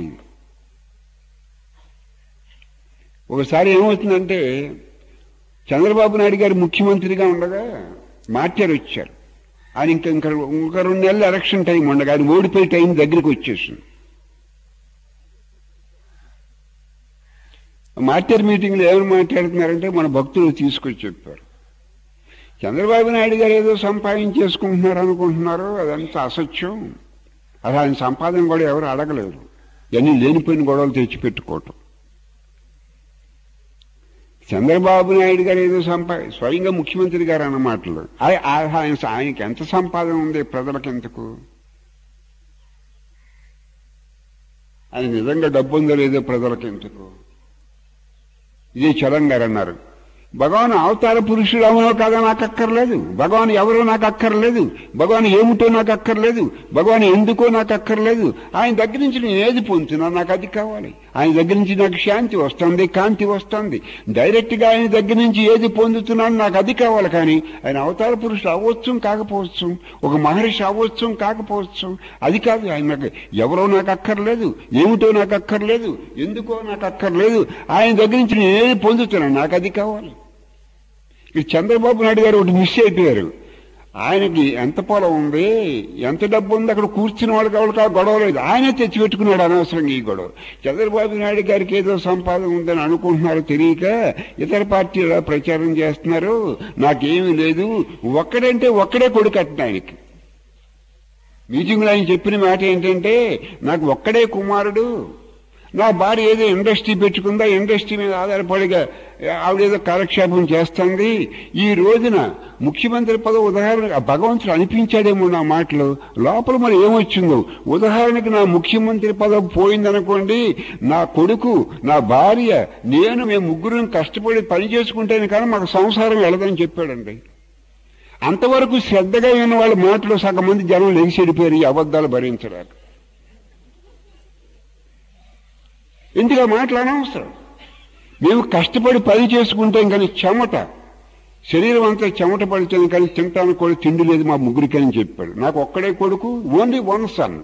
ఒకసారి ఏమవుతుందంటే చంద్రబాబు నాయుడు గారు ముఖ్యమంత్రిగా ఉండగా మార్చారు వచ్చారు ఆయన ఇంకా ఇంకా ఇంకా రెండు నెలలు ఎలక్షన్ టైం ఉండగా ఆయన ఓడిపోయే టైం దగ్గరికి వచ్చేసింది మార్టర్ మీటింగ్లో ఏమని మాట్లాడుతున్నారంటే మన భక్తులు తీసుకొచ్చి చెప్పారు చంద్రబాబు నాయుడు గారు ఏదో సంపాదించేసుకుంటున్నారు అనుకుంటున్నారు అదంతా అసత్యం అది ఆయన సంపాదన కూడా ఎవరు అడగలేరు ఇవన్నీ లేనిపోయిన గొడవలు తెచ్చిపెట్టుకోవటం చంద్రబాబు నాయుడు గారు ఏదో సంపా స్వయంగా ముఖ్యమంత్రి గారు అన్న మాటలు ఆయ- ఆ- ఆయన ఆయనకి ఎంత సంపాదన ఉంది ప్రజలకు ఎందుకు ఆయన నిజంగా డబ్బు ఉందో లేదో ప్రజలకు ఎందుకు ఇదే చలం గారు అన్నారు భగవాన్ అవతార పురుషుడు అవునో కాదో నాకు అక్కర్లేదు భగవాన్ ఎవరో నాకు అక్కర్లేదు భగవాన్ ఏమిటో నాకు అక్కర్లేదు భగవాన్ ఎందుకో నాకు అక్కర్లేదు ఆయన దగ్గర నుంచి నేను ఏది పొందుతున్నా నాకు అది కావాలి ఆయన దగ్గర నుంచి నాకు శాంతి వస్తుంది కాంతి వస్తుంది డైరెక్ట్ గా ఆయన దగ్గర నుంచి ఏది పొందుతున్నాను నాకు అది కావాలి కానీ ఆయన అవతార పురుషుడు అవ్వచ్చు కాకపోవచ్చు ఒక మహర్షి అవ్వచ్చు కాకపోవచ్చు అది కాదు ఆయన నాకు ఎవరో నాకు అక్కర్లేదు ఏమిటో నాకు అక్కర్లేదు ఎందుకో నాకు అక్కర్లేదు ఆయన దగ్గర నుంచి నేను ఏది పొందుతున్నాను నాకు అది కావాలి ఇక్కడ చంద్రబాబు నాయుడు గారు ఒకటి మిస్ అయిపోయారు ఆయనకి ఎంత పొలం ఉంది ఎంత డబ్బు ఉంది అక్కడ కూర్చున్న వాళ్ళకి ఎవరికి ఆ గొడవ లేదు ఆయనే తెచ్చిపెట్టుకున్నాడు అనవసరంగా ఈ గొడవ చంద్రబాబు నాయుడు గారికి ఏదో సంపాదన ఉందని అనుకుంటున్నారు తెలియక ఇతర పార్టీలు ప్రచారం చేస్తున్నారు నాకేమీ లేదు ఒక్కడంటే ఒక్కడే కొడుకు అట్టిన ఆయనకి మీటింగ్లో ఆయన చెప్పిన మాట ఏంటంటే నాకు ఒక్కడే కుమారుడు నా భార్య ఏదో ఇండస్ట్రీ పెట్టుకుందా ఇండస్ట్రీ మీద ఆధారపడిగా ఆవిడేదో కాలక్షేపం చేస్తుంది ఈ రోజున ముఖ్యమంత్రి పదవి ఉదాహరణకు ఆ భగవంతుడు అనిపించాడేమో నా మాటలు లోపల మరి ఏమొచ్చిందో ఉదాహరణకి నా ముఖ్యమంత్రి పదవి పోయిందనుకోండి నా కొడుకు నా భార్య నేను మేము ముగ్గురం కష్టపడి పని చేసుకుంటేనే కానీ మాకు సంసారం వెళ్ళదని చెప్పాడండి అంతవరకు శ్రద్ధగా విన్న వాళ్ళ మాటలు సగం మంది జనం లెగిసెడిపోయారు ఈ అబద్ధాలు భరించడానికి ఎందుకు ఆ మాటలు అనవసరం మేము కష్టపడి పని చేసుకుంటాం కానీ చెమట శరీరం అంతా చెమట పడుతుంది కానీ తింటానికి కూడా తిండి లేదు మా ముగ్గురికి అని చెప్పాడు నాకు ఒక్కడే కొడుకు ఓన్లీ వన్ సన్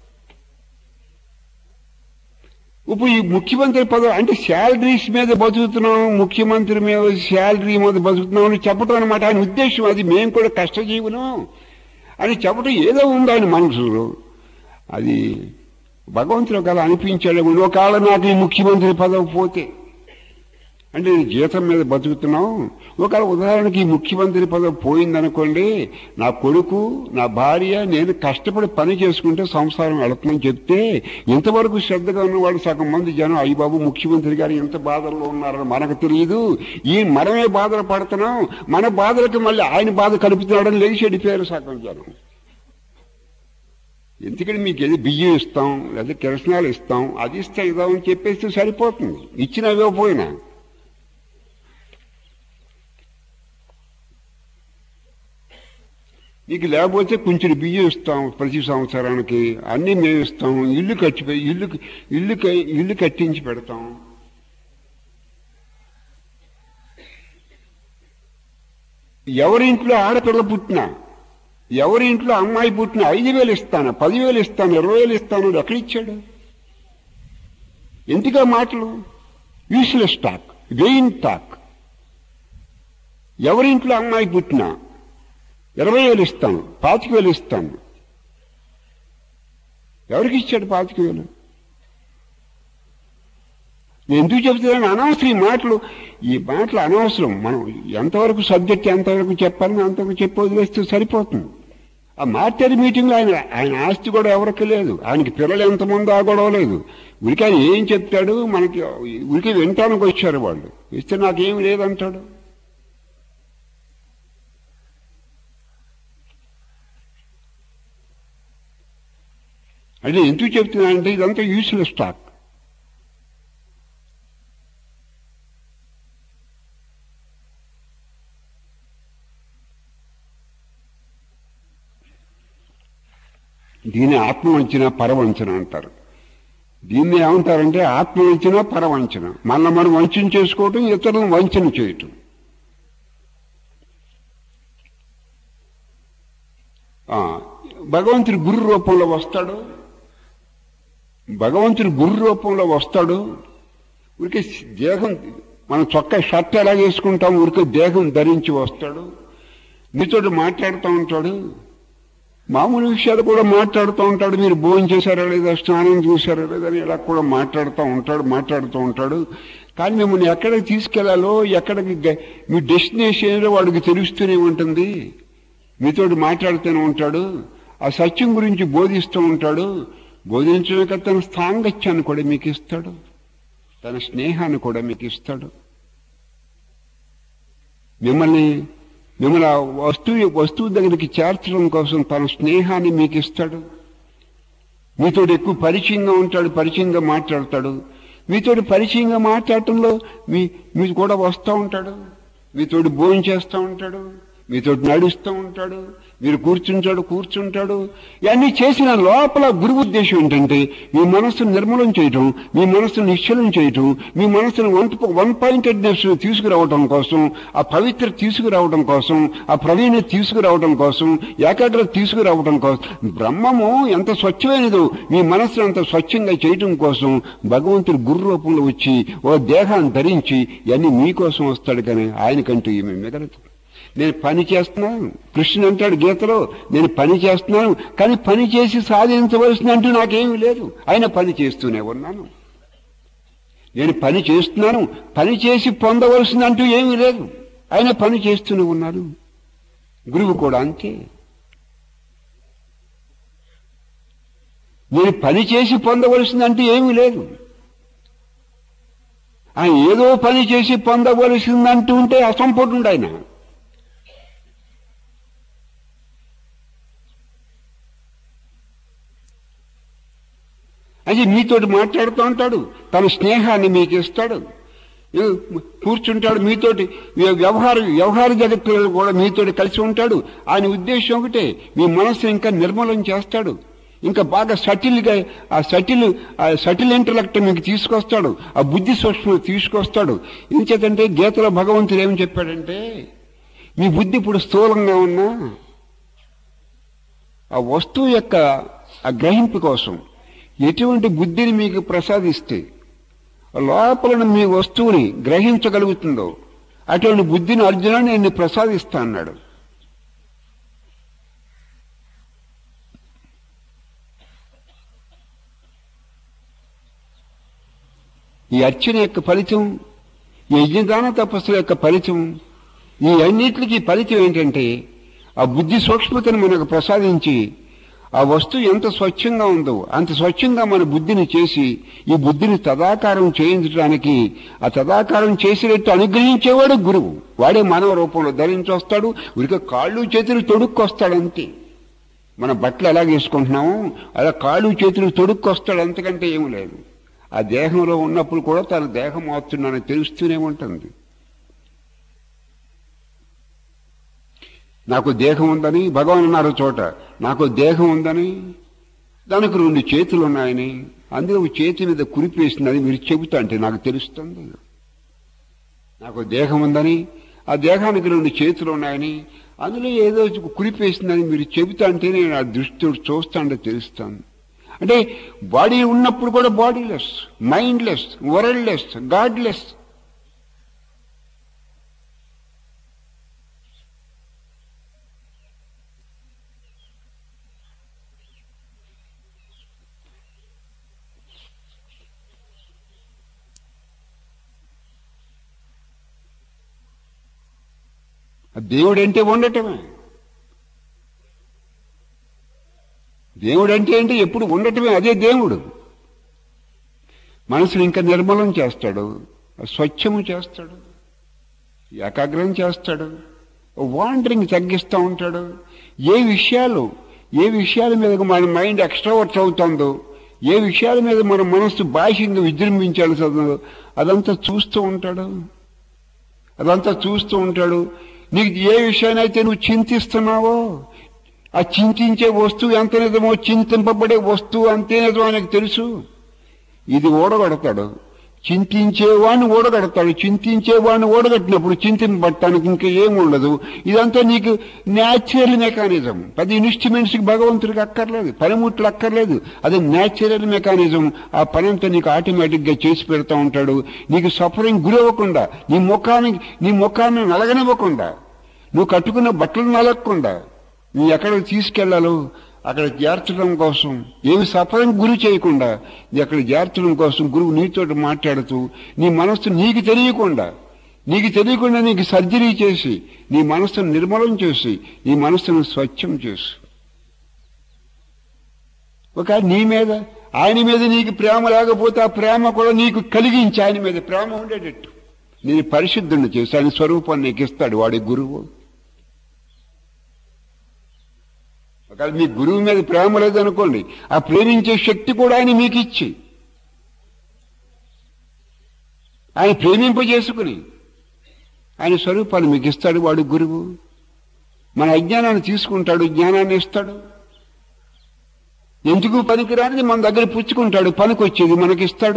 ఇప్పుడు ఈ ముఖ్యమంత్రి పదవి అంటే శాలరీస్ మీద బతుకుతున్నాం ముఖ్యమంత్రి మీద శాలరీ మీద బతుకుతున్నాం అని చెప్పడం అనమాట ఆయన ఉద్దేశం అది మేము కూడా కష్టజీవులం అని చెప్పడం ఏదో ఉంది ఆయన మనసులో అది భగవంతుడు ఒకవేళ అనిపించాడు ఒకవేళ నాకు ఈ ముఖ్యమంత్రి పదవి పోతే అంటే నేను జీతం మీద బతుకుతున్నాం ఒకవేళ ఉదాహరణకి ఈ ముఖ్యమంత్రి పదవి పోయిందనుకోండి నా కొడుకు నా భార్య నేను కష్టపడి పని చేసుకుంటే సంసారం వెళుతుందని చెప్తే ఇంతవరకు శ్రద్ధగా ఉన్న వాళ్ళు సగం మంది జనం అయ్యి బాబు ముఖ్యమంత్రి గారు ఎంత బాధల్లో ఉన్నారని మనకు తెలియదు ఈ మనమే బాధలు పడుతున్నాం మన బాధలకు మళ్ళీ ఆయన బాధ కలుపుతున్నాడని లేచి చెడిపోయారు సగం జనం ఎందుకంటే మీకు ఏది బియ్యం ఇస్తాం లేదా కిరసనాలు ఇస్తాం అది ఇస్తాం ఇదామని చెప్పేస్తే సరిపోతుంది ఇచ్చినా ఇవ్వకపోయినా నీకు లేకపోతే కొంచెం బియ్యం ఇస్తాం ప్రతి సంవత్సరానికి అన్నీ మేము ఇస్తాం ఇల్లు కట్టి ఇల్లు ఇల్లు క- ఇల్లు కట్టించి పెడతాం ఎవరి ఇంట్లో ఆడపిల్ల పుట్టినా ఎవరి ఇంట్లో అమ్మాయి పుట్టిన ఐదు వేలు ఇస్తాను పదివేలు ఇస్తాను ఇరవై వేలు ఇస్తాను ఎక్కడ ఇచ్చాడు ఎందుకా మాటలు యూస్లెస్ టాక్ వెయిన్ టాక్ ఎవరింట్లో అమ్మాయి పుట్టినా ఇరవై వేలు ఇస్తాను పాతిక వేలు ఇస్తాను ఎవరికి ఇచ్చాడు పాతిక వేలు నేను ఎందుకు చెప్తున్నాను అనవసరం ఈ మాటలు ఈ మాటలు అనవసరం మనం ఎంతవరకు సబ్జెక్ట్ ఎంతవరకు చెప్పాలని అంతవరకు చెప్పి వదిలేస్తే సరిపోతుంది ఆ మార్టరీ మీటింగ్లో ఆయన ఆయన ఆస్తి కూడా ఎవరికి లేదు ఆయనకి పిల్లలు ఎంతమంది ఆ గొడవ లేదు ఉరికి ఆయన ఏం చెప్తాడు మనకి ఉరికి వినటానికి వచ్చారు వాళ్ళు ఇస్తే నాకేం లేదంటాడు అంటే ఎందుకు చెప్తున్నానంటే ఇదంతా యూస్లెస్ టాక్ దీన్ని ఆత్మవంచన పరవంచన అంటారు దీన్ని ఏమంటారంటే ఆత్మవంచన పరవంచన మళ్ళీ మనం వంచన చేసుకోవటం ఇతరులను వంచన చేయటం ఆ, భగవంతుడి గురు రూపంలో వస్తాడు భగవంతుడి గురు రూపంలో వస్తాడు ఊరికే దేహం మనం చొక్కా షర్ట్ ఎలా వేసుకుంటాం ఊరికే దేహం ధరించి వస్తాడు మీతో మాట్లాడుతూ ఉంటాడు మామూలు విషయాలు కూడా మాట్లాడుతూ ఉంటాడు మీరు భోజనం చేశారా లేదా స్నానం చూశారా లేదా అని ఇలా కూడా మాట్లాడుతూ ఉంటాడు మాట్లాడుతూ ఉంటాడు కానీ మిమ్మల్ని ఎక్కడికి తీసుకెళ్లాలో ఎక్కడికి గ- మీ డెస్టినేషన్ ఏదో వాడికి తెలుస్తూనే ఉంటుంది మీతోటి మాట్లాడుతూనే ఉంటాడు ఆ సత్యం గురించి బోధిస్తూ ఉంటాడు బోధించడానికి తన స్థాంగత్యాన్ని కూడా మీకు ఇస్తాడు తన స్నేహాన్ని కూడా మీకు ఇస్తాడు మిమ్మల్ని మిమ్మల్ని ఆ వస్తువు వస్తువు దగ్గరికి చేర్చడం కోసం తన స్నేహాన్ని మీకు ఇస్తాడు మీతో ఎక్కువ పరిచయంగా ఉంటాడు పరిచయంగా మాట్లాడతాడు మీతో పరిచయంగా మాట్లాడటంలో మీ మీకు కూడా వస్తూ ఉంటాడు మీతోటి భోజనం చేస్తూ ఉంటాడు మీతో నడుస్తూ ఉంటాడు మీరు కూర్చుంటాడు కూర్చుంటాడు ఇవన్నీ చేసిన లోపల గురు ఉద్దేశం ఏంటంటే మీ మనస్సును నిర్మూలం చేయటం మీ మనస్సును నిశ్చలం చేయటం మీ మనస్సును వన్ వన్ పాయింటెడ్నెస్ తీసుకురావడం కోసం ఆ పవిత్ర తీసుకురావడం కోసం ఆ ప్రవీణ తీసుకురావడం కోసం ఏకాగ్రత తీసుకురావడం కోసం బ్రహ్మము ఎంత స్వచ్ఛమైనదో మీ మనస్సును అంత స్వచ్ఛంగా చేయటం కోసం భగవంతుడు గురు రూపంలో వచ్చి ఓ దేహాన్ని ధరించి ఇవన్నీ మీకోసం వస్తాడు కానీ ఆయనకంటూ ఈమె మిగలదు నేను పని చేస్తున్నాను కృష్ణుడు అంటాడు గీతలో నేను పని చేస్తున్నాను కానీ పని చేసి సాధించవలసింది అంటూ నాకేమీ లేదు ఆయన పని చేస్తూనే ఉన్నాను నేను పని చేస్తున్నాను పని చేసి పొందవలసింది అంటూ ఏమీ లేదు ఆయన పని చేస్తూనే ఉన్నాను గురువు కూడా అంతే నేను పని చేసి పొందవలసింది అంటూ ఏమీ లేదు ఆయన ఏదో పని చేసి పొందవలసిందంటూ ఉంటే అసంపూర్ణుడు ఆయన అది మీతోటి మాట్లాడుతూ ఉంటాడు తన స్నేహాన్ని మీకు ఇస్తాడు ఏ, కూర్చుంటాడు మీతోటి వ్య- వ్యవహార వ్యవహార జగత్తులో కూడా మీతోటి కలిసి ఉంటాడు ఆయన ఉద్దేశం ఒకటే మీ మనస్సు ఇంకా నిర్మలం చేస్తాడు ఇంకా బాగా సటిల్గా ఆ సటిల్ ఆ సటిల్ ఇంటలెక్ట్ మీకు తీసుకొస్తాడు ఆ బుద్ధి సూక్ష్మ తీసుకొస్తాడు ఇంచేతంటే గీతలో భగవంతుడు ఏం చెప్పాడంటే మీ బుద్ధి ఇప్పుడు స్థూలంగా ఉన్నా ఆ వస్తువు యొక్క ఆ గ్రహింపు కోసం ఎటువంటి బుద్ధిని మీకు ప్రసాదిస్తే లోపల మీ వస్తువుని గ్రహించగలుగుతుందో అటువంటి బుద్ధిని అర్జున నేను ప్రసాదిస్తా అన్నాడు ఈ అర్చన యొక్క ఫలితం ఈ యజ్ఞదాన తపస్సుల యొక్క ఫలితం ఈ అన్నిటికీ ఫలితం ఏంటంటే ఆ బుద్ధి సూక్ష్మతను మనకు ప్రసాదించి ఆ వస్తువు ఎంత స్వచ్ఛంగా ఉందో అంత స్వచ్ఛంగా మన బుద్ధిని చేసి ఈ బుద్ధిని తదాకారం చేయించడానికి ఆ తదాకారం చేసినట్టు అనుగ్రహించేవాడు గురువు వాడే మానవ రూపంలో ధరించి వస్తాడు ఉరిక కాళ్ళు చేతులు తొడుక్కొస్తాడు అంతే మన బట్టలు ఎలా వేసుకుంటున్నామో అలా కాళ్ళు చేతులు తొడుక్కొస్తాడు అంతకంటే ఏమీ లేదు ఆ దేహంలో ఉన్నప్పుడు కూడా తన దేహం అవుతున్నానని తెలుస్తూనే ఉంటుంది నాకు దేహం ఉందని భగవాన్ అన్నారు చోట నాకు దేహం ఉందని దానికి రెండు చేతులు ఉన్నాయని అందులో ఒక చేతి మీద కురిపేసిందని మీరు చెబుతా అంటే నాకు తెలుస్తుంది నాకు దేహం ఉందని ఆ దేహానికి రెండు చేతులు ఉన్నాయని అందులో ఏదో కురిపేసిందని మీరు చెబుతా అంటే నేను ఆ దృష్టితో చూస్తాంటే తెలుస్తాను అంటే బాడీ ఉన్నప్పుడు కూడా బాడీలెస్ మైండ్లెస్ వరల్డ్లెస్ గాడ్లెస్ దేవుడంటే ఉండటమే దేవుడు అంటే ఏంటి ఎప్పుడు ఉండటమే అదే దేవుడు మనసుని ఇంకా నిర్మలం చేస్తాడు స్వచ్ఛము చేస్తాడు ఏకాగ్రం చేస్తాడు వాండరింగ్ తగ్గిస్తూ ఉంటాడు ఏ విషయాలు ఏ విషయాల మీద మన మైండ్ ఎక్స్ట్రావర్ట్ అవుతుందో ఏ విషయాల మీద మన మనస్సు బాహ్యంగా విజృంభించాల్సి వస్తుందో అదంతా చూస్తూ ఉంటాడు అదంతా చూస్తూ ఉంటాడు నీకు ఏ విషయానైతే నువ్వు చింతిస్తున్నావో ఆ చింతించే వస్తువు ఎంత నిజమో చింతింపబడే వస్తువు అంతే నిజమో ఆయనకు తెలుసు ఇది ఓడగడతాడు చింతించేవాడిని ఓడగడతాడు చింతించేవాడిని ఓడగట్టినప్పుడు చింతింపబట్టడానికి ఇంకా ఏం ఉండదు ఇదంతా నీకు న్యాచురల్ మెకానిజం పది ఇన్స్ట్రుమెంట్స్కి భగవంతుడికి అక్కర్లేదు పనిముట్లు అక్కర్లేదు అది న్యాచురల్ మెకానిజం ఆ పనంతా నీకు ఆటోమేటిక్గా చేసి పెడతా ఉంటాడు నీకు సఫరింగ్ గురవ్వకుండా నీ ముఖానికి నీ ముఖాన్ని నలగనివ్వకుండా నువ్వు కట్టుకున్న బట్టలు నలగకుండా నీ ఎక్కడికి తీసుకెళ్లాలో అక్కడ చేర్చడం కోసం ఏమి సఫరం గురి చేయకుండా అక్కడ చేర్చడం కోసం గురువు నీతో మాట్లాడుతూ నీ మనస్సు నీకు తెలియకుండా నీకు తెలియకుండా నీకు సర్జరీ చేసి నీ మనస్సును నిర్మలం చేసి నీ మనస్సును స్వచ్ఛం చేసి ఒక నీ మీద ఆయన మీద నీకు ప్రేమ లేకపోతే ఆ ప్రేమ కూడా నీకు కలిగించి ఆయన మీద ప్రేమ ఉండేటట్టు నేను పరిశుద్ధుని చేసి ఆయన స్వరూపాన్ని నీకు ఇస్తాడు వాడి గురువు ఒకవేళ మీ గురువు మీద ప్రేమ లేదనుకోండి ఆ ప్రేమించే శక్తి కూడా ఆయన మీకు ఇచ్చి ఆయన ప్రేమింపజేసుకుని ఆయన స్వరూపాన్ని మీకు ఇస్తాడు వాడు గురువు మన అజ్ఞానాన్ని తీసుకుంటాడు జ్ఞానాన్ని ఇస్తాడు ఎందుకు పనికిరానిది మన దగ్గర పుచ్చుకుంటాడు పనికొచ్చేది మనకిస్తాడు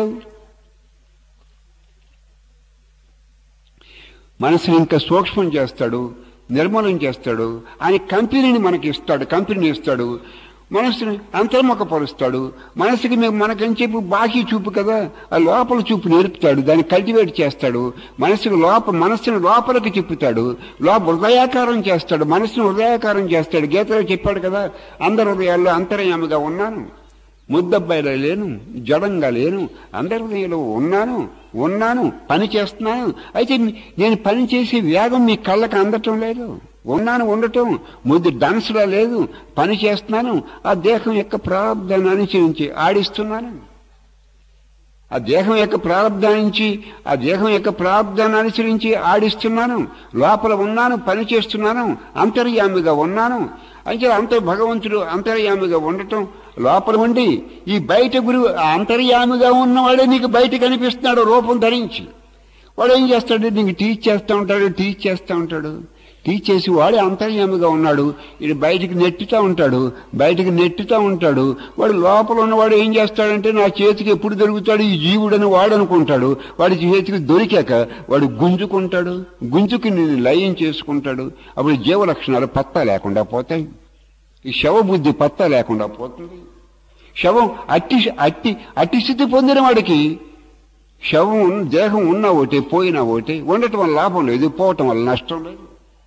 మనసుని ఇంకా సూక్ష్మం చేస్తాడు నిర్మూలన చేస్తాడు ఆయన కంపెనీని మనకి ఇస్తాడు కంపెనీని ఇస్తాడు మనసుని అంతర్ముఖపరుస్తాడు మనసుకి మేము మనకని చెప్పి బాకీ చూపు కదా ఆ లోపల చూపు నేర్పుతాడు దాన్ని కల్టివేట్ చేస్తాడు మనసుకి లోప మనస్సుని లోపలికి చెప్పుతాడు లోప హృదయాకారం చేస్తాడు మనసుని హృదయాకారం చేస్తాడు గీతలో చెప్పాడు కదా అందరి హృదయాల్లో అంతర్యామిగా ఉన్నాను ముద్దబ్బాయిలో లేను జడంగా లేను అందరి హృదయంలో ఉన్నాను ఉన్నాను పని చేస్తున్నాను అయితే నేను పని చేసే వేగం మీ కళ్ళకి అందటం లేదు ఉన్నాను ఉండటం ముద్దు డాన్స్లా లేదు పని చేస్తున్నాను ఆ దేహం యొక్క ప్రారంధాన్ని అనుసరించి ఆడిస్తున్నాను ఆ దేహం యొక్క ప్రారంధానికి ఆ దేహం యొక్క ప్రారంధాన్ని అనుసరించి ఆడిస్తున్నాను లోపల ఉన్నాను పని చేస్తున్నాను అంతర్యామిగా ఉన్నాను అంటే అంత భగవంతుడు అంతర్యామిగా ఉండటం లోపల ఉండి ఈ బయట గురువు అంతర్యామిగా ఉన్నవాడే నీకు బయట కనిపిస్తున్నాడు రూపం ధరించి వాడు ఏం చేస్తాడు నీకు టీచ్ చేస్తూ ఉంటాడు టీచ్ చేస్తూ ఉంటాడు టీచ్ చేసి వాడే అంతర్యామిగా ఉన్నాడు ఇది బయటికి నెట్టుతూ ఉంటాడు బయటికి నెట్టుతూ ఉంటాడు వాడు లోపల ఉన్నవాడు ఏం చేస్తాడంటే నా చేతికి ఎప్పుడు దొరుకుతాడు ఈ జీవుడని వాడు అనుకుంటాడు వాడి చేతికి దొరికాక వాడు గుంజుకుంటాడు గుంజుకి నేను లయం చేసుకుంటాడు అప్పుడు జీవ లక్షణాలు పత్తా లేకుండా పోతాయి ఈ శవబుద్ధి పత్తా లేకుండా పోతుంది శవం అట్టి అట్టి అట్టి స్థితి పొందిన వాడికి శవం ఉన్న- దేహం ఉన్నా ఒకటి పోయినా ఒకటి ఉండటం వల్ల లాభం లేదు పోవటం వల్ల నష్టం లేదు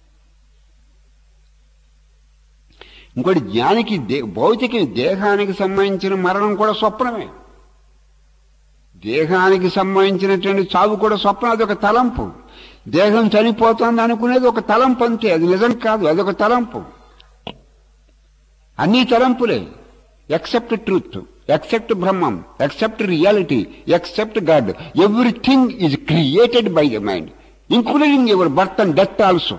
ఇంకోటి జ్ఞానికి దే భౌతిక దేహానికి సంబంధించిన మరణం కూడా స్వప్నమే దేహానికి సంబంధించినటువంటి చావు కూడా స్వప్నం అది ఒక తలంపు దేహం చనిపోతుంది అనుకునేది ఒక తలంపు అంతే అది నిజం కాదు అది ఒక తలంపు అన్ని తలంపులే except truth except Brahman except reality except God everything is created by the mind including your birth and death also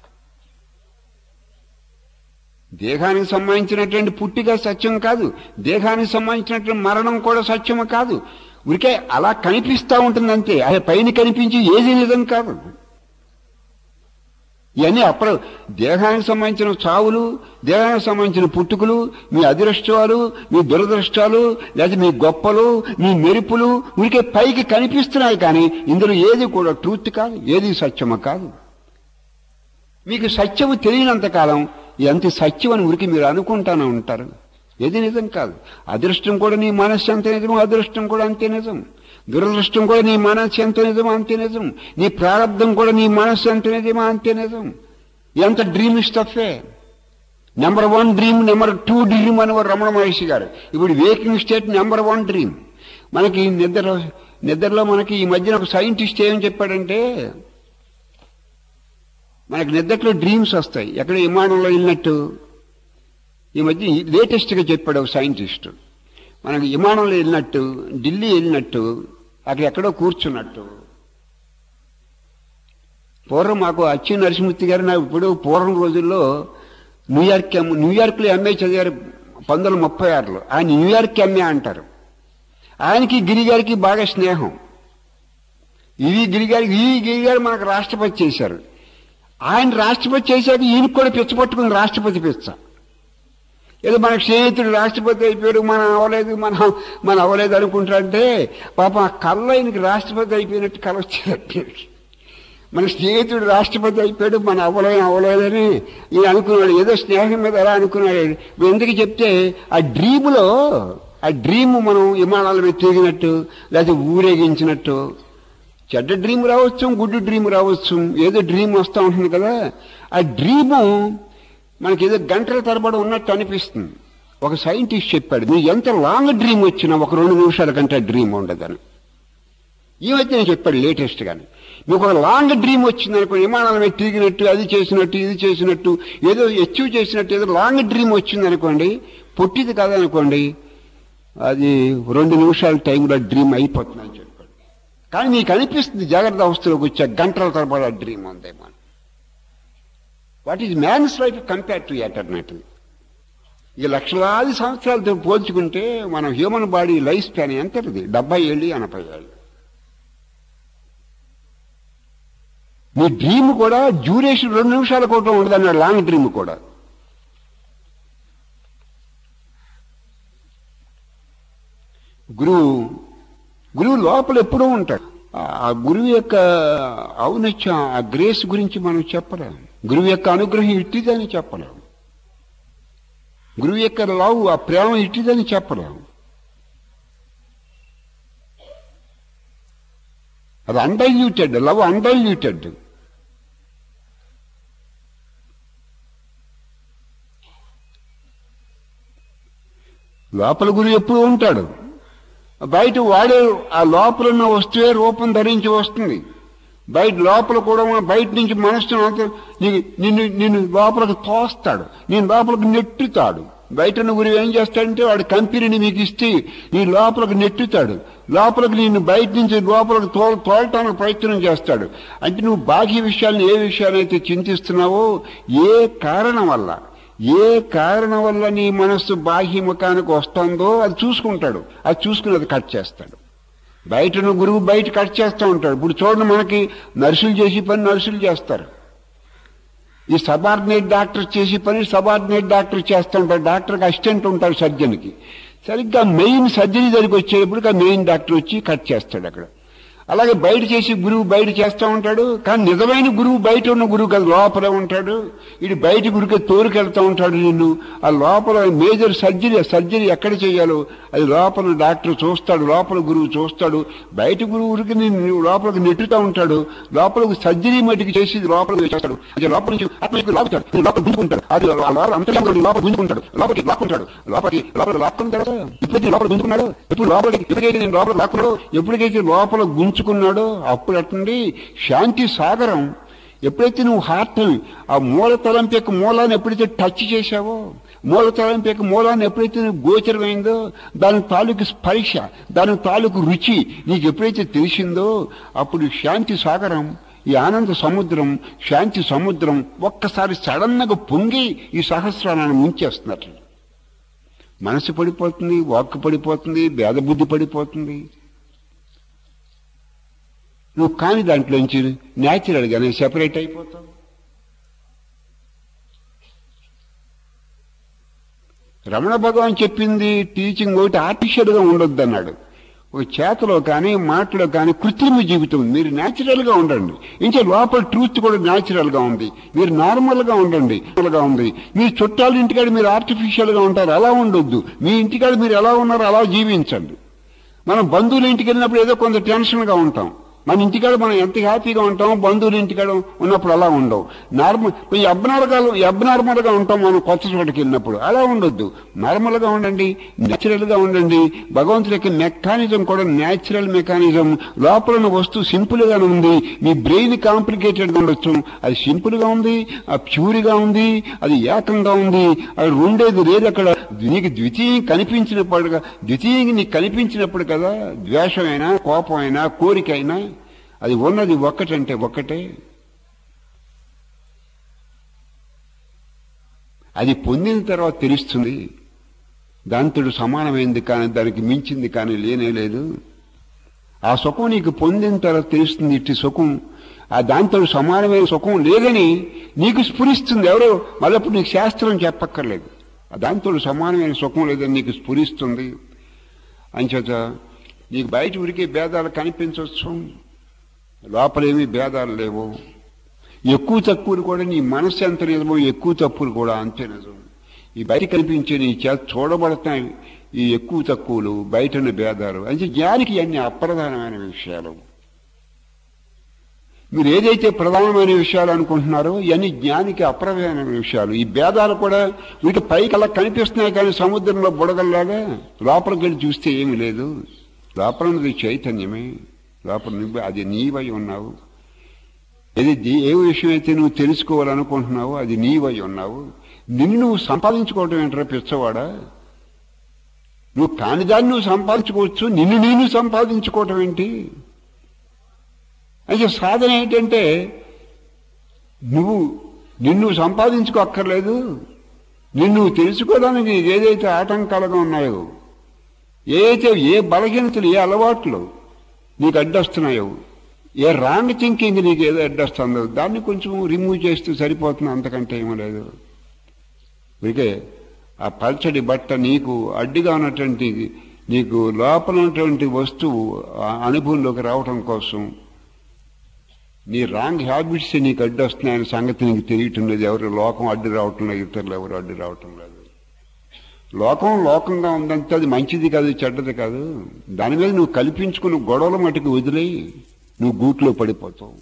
దేహానికి సంబంధించినటువంటి పుట్టిక సత్యం కాదు దేహానికి సంబంధించినటువంటి మరణం కూడా సత్యము కాదు ఉరికే అలా కనిపిస్తూ ఉంటుంది అంతే అది పైన కనిపించి ఏది నిజం కాదు ఇవన్నీ అప్పుడు దేహానికి సంబంధించిన చావులు దేహానికి సంబంధించిన పుట్టుకులు మీ అదృష్టాలు మీ దురదృష్టాలు లేదా మీ గొప్పలు మీ మెరుపులు ఉరికే పైకి కనిపిస్తున్నాయి కానీ ఇందులో ఏది కూడా ట్రూత్ కాదు ఏది సత్యము కాదు మీకు సత్యము తెలియనంత కాలం ఎంత సత్యం అని ఉరికి మీరు అనుకుంటానే ఉంటారు ఏది నిజం కాదు అదృష్టం కూడా నీ మనస్సు ఎంత నిజం అదృష్టం కూడా అంతే నిజం దురదృష్టం కూడా నీ మనస్సు ఎంత నిజమో అంతే నిజం నీ ప్రారంధం కూడా నీ మనస్సు ఎంత నిజమో అంతే నిజం ఎంత డ్రీమ్ స్టఫే number one dream number two dream అని రమణ మహర్షి గారు ఇప్పుడు waking state number one dream మనకి నిద్ర నిద్రలో మనకి ఈ మధ్యన ఒక సైంటిస్ట్ ఏం చెప్పాడంటే మనకి నిద్రలో డ్రీమ్స్ వస్తాయి ఎక్కడ విమానంలో వెళ్ళినట్టు ఈ మధ్య లేటెస్ట్గా చెప్పాడు ఒక సైంటిస్ట్ మనకి విమానంలో వెళ్ళినట్టు ఢిల్లీ వెళ్ళినట్టు అక్కడ ఎక్కడో కూర్చున్నట్టు పూర్వం మాకు అచ్చి నరసింహూర్తి గారు నాకు ఇప్పుడు పూర్వం రోజుల్లో న్యూయార్క్ ఎం- న్యూయార్క్లో ఎంఏ చదివారు పంతొమ్మిది వందల ముప్పై ఆరులో ఆయన న్యూయార్క్ ఎంఏ అంటారు ఆయనకి గిరి గారికి బాగా స్నేహం ఇవి గిరి గారికి ఈ గిరి గారు మనకు రాష్ట్రపతి చేశారు ఆయన రాష్ట్రపతి చేశాక ఈయనకి కూడా పిచ్చ పట్టుకుని రాష్ట్రపతి పిచ్చ ఏదో మన స్నేహితుడు రాష్ట్రపతి అయిపోయాడు మనం అవ్వలేదు మనం మనం అవ్వలేదు అనుకుంటారంటే పాప ఆ కళ్ళ ఆయనకి రాష్ట్రపతి అయిపోయినట్టు కళ వచ్చేది మన స్నేహితుడు రాష్ట్రపతి అయిపోయాడు మన అవ్వలేదు అవ్వలేదని ఈయన అనుకున్నాడు ఏదో స్నేహం మీద అలా అనుకున్నాడు ఎందుకు చెప్తే ఆ డ్రీములో ఆ డ్రీమ్ మనం విమానాల మీద తిరిగినట్టు లేకపోతే ఊరేగించినట్టు చెడ్డ డ్రీమ్ రావచ్చు గుడ్ డ్రీమ్ రావచ్చు ఏదో డ్రీమ్ వస్తూ ఉంటుంది కదా ఆ డ్రీము మనకి ఏదో గంటల తరబడి ఉన్నట్టు అనిపిస్తుంది ఒక సైంటిస్ట్ చెప్పాడు మీరు ఎంత లాంగ్ డ్రీమ్ వచ్చినా ఒక రెండు నిమిషాల కంటే డ్రీమ్ ఉండదని ఈ మధ్య నేను చెప్పాడు లేటెస్ట్ గాని మీకు ఒక లాంగ్ డ్రీమ్ వచ్చింది అనుకో విమానాల మీద తిరిగినట్టు అది చేసినట్టు ఇది చేసినట్టు ఏదో అచీవ్ చేసినట్టు ఏదో లాంగ్ డ్రీమ్ వచ్చింది అనుకోండి పొట్టిది కాదనుకోండి అది రెండు నిమిషాల టైంలో డ్రీమ్ అయిపోతుంది అని చెప్పాడు కానీ మీకు అనిపిస్తుంది జాగ్రత్త అవస్థలోకి వచ్చే గంటల తరబడి ఆ డ్రీమ్ ఉందేమో అని. What is man's life compare to eternity ఈ లక్షలాది సంవత్సరాలతో పోల్చుకుంటే మన హ్యూమన్ బాడీ లైఫ్ స్పాన్ ఎంతది డెబ్బై ఏళ్ళు ఎనభై ఏళ్ళు మీ డ్రీమ్ కూడా డ్యూరేషన్ రెండు నిమిషాల కోటం ఉండదు అన్నాడు లాంగ్ డ్రీమ్ కూడా గురువు గురువు లోపల ఎప్పుడూ ఉంటాడు ఆ- ఆ గురువు యొక్క ఔన్నత్యం ఆ గ్రేస్ గురించి మనం చెప్పలేం గురువు యొక్క అనుగ్రహం ఇట్టిదని చెప్పలేం గురువు యొక్క లవ్ ఆ ప్రేమ ఇట్టిదని చెప్పలేం అది అన్డైల్యూటెడ్ లవ్ అన్డైల్యూటెడ్ లోపల గురి ఎప్పుడు ఉంటాడు బయట వాడే ఆ లోపల ఉన్న వస్తువే రూపం ధరించి వస్తుంది బయట లోపల కూడా ఉన్న బయట నుంచి మనస్సును అంత నీకు- నిన్ను నిన్ను లోపలికి తోస్తాడు నేను లోపలికి నెట్టుతాడు బయట ఉన్న గురి ఏం చేస్తాడంటే వాడు కంపెనీని మీకు ఇస్తే నీ లోపలికి నెట్టుతాడు లోపలికి నిన్ను బయట నుంచి లోపలికి తో తోలటానికి ప్రయత్నం చేస్తాడు అంటే నువ్వు బాహ్య విషయాలను ఏ విషయాలైతే చింతిస్తున్నావో ఏ కారణం వల్ల ఏ కారణం వల్ల నీ మనస్సు బాహ్యముఖానికి వస్తుందో అది చూసుకుంటాడు అది చూసుకుని అది కట్ చేస్తాడు బయట ఉన్న గురువు బయట కట్ చేస్తూ ఉంటాడు ఇప్పుడు చూడండి మనకి నర్సులు చేసి పని నర్సులు చేస్తారు ఈ సబార్డినేట్ డాక్టర్ చేసే పని సబార్డినేట్ డాక్టర్ చేస్తూ ఉంటాడు డాక్టర్కి అసిస్టెంట్ ఉంటాడు సర్జన్కి సరిగ్గా మెయిన్ సర్జరీ దగ్గరికి వచ్చేటప్పుడు ఆ మెయిన్ డాక్టర్ వచ్చి కట్ చేస్తాడు అక్కడ అలాగే బయట చేసి గురువు బయట చేస్తూ ఉంటాడు కానీ నిజమైన గురువు బయట ఉన్న గురువు కాదు లోపల ఉంటాడు ఇది బయట గురికి తోరుకెళ్తూ ఉంటాడు నిన్ను ఆ లోపల మేజర్ సర్జరీ ఆ సర్జరీ ఎక్కడ చేయాలో అది లోపల డాక్టర్ చూస్తాడు లోపల గురువు చూస్తాడు బయట గురువుకి నిన్ను లోపలికి నెట్టుతూ ఉంటాడు లోపలికి సర్జరీ మటుకు చేసి లోపలికి చేస్తాడు అది లోపల నుంచి ఆత్మకి లాగుతాడు నువ్వు లోపల గుంజుకుంటాడు అది లోపల అంతర్గతంలో లోపల గుంజుకుంటాడు లోపలికి లాక్కుంటాడు లోపలికి లోపల లాక్కున్న తర్వాత ఎప్పుడైతే లోపల గుంజుకున్నాడు ఎప్పుడు లోపలికి ఎప్పుడైతే నేను లోపల లాక్కున్నాడో ఎప్పుడైతే లోపల గుంజుకున్నాడో అప్పుడు అట్నుండి శాంతి సాగరం ఎప్పుడైతే నువ్వు హార్ట్ ఆ మూల తలంపు యొక్క మూలాన్ని ఎప్పుడైతే టచ్ చేశావో మూల తలంపు యొక్క మూలాన్ని ఎప్పుడైతే నువ్వు గోచరమైందో దాని తాలూకు స్పర్శ దాని తాలూకు రుచి నీకు ఎప్పుడైతే తెలిసిందో అప్పుడు శాంతి సాగరం ఈ ఆనంద సముద్రం శాంతి సముద్రం ఒక్కసారి సడన్గా పొంగి ఈ సహస్రాలను ముంచేస్తున్నట్లు మనసు పడిపోతుంది వాక్కు పడిపోతుంది భేదబుద్ధి పడిపోతుంది నువ్వు కాని దాంట్లోంచి న్యాచురల్గానే సెపరేట్ అయిపోతావు రమణ భగవాన్ చెప్పింది టీచింగ్ ఒకటి ఆర్టిఫిషియల్గా ఉండొద్దు అన్నాడు ఒక చేతలో కానీ మాటలో కానీ కృత్రిమ జీవితం మీరు న్యాచురల్గా ఉండండి ఇంకా లోపల ట్రూత్ కూడా న్యాచురల్గా ఉంది మీరు నార్మల్గా ఉండండి గా ఉంది మీ చుట్టాల ఇంటికాడ మీరు ఆర్టిఫిషియల్గా ఉంటారు అలా ఉండొద్దు మీ ఇంటికాడ మీరు ఎలా ఉన్నారో అలా జీవించండి మనం బంధువుల ఇంటికి వెళ్ళినప్పుడు ఏదో కొంత టెన్షన్గా ఉంటాం మన ఇంటికాడ మనం ఎంత హ్యాపీగా ఉంటాం బంధువుల ఇంటికాడ ఉన్నప్పుడు అలా ఉండవు నార్మల్ కొంచెం అబ్నార్మల్గా అబ్నార్మల్గా ఉంటాం మనం కొత్త చోటకి వెళ్ళినప్పుడు అలా ఉండొద్దు నార్మల్గా ఉండండి న్యాచురల్గా ఉండండి భగవంతుడి యొక్క మెకానిజం కూడా న్యాచురల్ మెకానిజం లోపల ఉన్న వస్తువు సింపుల్గా ఉంది మీ బ్రెయిన్ కాంప్లికేటెడ్గా ఉండొచ్చు అది సింపుల్గా ఉంది ఆ ప్యూర్గా ఉంది అది ఏకంగా ఉంది అది ఉండేది లేదు అక్కడ నీకు ద్వితీయం కనిపించినప్పుడు ద్వితీయం నీకు కనిపించినప్పుడు కదా ద్వేషమైనా కోపమైనా కోరికైనా అది ఉన్నది ఒక్కటంటే ఒక్కటే అది పొందిన తర్వాత తెలుస్తుంది దాంతో సమానమైంది కానీ దానికి మించింది కానీ లేనే లేదు ఆ సుఖం నీకు పొందిన తర్వాత తెలుస్తుంది ఇట్టి సుఖం ఆ దాంతో సమానమైన సుఖం లేదని నీకు స్ఫురిస్తుంది ఎవరో మళ్ళప్పుడు నీకు శాస్త్రం చెప్పక్కర్లేదు ఆ దాంతో సమానమైన సుఖం లేదని నీకు స్ఫురిస్తుంది అంచేత నీకు బయట ఉరికే భేదాలు కనిపించవచ్చు లోపలేమీ భేదాలు లేవు ఎక్కువ తక్కువలు కూడా నీ మనస్సు ఎంత నిజమో ఎక్కువ తప్పులు కూడా అంతే నిజం ఈ బయట కనిపించే నీ చేత చూడబడతాయి ఈ ఎక్కువ తక్కువలు బయటన భేదాలు అంటే జ్ఞానికి అన్ని అప్రధానమైన విషయాలు మీరు ఏదైతే ప్రధానమైన విషయాలు అనుకుంటున్నారో ఇవన్నీ జ్ఞానికి అప్రధానమైన విషయాలు ఈ భేదాలు కూడా వీటి పైకి అలా కనిపిస్తున్నాయి కానీ సముద్రంలో బుడగల్లాగా లోపలికి వెళ్ళి చూస్తే ఏమీ లేదు లోపల ఉన్నది చైతన్యమే లోపల నువ్వు అది నీవై ఉన్నావు ఏది ది- ఏ విషయం అయితే నువ్వు తెలుసుకోవాలనుకుంటున్నావో అది నీవై ఉన్నావు నిన్ను నువ్వు సంపాదించుకోవటం ఏంటరా పిచ్చవాడా నువ్వు కానిదాన్ని నువ్వు సంపాదించుకోవచ్చు నిన్ను నేను సంపాదించుకోవటం ఏంటి అయితే సాధన ఏంటంటే నువ్వు నిన్ను సంపాదించుకోక్కర్లేదు నిన్ను తెలుసుకోవడానికి ఏదైతే ఆటంకాలుగా ఉన్నాయో ఏదైతే ఏ బలహీనతలు ఏ అలవాట్లు నీకు అడ్డొస్తున్నాయో ఏ రాంగ్ థింకింగ్ నీకు ఏదో అడ్డొస్తుందో దాన్ని కొంచెం రిమూవ్ చేస్తూ సరిపోతుంది అంతకంటే ఏమీ లేదు అందుకే ఆ పల్చడి బట్ట నీకు అడ్డుగా ఉన్నటువంటి నీకు లోపల ఉన్నటువంటి వస్తువు ఆ అనుభవంలోకి రావటం కోసం నీ రాంగ్ హ్యాబిట్స్ నీకు అడ్డు వస్తున్నాయనే సంగతి నీకు తెలియటం లేదు ఎవరు లోకం అడ్డు రావటం లేదు ఇతరులు ఎవరు అడ్డు రావటం లేదు లోకం లోకంగా ఉందంటే అది మంచిది కాదు చెడ్డది కాదు దాని మీద నువ్వు కల్పించుకున్న గొడవల మటుకు వదిలేయి నువ్వు గూట్లో పడిపోతావు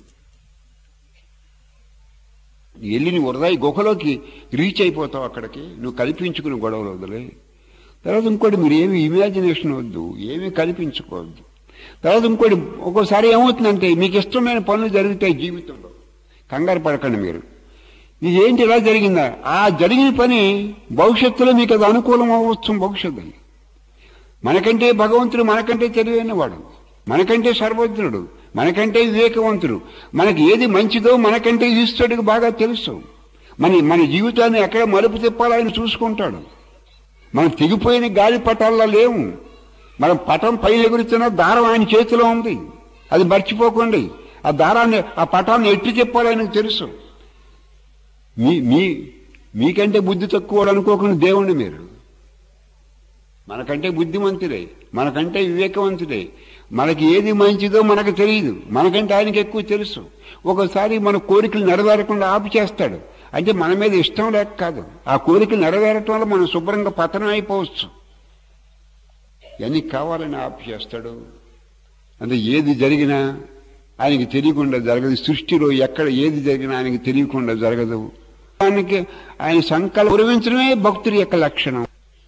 వెళ్ళి నువ్వు వరదాయి గుహలోకి రీచ్ అయిపోతావు అక్కడికి నువ్వు కల్పించుకున్న గొడవలు వదిలే తర్వాత ఇంకోటి మీరు ఏమి ఇమాజినేషన్ వద్దు ఏమీ కల్పించుకోవద్దు తర్వాత ఇంకోటి ఒక్కోసారి ఏమవుతుందంటే మీకు ఇష్టమైన పనులు జరుగుతాయి జీవితంలో కంగారు పడకండి మీరు ఇది ఏంటి ఇలా జరిగిందా ఆ జరిగిన పని భవిష్యత్తులో మీకు అది అనుకూలం అవ్వచ్చు భవిష్యత్తు మనకంటే భగవంతుడు మనకంటే తెలివైనవాడు మనకంటే సర్వజ్ఞుడు మనకంటే వివేకవంతుడు మనకి ఏది మంచిదో మనకంటే ఈశ్వరుడికి బాగా తెలుసు మన మన జీవితాన్ని ఎక్కడ మలుపు తిప్పాలో ఆయన చూసుకుంటాడు మనం తెగిపోయిన గాలి పటాల్లో లేవు మనం పటం పైన ఎగురుతున్న దారం ఆయన చేతిలో ఉంది అది మర్చిపోకండి ఆ దారాన్ని ఆ పటాన్ని ఎట్టి చెప్పాలో ఆయనకు తెలుసు మీ మీ మీకంటే బుద్ధి తక్కువ అనుకోకుండా దేవుణ్ణి మీరు మనకంటే బుద్ధిమంతుడే మనకంటే వివేకవంతుడే మనకి ఏది మంచిదో మనకు తెలియదు మనకంటే ఆయనకి ఎక్కువ తెలుసు ఒకసారి మన కోరికలు నెరవేరకుండా ఆపు చేస్తాడు అంటే మన మీద ఇష్టం లేక కాదు ఆ కోరికలు నెరవేరటం వల్ల మనం శుభ్రంగా పతనం అయిపోవచ్చు ఇవన్నీ కావాలని ఆపు చేస్తాడు అంటే ఏది జరిగినా ఆయనకి తెలియకుండా జరగదు సృష్టిలో ఎక్కడ ఏది జరిగినా ఆయనకి తెలియకుండా జరగదు ఆయనకి ఆయన సంకల్పం గౌరవించడమే భక్తుడి యొక్క లక్షణం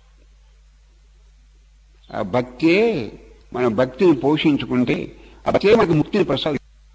ఆ భక్తే మన భక్తిని పోషించుకుంటే ఆ భక్తే మనకు ముక్తిని ప్రసాది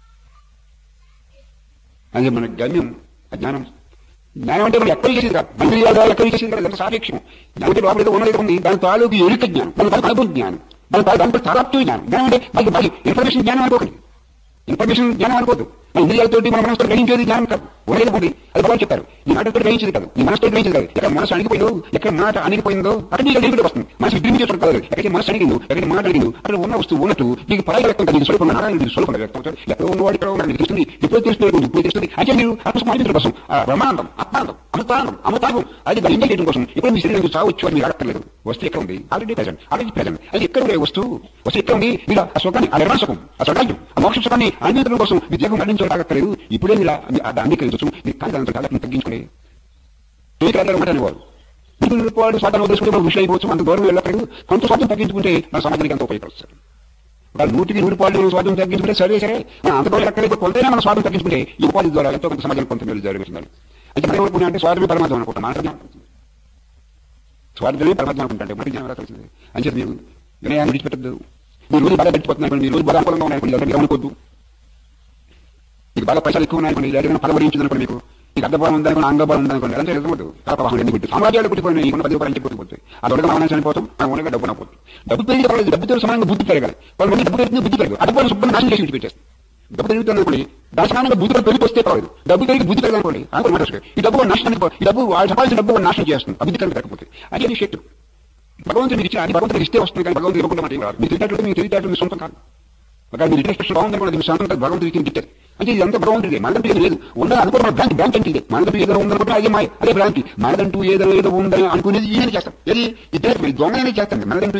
అది మన గమ్యం ఆ జ్ఞానం జ్ఞానం అంటే మనం ఎక్కడ చేసేది కాదు మంత్రి గారు ఎక్కడ చేసేది కాదు అది సాపేక్షం జ్ఞానం అంటే లోపల ఏదో ఉన్నది ఉంది దాని తాలూకు ఎరుక జ్ఞానం దాని తాలూకు అనుభవ జ్ఞానం దాని తాలూకు దాంట్లో తాదాప్తు జ్ఞానం జ్ఞానం అంటే మనకి మనకి ఇన్ఫర్మేషన్ జ్ఞానం అనుకోకండి ఇన్ఫర్మేషన్ జ్ఞానం అనుకోదు మన ఇంద్రియాలతోటి మన మనసుతో గ్రహించేది జ్ఞానం కాదు ఉన్నది ఉంది అది బాగా చెప్పారు నీ మాటతో గ్రహించేది కాదు నీ మనసుతో గ్రహించేది కాదు ఎక్కడ మనసు అణిగిపోయిందో ఎక్కడ మాట అణిగిపోయిందో అక్కడ నీకు గ్రహించడం వస్తుంది మనసు డ్రీమ్ చేసుకోవడం కాదు ఎక్కడికి మనసు అణిగిందో ఎక్కడికి మాట అడిగిందో అక్కడ ఉన్న వస్తువు ఉన్నట్టు నీకు పరాయి వ్యక్తం కాదు నీకు స్వల్పం నారాయణ నీకు స్వల్పం వ్యక్తం అవుతాడు ఎక్కడ ఉన్నవాడు ఇక్కడ ఉన్నాడు నీకు తెలుస్తుంది ఇప్పుడు తెలుస్తుంది ఇప్పుడు తెలుస్తుంది అంటే మీరు ఆత్మస్మానించడం కోసం ఆ బ్రహ్మాండం అత్మాండం అమృతానం అమృతానం అది దాన్ని ఎంజాయ్ చేయడం కోసం ఇప్పుడు మీ శరీరం చావచ్చు అని మీరు అడగట్లేదు వస్తువు ఎక్కడ ఉంది ఆల్రెడీ ప్రెసెంట్ ఆల్రెడీ ప్రెసెంట్ అది ఎక్కడ ఉండే వస్తువు వస్తువు ఎక్కడ ఉంది మీరు ఆ సుఖాన్ని ఆ నిర్మాణ సుఖం ఆ స్వర్గాజ్యం ఆ మోక్ష సుఖాన్ని అందించడం కోసం మీ దేహం అందించడం తాగక్కర్లేదు ఇప్పుడే మీరు ఆ దాన్ని అంగీకరించవచ్చు మీరు కానీ దాంతో తాగట్ని తగ్గించుకునే మాట్లాడేవారు మిగిలిన వాడు స్వాతంత్రం వదిలేసుకుంటే మనం విషయం అయిపోవచ్చు అంత దూరం వెళ్ళక్కర్లేదు కొంత స్వాతంత్రం తగ్గించుకుంటే మన సమాజానికి అంత ఉపయోగపడుతుంది వాళ్ళు నూటికి నూరు పాలు స్వార్థం తగ్గించుకుంటే సరే సరే మన అంత రోజులు అక్కడే కొంతైనా మన స్వార్థం తగ్గించుకుంటే ఈ ఉపాధి ద్వారా ఎంతో కొంత సమాజం కొంత మేలు జరుగుతుందని అయితే మనం ఏమనుకున్నా అంటే స్వార్థమే పరమాత్మ అనుకుంటాం మన స్వార్థమే పరమాత్మ అనుకుంటాం మనకి జనం ఎలా తెలిసింది అని చెప్పి మీరు వినయాన్ని విడిచిపెట్టద్దు మీరు రోజు బాగా గడిచిపోతున్నారు మీరు రోజు బాగా అనుకూలంగా ఉన్నాయి ఎవరికి అనుకోద్దు మీకు బాగా పైసలు ఎక్కువ ఉన్నాయనుకోండి ఏదైనా ఫలం వరించిందనుకోండి మీకు మీకు అర్థబలం ఉందనుకోండి అంగబలం ఉందనుకోండి అదంతా ఎదుర్కోవద్దు కాపవాహం ఎందుకు పెట్టి సామ్రాజ్యాలు పుట్టిపోయినాయి ఈ పది రూపాయలు చెప్పిపోతే ఆ దొరక మనం చనిపోతాం మనం ఉండగా డబ్బు నవ్వద్దు డబ్బు పెరిగి పర్వాలేదు డబ్బుతో సమానంగా బుద్ధి పెరగాలి వాళ్ళు మంది డబ్బు పెరిగింది బుద్ధి పెరగదు అడుగు శుభ్రం నాశనం చేసి విడిచిపెట్టేస్తారు డబ్బు పెరుగుతుంది అనుకోండి దాని సమానంగా బుద్ధి పెరిగి వస్తే పర్వాలేదు డబ్బు పెరిగి బుద్ధి పెరగదు అనుకోండి అనుకోండి మాట ఈ డబ్బు వాడు నాశనం అయిపో- ఈ డబ్బు వాడు సంపాదించిన డబ్బు వాడు నాశనం చేస్తుంది అభివృద్ధి కనుక పెరగకపోతే అది శక్తి భగవంతుడు ఇచ్చిన అది భగవంతుడు ఇస్తే వస్తుంది కానీ భగవంతుడు ఇవ్వకుండా మాట ఏం రాదు మీరు తిరిగినట్లు మీరు తిరిగినట్లు మీ సొంతం కాదు ఒకవేళ మీరు ఇంట్రెస్ట్ బాగుంది కూడా మీ సొంతం కాదు భగవంతుడు ఇచ్చిన గిట్టారు అంటే ఇదంతా భగవంతుడిదే మనదంటూ ఏది లేదు ఉండాలి అనుకో మన బ్యాంక్ బ్యాంక్ అంటే ఇదే మనదంటూ ఏదైనా ఉందనుకుంటే అదే మాయ అదే బ్రాంతి మనదంటూ ఏదో ఏదో ఉందని అనుకునేది ఈయన చేస్తాం ఏది ఇద్దరు మీరు దొంగనే చేస్తాం మనదంటూ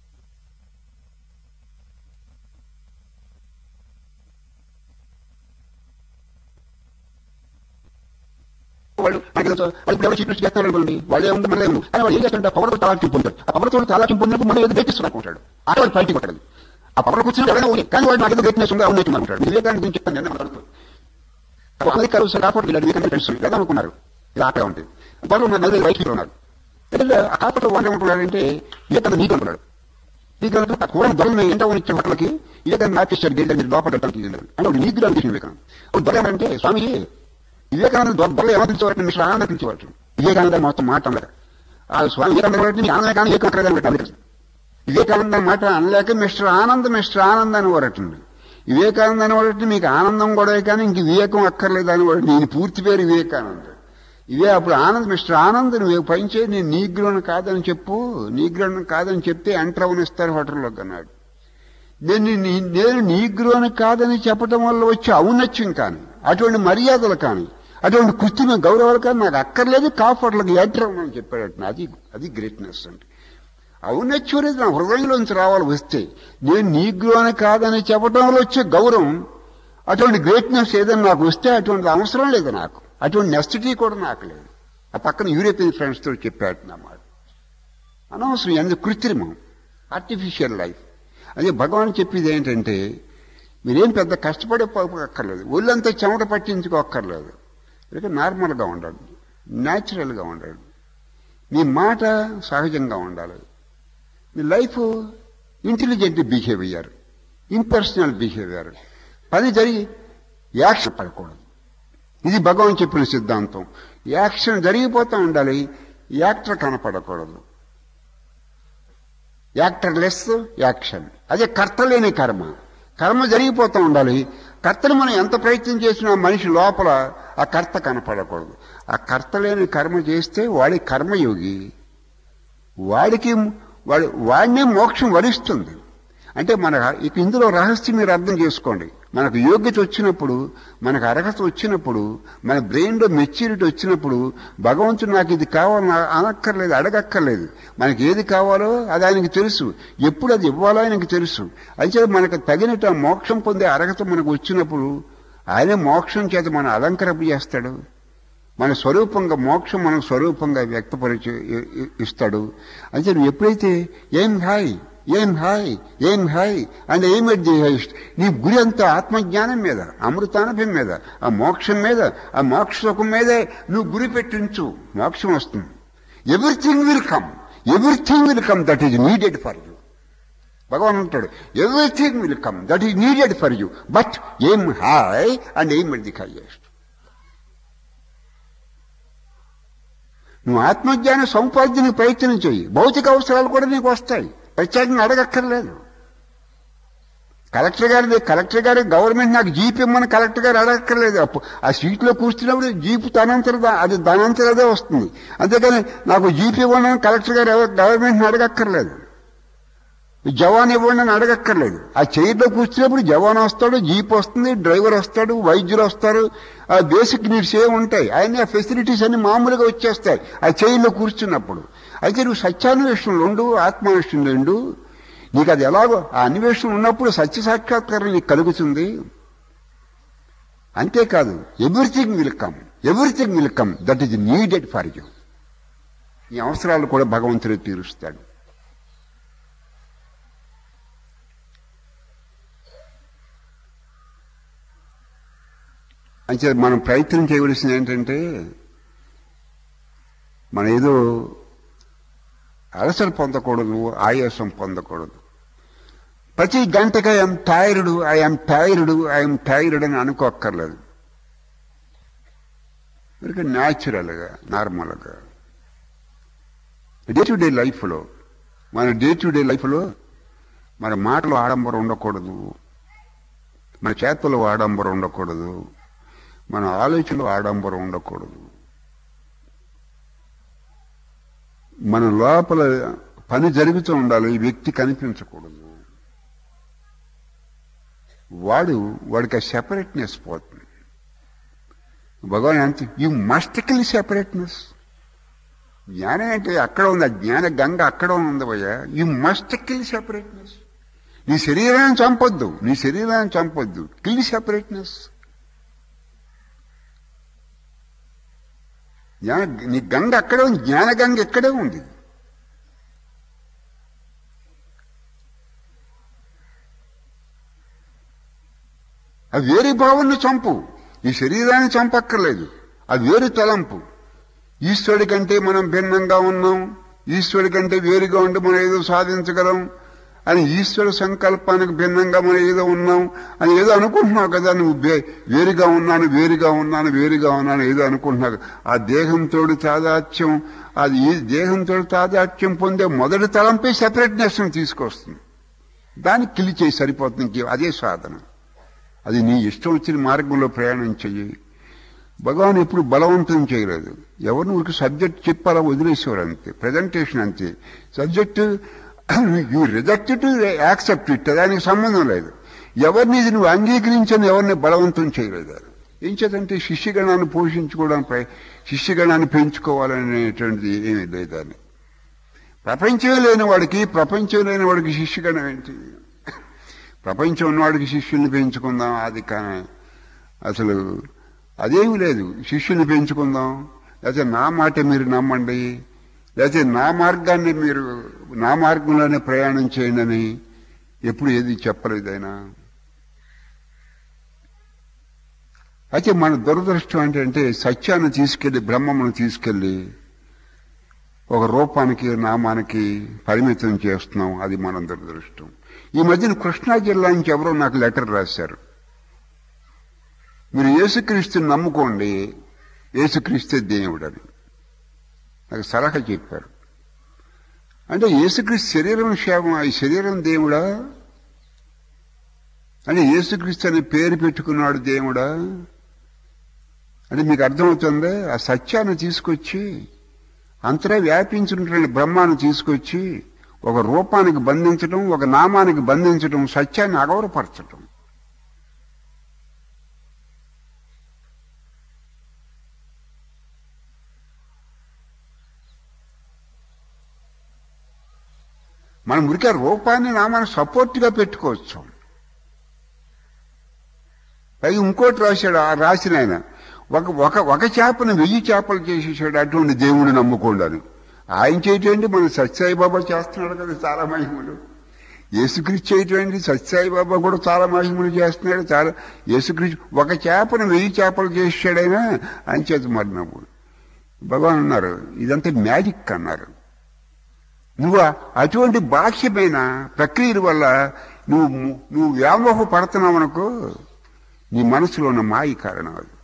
వాళ్ళు మనకి తెలుసు, వాళ్ళు ఇప్పుడు ఎవరు చీఫ్ మినిస్టర్ చేస్తారు అనుకోండి వాళ్ళు ఏముంది మన లేదు కానీ వాళ్ళు ఏం చేస్తారంటే ఆ పవర్ తాళాకి పొందారు ఆ పవర్ తోటి తాళాకి పొందినప్పుడు మనం ఏదో గెట్టిస్తున్నా అనుకుంటాడు ఆ వాడు పార్టీ కొట్టదు ఆ పవర్ కూర్చొని ఎవరైనా ఉంది కానీ వాడు నాకు ఏదో గెట్టినెస్ ఉందా ఉన్నట్టు అనుకుంటాడు వివేకానంద గురించి చెప్తాను నేను మాట్లాడుతూ అమెరికా కాపాడు వీళ్ళు వివేకానంద ఫ్రెండ్స్ లేదా అనుకున్నారు ఇలా అక్కడ ఉంటుంది వాళ్ళు ఉన్న నలుగురు వైట్ ఉన్నారు ఎందుకంటే ఆ కాపాడు వాళ్ళు ఏమంటున్నారంటే వివేకానంద నీకు అంటున్నాడు నీకు అంటే ఆ కూర దొరని ఎంత ఇచ్చిన హోటల్కి వివేకానంద నాటిస్తాడు గేట్ మీరు లోపల పెట్టడానికి అంటే వాడు నీకు అని వివేకానంద వాడు దొర ఏమంటే స్వామి వివేకానంద దొర దొర ఏమో పిలిచేవాడు మిస్టర్ ఆనంద పిలిచేవాడు వివేకానంద మొత్తం మాట అనలేక ఆ స్వామి వివేకానంద గారిని ఆనంద కానీ ఏకం పెట్టాలి వివేకానంద మాట అనలేక మిస్టర్ ఆనంద్ మిస్టర్ ఆనంద్ అని వారటండి వివేకానంద అని వాడటం మీకు ఆనందం కూడా కానీ ఇంక వివేకం అక్కర్లేదు అని వాడు నేను పూర్తి పేరు వివేకానంద్ ఇవే అప్పుడు ఆనంద్ మిస్టర్ ఆనంద్ నువ్వు పనిచే నేను నీగ్రోన్ కాదని చెప్పు నీగ్రోన్ కాదని చెప్తే ఎంటర్ అవనిస్తారు హోటల్లోకి అన్నాడు నేను నీ- నేను నీగ్రోని కాదని చెప్పడం వల్ల వచ్చే ఔన్నత్యం కానీ అటువంటి మర్యాదలు కానీ అటువంటి కృత్రిమ గౌరవాలు కానీ నాకు అక్కర్లేదు కాపాడలకు ఎంటర్ అవ్వమని చెప్పాడు అది అది గ్రేట్నెస్ అంటే ఔన్నత్యం అనేది నా హృదయంలోంచి రావాలి వస్తే నేను నీగ్రోని కాదని చెప్పడం వల్ల వచ్చే గౌరవం అటువంటి గ్రేట్నెస్ ఏదైనా నాకు వస్తే అటువంటి అవసరం లేదు నాకు అటువంటి నెసిటీ కూడా నాకు లేదు ఆ పక్కన యూరోపియన్ ఫ్రెండ్స్తో చెప్పాడు అన్నమాట అనవసరం ఎందుకు కృత్రిమం ఆర్టిఫిషియల్ లైఫ్ అదే భగవాన్ చెప్పేది ఏంటంటే మీరేం పెద్ద కష్టపడే అక్కర్లేదు ఒళ్ళంతా చెమట పట్టించుకోక్కర్లేదు ఇక నార్మల్గా ఉండండి న్యాచురల్గా ఉండండి మీ మాట సహజంగా ఉండాలి మీ life intelligent behaviour impersonal behaviour పని జరిగి యాక్షన్ పడకూడదు ఇది భగవాన్ చెప్పిన సిద్ధాంతం యాక్షన్ జరిగిపోతూ ఉండాలి యాక్టర్ కనపడకూడదు యాక్టర్ లెస్ యాక్షన్ అదే కర్త లేని కర్మ కర్మ జరిగిపోతూ ఉండాలి కర్తను మనం ఎంత ప్రయత్నం చేసినా మనిషి లోపల ఆ కర్త కనపడకూడదు ఆ కర్త లేని కర్మ చేస్తే వాడి కర్మయోగి వాడికి వాడి వాడినే మోక్షం వరిస్తుంది అంటే మన ఇక ఇందులో రహస్యం మీరు అర్థం చేసుకోండి మనకు యోగ్యత వచ్చినప్పుడు మనకు అర్హత వచ్చినప్పుడు మన బ్రెయిన్లో మెచ్యూరిటీ వచ్చినప్పుడు భగవంతుడు నాకు ఇది కావాలని అనక్కర్లేదు అడగక్కర్లేదు మనకి ఏది కావాలో అది ఆయనకి తెలుసు ఎప్పుడు అది ఇవ్వాలో ఆయనకి తెలుసు అయితే మనకు తగినట్టు ఆ మోక్షం పొందే అర్హత మనకు వచ్చినప్పుడు ఆయనే మోక్షం చేత మనం అలంకరింప చేస్తాడు మన స్వరూపంగా మోక్షం మన స్వరూపంగా వ్యక్తపరిచి ఇ- ఇ- ఇస్తాడు అయితే నువ్వు ఎప్పుడైతే ఏం high aim high aim high and aim at the highest నీ గురి అంతా ఆత్మజ్ఞానం మీద అమృతానుభవం మీద ఆ మోక్షం మీద ఆ మోక్ష సుఖం మీదే నువ్వు గురి పెట్టించు మోక్షం వస్తుంది everything will come everything will come that is needed for you Bhagavan అంటాడు everything will come that is needed for you but aim high and aim at the highest నువ్వు ఆత్మజ్ఞాన సముపార్జనకు ప్రయత్నం చెయ్యి భౌతిక అవసరాలు కూడా నీకు వస్తాయి ప్రత్యేకంగా అడగక్కర్లేదు కలెక్టర్ గారి కలెక్టర్ గారి గవర్నమెంట్ నాకు జీప్ ఇమ్మని కలెక్టర్ గారు అడగక్కర్లేదు అప్పు ఆ సీట్లో కూర్చున్నప్పుడు జీపు తనంతర అది ధనంతరదే వస్తుంది అంతేకాని నాకు జీప్ ఇవ్వండి అని కలెక్టర్ గారు ఎవరు గవర్నమెంట్ని అడగక్కర్లేదు జవాన్ ఇవ్వండి అని అడగక్కర్లేదు ఆ చైర్లో కూర్చున్నప్పుడు జవాన్ వస్తాడు జీప్ వస్తుంది డ్రైవర్ వస్తాడు వైద్యులు వస్తారు ఆ బేసిక్ నీడ్స్ ఏ ఉంటాయి ఆయన ఫెసిలిటీస్ అన్ని మామూలుగా వచ్చేస్తాయి ఆ చైర్లో కూర్చున్నప్పుడు అయితే నువ్వు సత్యాన్వేషణలు ఉండు ఆత్మాన్వేషణలు ఉండు నీకు అది ఎలాగో ఆ అన్వేషణ ఉన్నప్పుడు సత్య సాక్షాత్కారం నీకు కలుగుతుంది అంతేకాదు everything will come everything will come that is needed for you నీ అవసరాలు కూడా భగవంతుడు తీరుస్తాడు అంటే మనం ప్రయత్నం చేయవలసింది ఏంటంటే మన ఏదో అలసలు పొందకూడదు ఆయాసం పొందకూడదు ప్రతి గంటకి I'm tired I'm tired I'm tired అని అనుకోక్కర్లేదు మీరు న్యాచురల్గా నార్మల్గా డే టు డే లైఫ్లో మన డే టు డే లైఫ్లో మన మాటలు ఆడంబరం ఉండకూడదు మన చేతలు ఆడంబరం ఉండకూడదు మన ఆలోచనలు ఆడంబరం ఉండకూడదు మన లోపల పని జరుగుతూ ఉండాలి ఈ వ్యక్తి కనిపించకూడదు వాడు వాడికి ఆ సెపరేట్నెస్ పోతుంది భగవాన్ అంతే యూ మస్ట్ కిల్ సెపరేట్నెస్ జ్ఞానం అంటే అక్కడ ఉంది ఆ జ్ఞాన గంగ అక్కడ ఉంది భయ్యా యూ మస్ట్ కిల్ సెపరేట్నెస్ నీ శరీరాన్ని చంపొద్దు నీ శరీరాన్ని చంపొద్దు కిల్ సెపరేట్నెస్ జ్ఞాన నీ గంగ అక్కడే ఉంది జ్ఞాన గంగ ఇక్కడే ఉంది ఆ వేరే భావాన్ని చంపు ఈ శరీరాన్ని చంపక్కర్లేదు ఆ వేరు తలంపు ఈశ్వరుడి కంటే మనం భిన్నంగా ఉన్నాం ఈశ్వరుడి కంటే వేరుగా ఉండి మనం ఏదో సాధించగలం అని ఈశ్వర సంకల్పానికి భిన్నంగా మనం ఏదో ఉన్నాం అని ఏదో అనుకుంటున్నావు కదా నువ్వు వే- వేరుగా ఉన్నాను వేరుగా ఉన్నాను వేరుగా ఉన్నాను ఏదో అనుకుంటున్నావు ఆ దేహంతో తాదాత్యం అది ఈ దేహంతో తాదాత్యం పొందే మొదటి తలంపే సెపరేట్నెస్ తీసుకొస్తుంది దాన్ని కిలి చేసి సరిపోతుంది ఇంకే అదే సాధన అది నీ ఇష్టం వచ్చిన మార్గంలో ప్రయాణం చెయ్యి భగవాన్ ఎప్పుడు బలవంతం చేయలేదు ఎవరిని ఊరికి సబ్జెక్ట్ చెప్పాలా వదిలేసేవారు అంతే ప్రజెంటేషన్ అంతే subject you reject to accept it దానికి సంబంధం లేదు ఎవరిని ఇది నువ్వు అంగీకరించని ఎవరిని బలవంతం చేయలేదు ఏం చేతంటే శిష్యగణాన్ని పోషించుకోవడానికి ప్రయ- శిష్యగణాన్ని పెంచుకోవాలనేటువంటిది ఏమీ లేదని ప్రపంచం లేని వాడికి ప్రపంచం లేని వాడికి శిష్యగణం ఏంటి ప్రపంచం ఉన్నవాడికి శిష్యుల్ని పెంచుకుందాం అది కానీ అసలు అదేమీ లేదు శిష్యుల్ని పెంచుకుందాం లేకపోతే నా మాట మీరు నమ్మండి లేకపోతే నా మార్గాన్ని మీరు నా మార్గంలోనే ప్రయాణం చేయండి అని ఎప్పుడు ఏది చెప్పలేదు ఆయన అయితే మన దురదృష్టం ఏంటంటే సత్యాన్ని తీసుకెళ్లి బ్రహ్మమును తీసుకెళ్లి ఒక రూపానికి నామానికి పరిమితం చేస్తున్నాం అది మన దురదృష్టం ఈ మధ్యన కృష్ణా జిల్లా నుంచి ఎవరో నాకు లెటర్ రాశారు మీరు యేసుక్రీస్తుని నమ్ముకోండి యేసుక్రీస్తే దేవుడని నాకు సలహా చెప్పారు అంటే యేసుక్రీస్తు శరీరం క్షేమం ఈ శరీరం దేవుడా అంటే యేసుక్రీస్తు అనే పేరు పెట్టుకున్నాడు దేవుడా అంటే మీకు అర్థమవుతుంది ఆ సత్యాన్ని తీసుకొచ్చి అంతటా వ్యాపించినటువంటి బ్రహ్మాన్ని తీసుకొచ్చి ఒక రూపానికి బంధించడం ఒక నామానికి బంధించడం సత్యాన్ని అగౌరపరచడం మనం ఉరికే రూపాన్ని నామాన్ని సపోర్ట్గా పెట్టుకోవచ్చు పైగా ఇంకోటి రాశాడు ఆ రాసిన ఆయన ఒక ఒక ఒక చేపను వెయ్యి చేపలు చేసేసాడు అటువంటి దేవుడు నమ్ముకోండి అని ఆయన చేయటండి మన సత్యసాయి బాబా చేస్తున్నాడు కదా చాలా మహిమలు యేసుక్రీస్తు చేయటండి సత్యసాయి బాబా కూడా చాలా మహిమలు చేస్తున్నాడు చాలా యేసుక్రీస్తు ఒక చేపను వెయ్యి చేపలు చేసాడైనా ఆయన చేత మరి నమ్ముడు భగవాన్ అన్నారు ఇదంతా మ్యాజిక్ అన్నారు నువ్వు అటువంటి బాహ్యమైన ప్రక్రియల వల్ల నువ్వు నువ్వు వ్యామోహ పడుతున్నావు అనుకో నీ మనసులో ఉన్న మాయి కారణం అది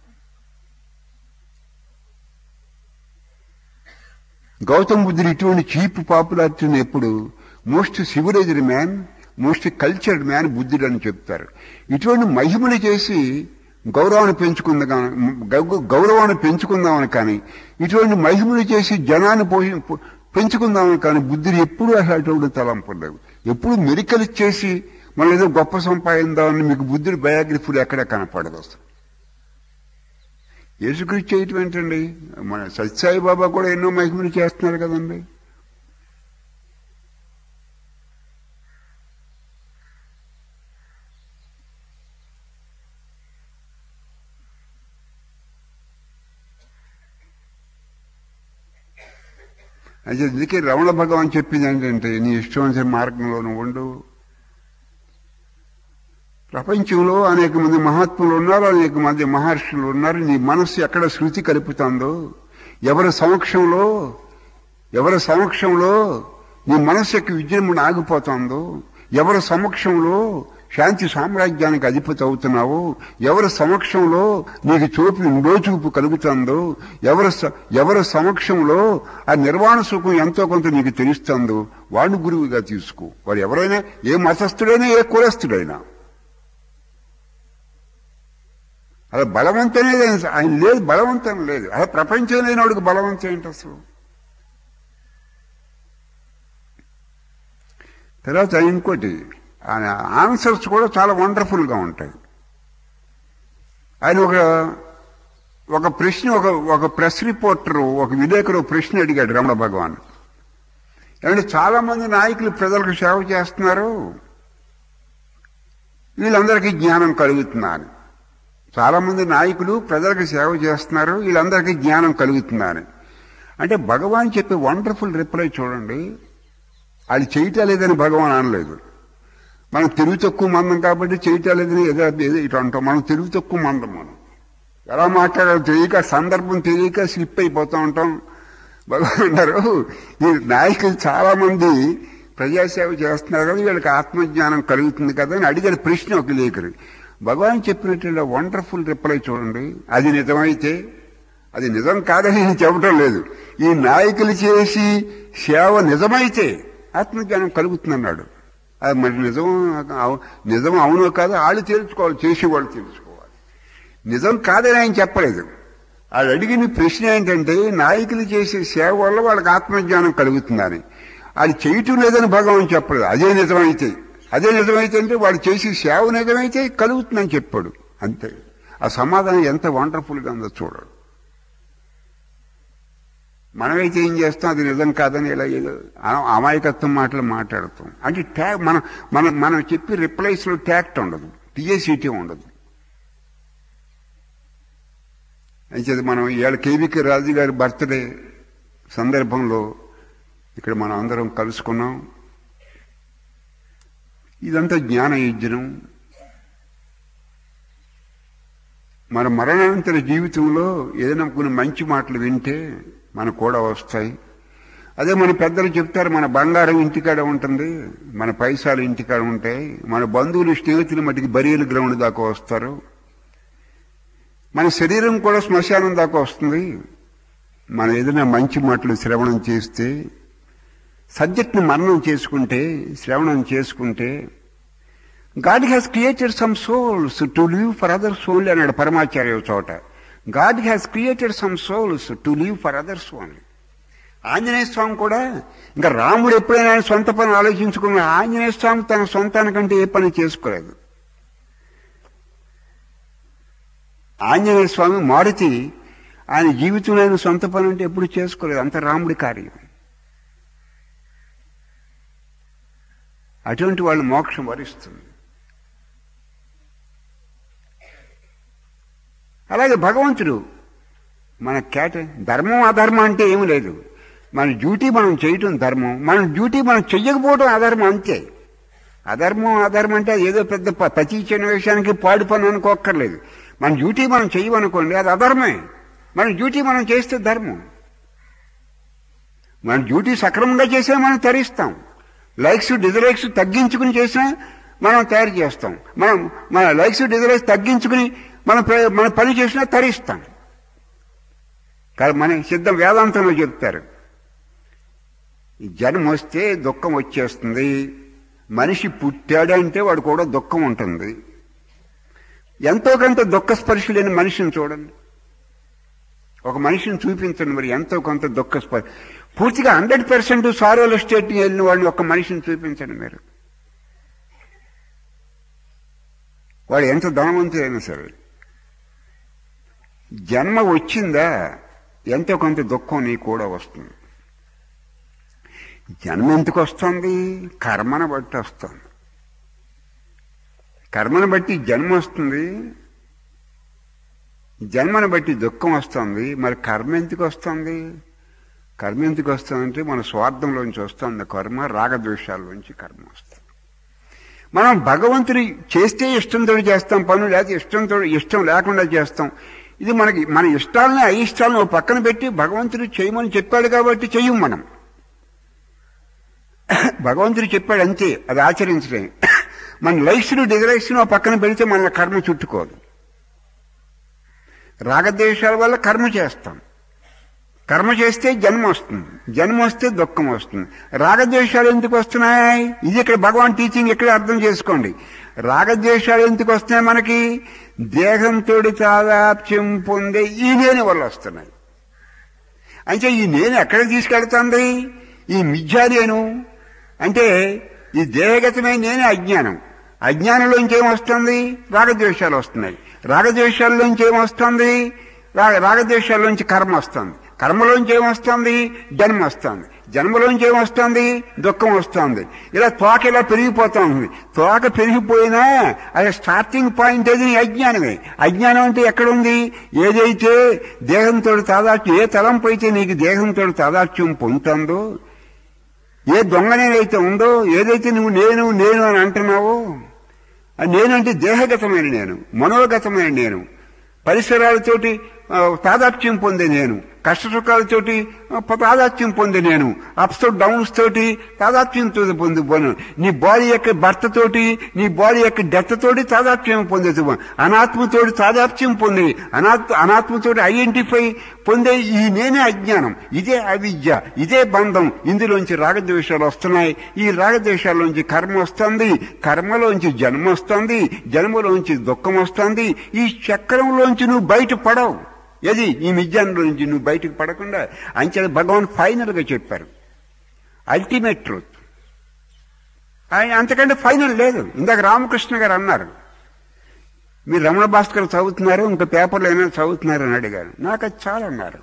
గౌతమ్ బుద్ధుడు ఇటువంటి చీప్ పాపులారిటీని ఎప్పుడు most civilised man most cultured man బుద్ధుడు అని చెప్తారు ఇటువంటి మహిమలు చేసి గౌరవాన్ని పెంచుకుందాం గౌ- గౌరవాన్ని పెంచుకుందామని కానీ ఇటువంటి మహిమలు చేసి జనాన్ని పోయి పెంచుకుందామని కానీ బుద్ధుడు ఎప్పుడు అసలు అటువంటి తలంపు లేవు ఎప్పుడు మెరికలు చేసి మనం ఏదో గొప్ప సంపాదిందామని మీకు బుద్ధుడి బయోగ్రఫీలు ఎక్కడ కనపడదు అసలు యేసుక్రీస్తు చేయటం ఏంటండి మన సత్యసాయి బాబా కూడా ఎన్నో మహిమలు చేస్తున్నారు కదండి అయితే అందుకే రమణ భగవాన్ చెప్పింది ఏంటంటే నీ ఇష్టం వచ్చిన మార్గంలో నువ్వు ఉండు ప్రపంచంలో అనేక మంది మహాత్ములు ఉన్నారు అనేక మంది మహర్షులు ఉన్నారు నీ మనస్సు ఎక్కడ శృతి కలుపుతుందో ఎవరి సమక్షంలో ఎవరి సమక్షంలో నీ మనస్సు యొక్క విజృంభణ ఆగిపోతుందో ఎవరి సమక్షంలో శాంతి సామ్రాజ్యానికి అధిపతి అవుతున్నావో ఎవరి సమక్షంలో నీకు చూపు లోచూపు కలుగుతుందో ఎవరి స- ఎవరి సమక్షంలో ఆ నిర్వాణ సుఖం ఎంతో కొంత నీకు తెలుస్తుందో వాడిని గురువుగా తీసుకో వాడు ఎవరైనా ఏ మతస్థుడైనా ఏ కులస్థుడైనా అలా బలవంతం లేదు ఆయన- ఆయన లేదు బలవంతం లేదు అలా ప్రపంచం లేనివాడికి బలవంతం ఏంటి అసలు తర్వాత ఇంకోటి ఆయన ఆన్సర్స్ కూడా చాలా వండర్ఫుల్గా ఉంటాయి ఆయన ఒక ఒక ప్రశ్న ఒక ఒక ప్రెస్ రిపోర్టర్ ఒక విలేకరు ప్రశ్న అడిగాడు రమణ భగవాన్ ఏమంటే చాలా మంది నాయకులు ప్రజలకు సేవ చేస్తున్నారు వీళ్ళందరికీ జ్ఞానం కలుగుతున్నారు చాలా మంది నాయకులు ప్రజలకు సేవ చేస్తున్నారు వీళ్ళందరికీ జ్ఞానం కలుగుతుందని అంటే భగవాన్ చెప్పే వండర్ఫుల్ రిప్లై చూడండి అది చేయటం లేదని భగవాన్ అనలేదు మనం తెలివి తక్కువ మందం కాబట్టి చేయటం లేదని ఏదో ఏదో ఇటు అంటాం మనం తెలివి తక్కువ మందం మనం ఎలా మాట్లాడాలో తెలియక సందర్భం తెలియక స్లిప్ అయిపోతూ ఉంటాం భగవాన్ అన్నారు ఈ నాయకులు చాలా మంది ప్రజాసేవ చేస్తున్నారు కదా వీళ్ళకి ఆత్మజ్ఞానం కలుగుతుంది కదా అని అడిగిన ప్రశ్న ఒక లేఖరు భగవాన్ చెప్పినట్టు వండర్ఫుల్ రిప్లై చూడండి అది నిజమైతే అది నిజం కాదని నేను చెప్పడం లేదు ఈ నాయకులు చేసి సేవ నిజమైతే ఆత్మజ్ఞానం కలుగుతుందన్నాడు అది మరి నిజం అవు- నిజం అవునో కాదో వాళ్ళు తేల్చుకోవాలి చేసేవాళ్ళు తెలుసుకోవాలి నిజం కాదని ఆయన చెప్పలేదు వాళ్ళు అడిగిన ప్రశ్న ఏంటంటే నాయకులు చేసే సేవ వల్ల వాళ్ళకి ఆత్మజ్ఞానం కలుగుతుందని అది చేయటం లేదని భగవాన్ చెప్పలేదు అదే నిజమైతే అదే నిజమైతే అంటే వాడు చేసే సేవ నిజమైతే కలుగుతుందని చెప్పాడు అంతే ఆ సమాధానం ఎంత వండర్ఫుల్గా ఉందో చూడడు మనమైతే ఏం చేస్తాం అది నిజం కాదని ఇలా ఏదో అన- అమాయకత్వం మాటలు మాట్లాడతాం అంటే ట్యాగ్ మనం మనం మనం చెప్పి రిప్లైస్లో ట్యాక్ట్ ఉండదు టీఏసీటీ ఉండదు అయితే మనం ఇవాళ కేవీకే రాజు గారి బర్త్డే సందర్భంలో ఇక్కడ మనం అందరం కలుసుకున్నాం ఇదంతా జ్ఞాన యజ్ఞం మన మరణానంతర జీవితంలో ఏదైనా కొన్ని మంచి మాటలు వింటే మనకు కూడా వస్తాయి అదే మన పెద్దలు చెప్తారు మన బంగారం ఇంటికాడ ఉంటుంది మన పైసాలు ఇంటికాడ ఉంటాయి మన బంధువులు స్నేహితులు మటుకి బరియలు గ్రౌండ్ దాకా వస్తారు మన శరీరం కూడా శ్మశానం దాకా వస్తుంది మనం ఏదైనా మంచి మాటలు శ్రవణం చేస్తే సబ్జెక్ట్ని మననం చేసుకుంటే శ్రవణం చేసుకుంటే God has created some souls to live for others only అన్నాడు పరమాచార్య ఒక చోట God has created some souls to live for others only Anjaneya Swami కూడా ఇంకా రాముడు ఎప్పుడైనా ఆయన సొంత పని ఆలోచించుకున్న ఆంజనేయ స్వామి తన సొంతానికంటే ఏ పని చేసుకోలేదు ఆంజనేయ స్వామి మారుతి ఆయన జీవితంలో ఆయన సొంత పని అంటే ఎప్పుడు చేసుకోలేదు అంత రాముడి కార్యం అటువంటి వాళ్ళు మోక్షం వరిస్తుంది అలాగే భగవంతుడు మన కేట ధర్మం అధర్మం అంటే ఏమి లేదు మన డ్యూటీ మనం చేయటం ధర్మం మన డ్యూటీ మనం చెయ్యకపోవడం అధర్మం అంతే అధర్మం అధర్మం అంటే ఏదో పెద్ద ప- ప్రతి చిన్న విషయానికి పాడు పని అనుకోక్కర్లేదు మన డ్యూటీ మనం చెయ్యమనుకోండి అది అధర్మే మన డ్యూటీ మనం చేస్తే ధర్మం మన డ్యూటీ సక్రమంగా చేసే మనం తరిస్తాం లైక్స్ డిజలైక్స్ తగ్గించుకుని చేసినా మనం తయారు చేస్తాం మనం మన లైక్స్ డిజలైక్స్ తగ్గించుకుని మన ప్ర- మన పని చేసినా తరిస్తాం కానీ మన సిద్ధం వేదాంతంలో చెప్తారు ఈ జన్మ వస్తే దుఃఖం వచ్చేస్తుంది మనిషి పుట్టాడంటే వాడు కూడా దుఃఖం ఉంటుంది ఎంతో కొంత దుఃఖ స్పర్శ లేని మనిషిని చూడండి ఒక మనిషిని చూపించండి మరి ఎంతో కొంత దుఃఖ స్పర్శ పూర్తిగా హండ్రెడ్ పర్సెంట్ సారోల స్టేట్ వెళ్ళిన వాడిని ఒక మనిషిని చూపించండి మీరు వాడు ఎంత ధనవంతుడైనా సరే జన్మ వచ్చిందా ఎంతో కొంత దుఃఖం నీకు కూడా వస్తుంది జన్మ ఎందుకు వస్తుంది కర్మను బట్టి వస్తుంది కర్మను బట్టి జన్మ వస్తుంది జన్మను బట్టి దుఃఖం వస్తుంది మరి కర్మ ఎందుకు వస్తుంది కర్మ ఎందుకు వస్తుందంటే మన స్వార్థంలోంచి వస్తుంది కర్మ రాగద్వేషాల్లోంచి కర్మ వస్తుంది మనం భగవంతుడి చేస్తే ఇష్టంతో చేస్తాం పనులు లేకపోతే ఇష్టంతో ఇష్టం లేకుండా చేస్తాం ఇది మనకి మన ఇష్టాలని అయిష్టాలను ఓ పక్కన పెట్టి భగవంతుడు చేయమని చెప్పాడు కాబట్టి చెయ్యం మనం భగవంతుడు చెప్పాడు అంతే అది ఆచరించలేం మన లైఫ్ను డిజరైస్ను పక్కన పెడితే మన కర్మ చుట్టుకోదు రాగద్వేషాల వల్ల కర్మ చేస్తాం కర్మ చేస్తే జన్మ వస్తుంది జన్మ వస్తే దుఃఖం వస్తుంది రాగద్వేషాలు ఎందుకు వస్తున్నాయి ఇది ఇక్కడ భగవాన్ టీచింగ్ ఇక్కడ అర్థం చేసుకోండి రాగద్వేషాలు ఎందుకు వస్తున్నాయి మనకి దేహంతో తాదాప్యం పొందే ఈ నేను వల్ల వస్తున్నాయి అంటే ఈ నేను ఎక్కడికి తీసుకెళ్తుంది ఈ మిథ్యా నేను అంటే ఈ దేహగతమైన నేనే అజ్ఞానం అజ్ఞానంలోంచి ఏమొస్తుంది రాగద్వేషాలు వస్తున్నాయి రాగద్వేషాల్లోంచి ఏమొస్తుంది రాగ రాగద్వేషాల్లోంచి కర్మ వస్తుంది కర్మలోంచి ఏమొస్తుంది జన్మ వస్తుంది జన్మలోంచి ఏమొస్తుంది దుఃఖం వస్తుంది ఇలా తోక ఇలా పెరిగిపోతా ఉంది తోక పెరిగిపోయినా అది స్టార్టింగ్ పాయింట్ అది అజ్ఞానమే అజ్ఞానం అంటే ఎక్కడుంది ఏదైతే దేహంతో తాదాత్యం ఏ తలంపు అయితే నీకు దేహంతో తాదాత్యం పొందుతుందో ఏ దొంగనేదైతే ఉందో ఏదైతే నువ్వు నేను నేను అని అంటున్నావో ఆ నేనంటే దేహగతమైన నేను మనోగతమైన నేను పరిసరాలతోటి ఆ, తాదాత్మ్యం పొందే నేను కష్టసుఖాలతోటి ఆ, తాదాత్మ్యం పొందే నేను అప్స్ డౌన్స్ తోటి తాదాత్మ్యంతో పొంది పోను నీ బాడీ యొక్క భర్తతోటి నీ బాడీ యొక్క డెత్ తోటి తాదాత్మ్యం పొందేది అనాత్మతోటి తాదాత్మ్యం పొంది అనాత్మ అనాత్మతోటి ఐడెంటిఫై పొందే ఈ నేనే అజ్ఞానం ఇదే అవిద్య ఇదే బంధం ఇందులోంచి రాగద్వేషాలు వస్తున్నాయి ఈ రాగద్వేషాల్లోంచి కర్మ వస్తుంది కర్మలోంచి జన్మ వస్తుంది జన్మలోంచి దుఃఖం వస్తుంది ఈ చక్రంలోంచి నువ్వు బయట పడవు ఏది ఈ మిజ్జానంలో నుంచి నువ్వు బయటకు పడకుండా అంచెల భగవాన్ ఫైనల్ గా చెప్పారు అల్టిమేట్ ట్రూత్ ఆయన అంతకంటే ఫైనల్ లేదు ఇందాక రామకృష్ణ గారు అన్నారు మీరు రమణ భాస్కర్ చదువుతున్నారు ఇంకా పేపర్లో ఏమైనా చదువుతున్నారు అని అడిగారు నాకు అది చాలా అన్నారు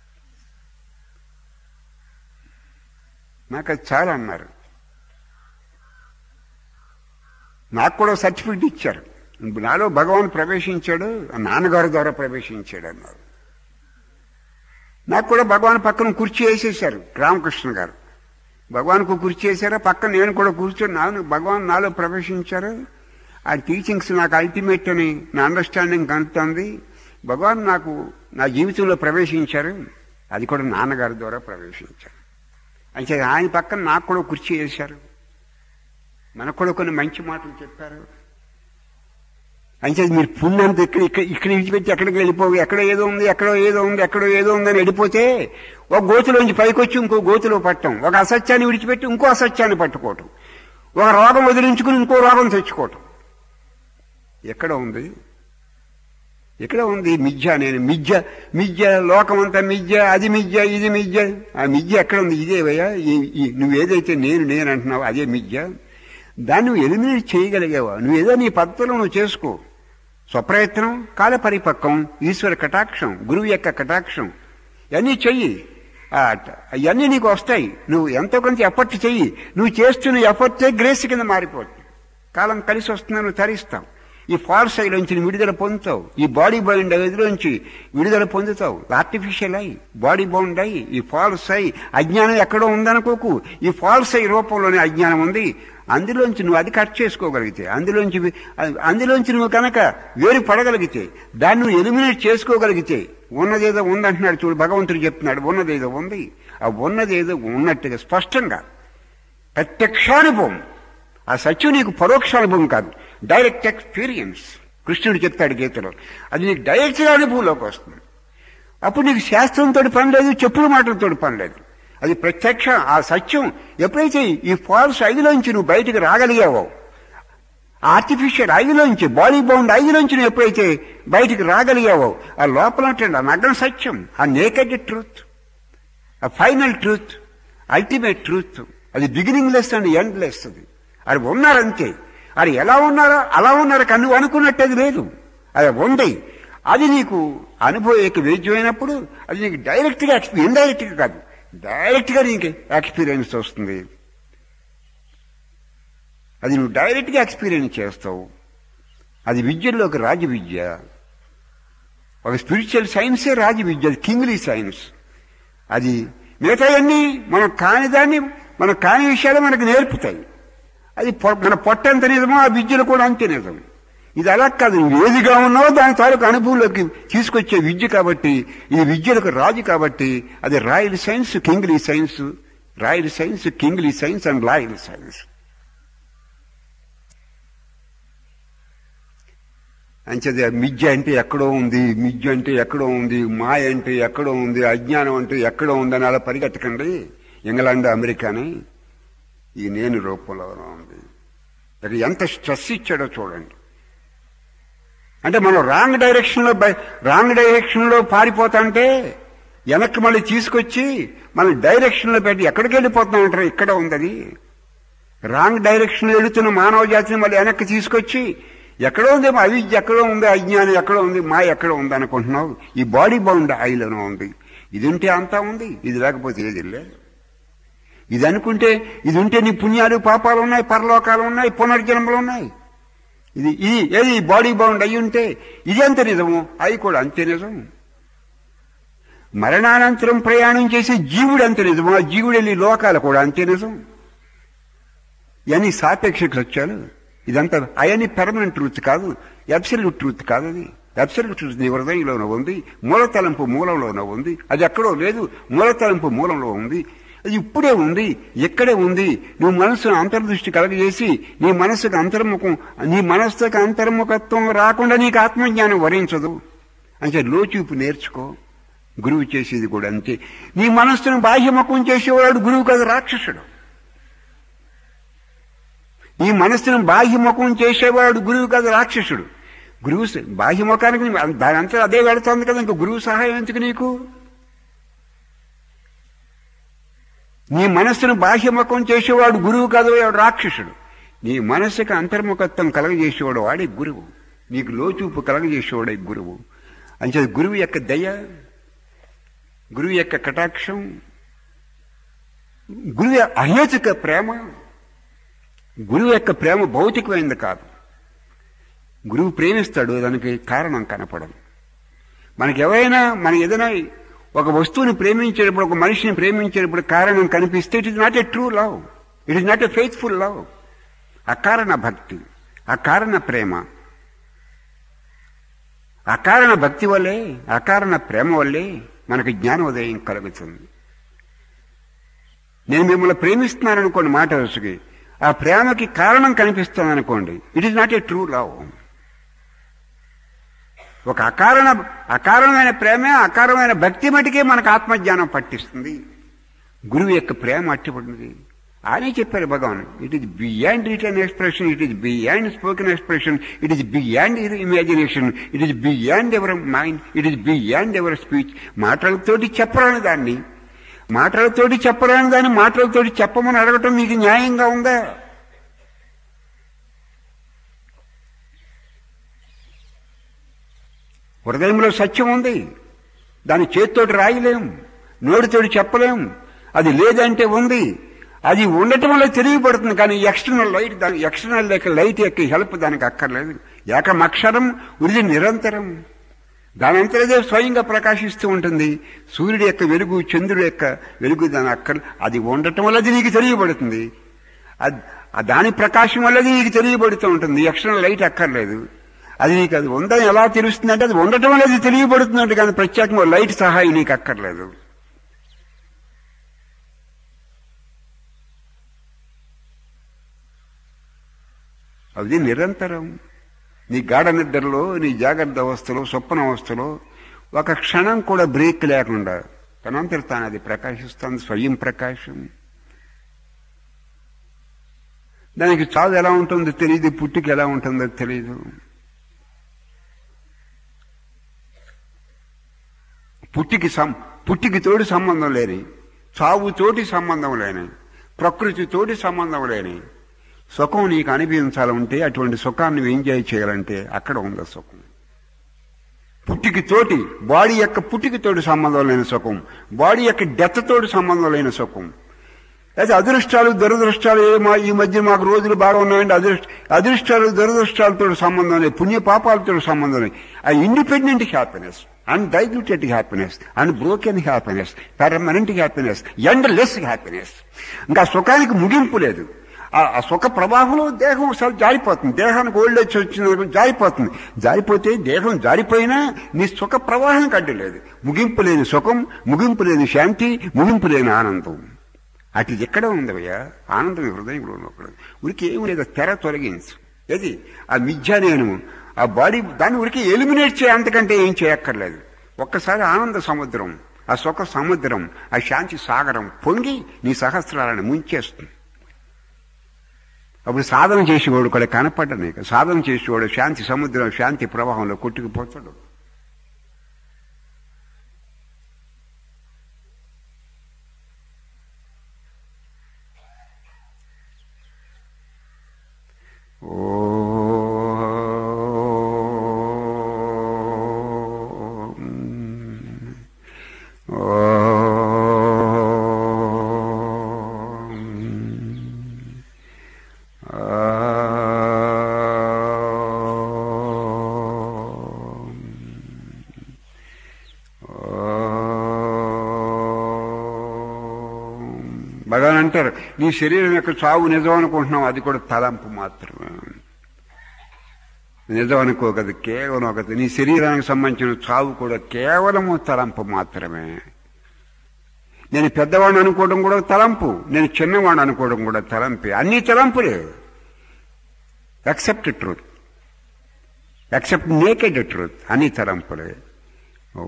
నాకు అది చాలా అన్నారు నాకు కూడా సర్టిఫికెట్ ఇచ్చారు నాలో భగవాన్ ప్రవేశించాడు ఆ నాన్నగారి ద్వారా ప్రవేశించాడు అన్నారు నాకు కూడా భగవాన్ పక్కన కుర్చీ వేసేశారు రామకృష్ణ గారు భగవాన్కు కుర్చీ వేశారా పక్కన నేను కూడా కూర్చొని నాను భగవాన్ నాలో ప్రవేశించారు ఆ టీచింగ్స్ నాకు అల్టిమేట్ అని నా అండర్స్టాండింగ్ కనుతుంది భగవాన్ నాకు నా జీవితంలో ప్రవేశించారు అది కూడా నాన్నగారి ద్వారా ప్రవేశించారు అంటే ఆయన పక్కన నాకు కూడా కుర్చీ వేశారు మనకు కూడా కొన్ని మంచి మాటలు చెప్పారు అంటే మీరు పుణ్యంత ఇక్కడ ఇక్కడ ఇక్కడ విడిచిపెట్టి ఎక్కడికి వెళ్ళిపోవు ఎక్కడ ఏదో ఉంది ఎక్కడో ఏదో ఉంది ఎక్కడో ఏదో ఉందని వెళ్ళిపోతే ఒక గోతులోంచి పైకి వచ్చి ఇంకో గోతులో పట్టడం ఒక అసత్యాన్ని విడిచిపెట్టి ఇంకో అసత్యాన్ని పట్టుకోవటం ఒక రోగం వదిలించుకుని ఇంకో రోగం తెచ్చుకోవటం ఎక్కడ ఉంది ఎక్కడ ఉంది మిథ్య నేను మిథ్య మిథ్య లోకమంతా మిథ్య అది మిథ్య ఇది మిథ్య ఆ మిథ్య ఎక్కడ ఉంది ఇదే భయ్యా నువ్వు ఏదైతే నేను నేను అంటున్నావు అదే మిథ్య దాన్ని నువ్వు ఎలిమినేట్ చేయగలిగావా నువ్వు ఏదో నీ పద్ధతిలో నువ్వు చేసుకో స్వప్రయత్నం కాల పరిపక్వం ఈశ్వర కటాక్షం గురువు యొక్క కటాక్షం ఇవన్నీ చెయ్యి ఆ, అవన్నీ నీకు వస్తాయి నువ్వు ఎంతో కొంత ఎఫర్ట్ చెయ్యి నువ్వు చేస్తున్న ఎఫర్టే గ్రేస్ కింద మారిపోతుంది కాలం కలిసి వస్తుందని నువ్వు తరిస్తావు ఈ ఫాల్స్ నుంచి నువ్వు విడుదల పొందుతావు ఈ బాడీ బౌండ్ ఎదురుంచి విడుదల పొందుతావు ఆర్టిఫిషియల్ అయి బాడీ బౌండ్ అయి ఈ ఫాల్స్ అయి అజ్ఞానం ఎక్కడో ఉందనుకోకు ఈ ఫాల్స్ అయి రూపంలోనే అజ్ఞానం ఉంది అందులోంచి నువ్వు అది కట్ చేసుకోగలిగితే అందులోంచి అందులోంచి నువ్వు కనుక వేరు పడగలిగితే దాన్ని నువ్వు ఎలిమినేట్ చేసుకోగలిగితే ఉన్నదేదో ఉందంటున్నాడు చూడు భగవంతుడు చెప్తున్నాడు ఉన్నదేదో ఉంది ఆ ఉన్నదేదో ఉన్నట్టుగా స్పష్టంగా ప్రత్యక్షానుభవం ఆ సత్యం నీకు పరోక్షానుభవం కాదు డైరెక్ట్ ఎక్స్పీరియన్స్ కృష్ణుడు చెప్తాడు గీతలో అది నీకు డైరెక్ట్గా అనుభవంలోకి వస్తుంది అప్పుడు నీకు శాస్త్రంతో పని లేదు చెప్పుల మాటలతో పని లేదు అది ప్రత్యక్ష ఆ సత్యం ఎప్పుడైతే ఈ ఫాల్స్ ఐదులోంచి నువ్వు బయటకు రాగలిగావో ఆర్టిఫిషియల్ ఐదులోంచి బాడీ బౌండ్ ఐదులోంచి నువ్వు ఎప్పుడైతే బయటికి రాగలిగావో ఆ లోపల ఆ నగ్న సత్యం ఆ నేకెడ్ ట్రూత్ ఆ ఫైనల్ ట్రూత్ అల్టిమేట్ ట్రూత్ అది beginning less and end less అది అది ఉన్నారంతే అది ఎలా ఉన్నారో అలా ఉన్నారు కానీ నువ్వు అనుకున్నట్టు అది లేదు అది ఉంది అది నీకు అనుభవక వేద్యమైనప్పుడు అది నీకు డైరెక్ట్గా ఇండైరెక్ట్గా కాదు డైరెక్ట్గా నీకు ఎక్స్పీరియన్స్ వస్తుంది అది నువ్వు డైరెక్ట్గా ఎక్స్పీరియన్స్ చేస్తావు అది విద్యలోకి రాజ విద్య ఒక స్పిరిచువల్ సైన్సే రాజ విద్య అది కింగ్లీ సైన్స్ అది మిగతాయన్నీ మనం కాని దాన్ని మనం కాని విషయాలు మనకు నేర్పుతాయి అది పొ- మన పొట్ట ఎంత నిజమో ఆ విద్యలు కూడా అంతే నిజం ఇది అలా కాదు నువ్వు ఏదిగా ఉన్నావో దాని తాలూకు అనుభవంలోకి తీసుకొచ్చే విద్య కాబట్టి ఇది విద్యలకు రాజు కాబట్టి అది royal science kingly science royal science kingly science and loyal science అంచేది మిథ్య అంటే ఎక్కడో ఉంది మిథ్య అంటే ఎక్కడో ఉంది మాయ అంటే ఎక్కడో ఉంది అజ్ఞానం అంటే ఎక్కడో ఉందని అలా పరిగెట్టకండి ఇంగ్లాండ్ అమెరికాని ఈ నేను రూపంలోనే ఉంది ఇక ఎంత స్ట్రెస్ ఇచ్చాడో చూడండి అంటే మనం రాంగ్ డైరెక్షన్లో రాంగ్ డైరెక్షన్లో పారిపోతాంటే వెనక్కి మళ్ళీ తీసుకొచ్చి మన డైరెక్షన్లో పెట్టి ఎక్కడికి వెళ్ళిపోతాం అంటారు ఇక్కడ ఉంది అది రాంగ్ డైరెక్షన్ వెళుతున్న మానవ జాతిని మళ్ళీ వెనక్కి తీసుకొచ్చి ఎక్కడో ఉంది అవిద్య ఎక్కడో ఉంది అజ్ఞానం ఎక్కడో ఉంది మా ఎక్కడో ఉంది అనుకుంటున్నావు ఈ బాడీ బౌండ్ ఆయిల్లోనే ఉంది ఇది ఉంటే అంతా ఉంది ఇది లేకపోతే ఏది లేదు ఇది అనుకుంటే ఇది ఉంటే నీ పుణ్యాలు పాపాలు ఉన్నాయి పరలోకాలు ఉన్నాయి పునర్జన్మలు ఉన్నాయి ఇది ఇది ఏది బాడీ బౌండ్ అయి ఉంటే ఇది అంత నిజము అవి కూడా అంతే నిజం మరణానంతరం ప్రయాణం చేసే జీవుడు అంత నిజము ఆ జీవుడు వెళ్ళి లోకాలు కూడా అంతే నిజం ఇవన్నీ సాపేక్ష సత్యాలు ఇదంతా అవన్నీ పెర్మనెంట్ ట్రూత్ కాదు అబ్సల్యూట్ ట్రూత్ కాదు అది అబ్సల్యూట్ ట్రూత్ నీ హృదయంలోనే ఉంది మూలతలంపు మూలంలోనే ఉంది అది ఎక్కడో లేదు మూలతలంపు మూలంలో ఉంది అది ఇప్పుడే ఉంది ఎక్కడే ఉంది నువ్వు మనసును అంతర్దృష్టి కలగజేసి నీ మనసుకు అంతర్ముఖం నీ మనస్సుకు అంతర్ముఖత్వం రాకుండా నీకు ఆత్మజ్ఞానం వరించదు అంటే లోచూపు నేర్చుకో గురువు చేసేది కూడా అంతే నీ మనస్సును బాహ్యముఖం చేసేవాడు గురువు కాదు రాక్షసుడు ఈ మనస్సును బాహ్యముఖం చేసేవాడు గురువు కాదు రాక్షసుడు గురువు స- బాహ్యముఖానికి నీ- దాని అంతా అదే వెళుతుంది కదా ఇంక గురువు సహాయం ఎందుకు నీకు నీ మనస్సును బాహ్యముఖం చేసేవాడు గురువు కాదు వాడు రాక్షసుడు నీ మనస్సుకు అంతర్ముఖత్వం కలగజేసేవాడు వాడే గురువు నీకు లోచూపు కలగజేసేవాడే గురువు అంచే గురువు యొక్క దయ గురువు యొక్క కటాక్షం గురువు అహేతుక ప్రేమ గురువు యొక్క ప్రేమ భౌతికమైనది కాదు గురువు ప్రేమిస్తాడు దానికి కారణం కనపడదు మనకి ఎవరైనా మన ఏదైనా ఒక వస్తువుని ప్రేమించేటప్పుడు ఒక మనిషిని ప్రేమించేటప్పుడు కారణం కనిపిస్తే it is not a true love it is not a faithful love అకారణ భక్తి అకారణ ప్రేమ అకారణ భక్తి వల్లే అకారణ ప్రేమ వల్లే మనకు జ్ఞానోదయం కలుగుతుంది నేను మిమ్మల్ని ప్రేమిస్తున్నాను అనుకోండి మాట వరుసకి ఆ ప్రేమకి కారణం కనిపిస్తుంది అనుకోండి it is not a true love ఒక అకారణ అకారణమైన ప్రేమే అకారమైన భక్తి మటుకే మనకు ఆత్మజ్ఞానం పట్టిస్తుంది గురువు యొక్క ప్రేమ అట్టిపడింది ఆయనే చెప్పారు Bhagavan it is beyond written expression it is beyond spoken expression it is beyond imagination it is beyond our mind it is beyond our speech మాటలతోటి చెప్పరాని దాన్ని మాటలతోటి చెప్పరాని దాన్ని మాటలతోటి చెప్పమని అడగటం మీకు న్యాయంగా ఉందా హృదయంలో సత్యం ఉంది దాని చేతితోటి రాయలేం నోటితోటి చెప్పలేం అది లేదంటే ఉంది అది ఉండటం వల్ల తెలియబడుతుంది కానీ ఎక్స్టర్నల్ లైట్ దాని ఎక్స్టర్నల్ యొక్క లైట్ యొక్క హెల్ప్ దానికి అక్కర్లేదు ఏకం అక్షరం ఇది నిరంతరం దానంతరదే స్వయంగా ప్రకాశిస్తూ ఉంటుంది సూర్యుడి యొక్క వెలుగు చంద్రుడి యొక్క వెలుగు దాని అక్కర్ అది ఉండటం వల్ల అది నీకు తెలియబడుతుంది అది ఆ దాని ప్రకాశం వల్ల అది నీకు తెలియబడుతూ ఉంటుంది ఎక్స్టర్నల్ లైట్ అక్కర్లేదు అది నీకు అది ఉందని ఎలా తెలుస్తుందంటే అది ఉండటం వల్ల అది తెలియబడుతుందంటే కానీ ప్రత్యేకంగా లైట్ సహాయం నీకు అక్కర్లేదు అది నిరంతరం నీ గాఢ నిద్రలో నీ జాగ్రత్త అవస్థలో స్వప్న అవస్థలో ఒక క్షణం కూడా బ్రేక్ లేకుండా తనంతట తాను అది ప్రకాశిస్తుంది స్వయం ప్రకాశం దానికి చావు ఎలా ఉంటుందో తెలియదు పుట్టుకి ఎలా ఉంటుందో తెలియదు పుట్టికి సం పుట్టికి తోటి సంబంధం లేని చావు తోటి సంబంధం లేని ప్రకృతి తోటి సంబంధం లేని సుఖం నీకు అనిపించాలంటే అటువంటి సుఖాన్ని నువ్వు ఎంజాయ్ చేయాలంటే అక్కడ ఉంది సుఖం పుట్టికి తోటి బాడీ యొక్క పుట్టికి తోటి సంబంధం లేని సుఖం బాడీ యొక్క డెత్ తోటి సంబంధం లేని సుఖం అయితే అదృష్టాలు దురదృష్టాలు ఏ మా ఈ మధ్య మాకు రోజులు బాగా ఉన్నాయండి అదృష్ట అదృష్టాలు దురదృష్టాలతో సంబంధం లేదు పుణ్య పాపాలతో సంబంధం లేదు ఆ independent happiness undiluted happiness unbroken happiness permanent happiness endless happiness ఇంకా సుఖానికి ముగింపు లేదు ఆ- ఆ సుఖ ప్రవాహంలో దేహం ఒకసారి జారిపోతుంది దేహానికి ఓల్డ్ వచ్చి వచ్చిన జారిపోతుంది జారిపోతే దేహం జారిపోయినా నీ సుఖ ప్రవాహం కడ్డలేదు ముగింపు లేని సుఖం ముగింపు లేని శాంతి ముగింపు లేని ఆనందం అటు ఎక్కడ ఉందయ్యా ఆనందం ఈ హృదయంలో ఉన్నప్పుడు ఉరికి ఏమి లేదు తెర తొలగించు ఏది ఆ మిథ్య నేను ఆ బాడీ దాన్ని ఉరికి ఎలిమినేట్ చేయ అంతకంటే ఏం చేయక్కర్లేదు ఒక్కసారి ఆనంద సముద్రం ఆ సుఖ సముద్రం ఆ శాంతి సాగరం పొంగి నీ సహస్రాలను ముంచేస్తుంది అప్పుడు సాధన చేసేవాడు కూడా కనపడ్డ నీకు సాధన చేసేవాడు శాంతి సముద్రం శాంతి ప్రవాహంలో కొట్టుకుపోతాడు భగవాన్ అంటారు నీ శరీరం యొక్క చావు నిజం అనుకుంటున్నావు అది కూడా తలంపు మాత్రమే నిజం అనుకోకది కేవలం ఒకటి నీ శరీరానికి సంబంధించిన చావు కూడా కేవలము తలంపు మాత్రమే నేను పెద్దవాడిని అనుకోవడం కూడా తలంపు నేను చిన్నవాడిని అనుకోవడం కూడా తలంపే అన్ని తలంపులే except truth except naked truth అన్ని తలంపులే ఓ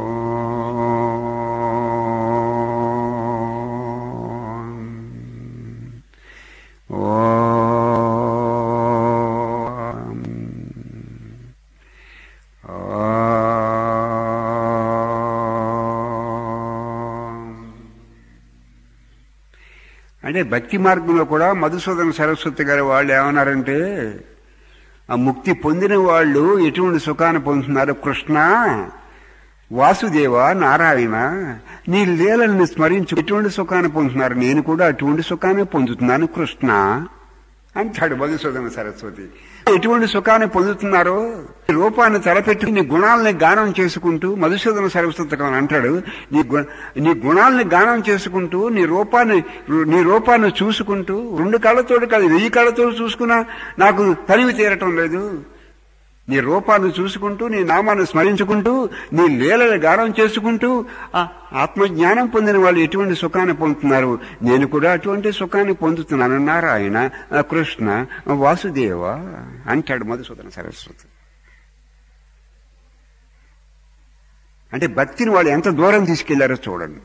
అంటే భక్తి మార్గంలో కూడా మధుసూదన సరస్వతి గారి వాళ్ళు ఏమన్నారంటే ఆ ముక్తి పొందిన వాళ్ళు ఎటువంటి సుఖాన్ని పొందుతున్నారు కృష్ణ వాసుదేవ నారాయణ నీ లీలల్ని స్మరించు ఎటువంటి సుఖాన్ని పొందుతున్నారు నేను కూడా అటువంటి సుఖాన్ని పొందుతున్నాను కృష్ణ అంటాడు మధుసూదన సరస్వతి ఎటువంటి సుఖాన్ని పొందుతున్నారో ఈ రూపాన్ని తలపెట్టి నీ గుణాలని గానం చేసుకుంటూ మధుసూదన సరస్వతి అని అంటాడు నీ గు నీ గుణాలని గానం చేసుకుంటూ నీ రూపాన్ని నీ రూపాన్ని చూసుకుంటూ రెండు కళ్ళతోటి కాదు వెయ్యి కళ్ళతో చూసుకున్నా నాకు తనివి తీరటం లేదు నీ రూపాన్ని చూసుకుంటూ నీ నామాన్ని స్మరించుకుంటూ నీ లీలలు గానం చేసుకుంటూ ఆ ఆత్మజ్ఞానం పొందిన వాళ్ళు ఎటువంటి సుఖాన్ని పొందుతున్నారు నేను కూడా అటువంటి సుఖాన్ని పొందుతున్నాను నారాయణ ఆ కృష్ణ ఆ వాసుదేవ అంటాడు మధుసూదన సరస్వతి అంటే భక్తిని వాళ్ళు ఎంత దూరం తీసుకెళ్లారో చూడండి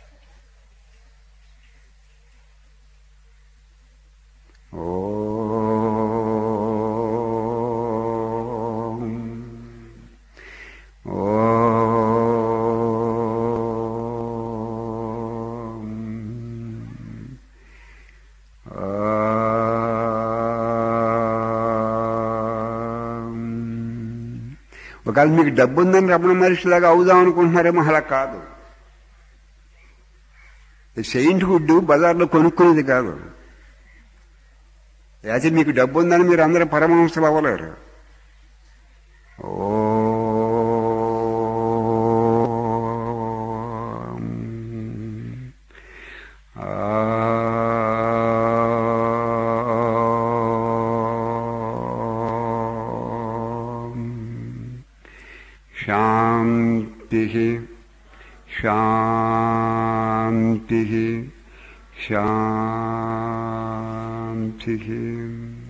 ఒకవేళ మీకు డబ్బు ఉందని రమణ మహర్షిలాగా అవుదాం అనుకుంటున్నారేమో అలా కాదు సెయింట్ గుడ్డు బజార్లో కొనుక్కునేది కాదు అయితే మీకు డబ్బు ఉందని మీరు అందరూ పరమహంసలు అవ్వలేరు ఓ శాంతి శాంతి శాంతి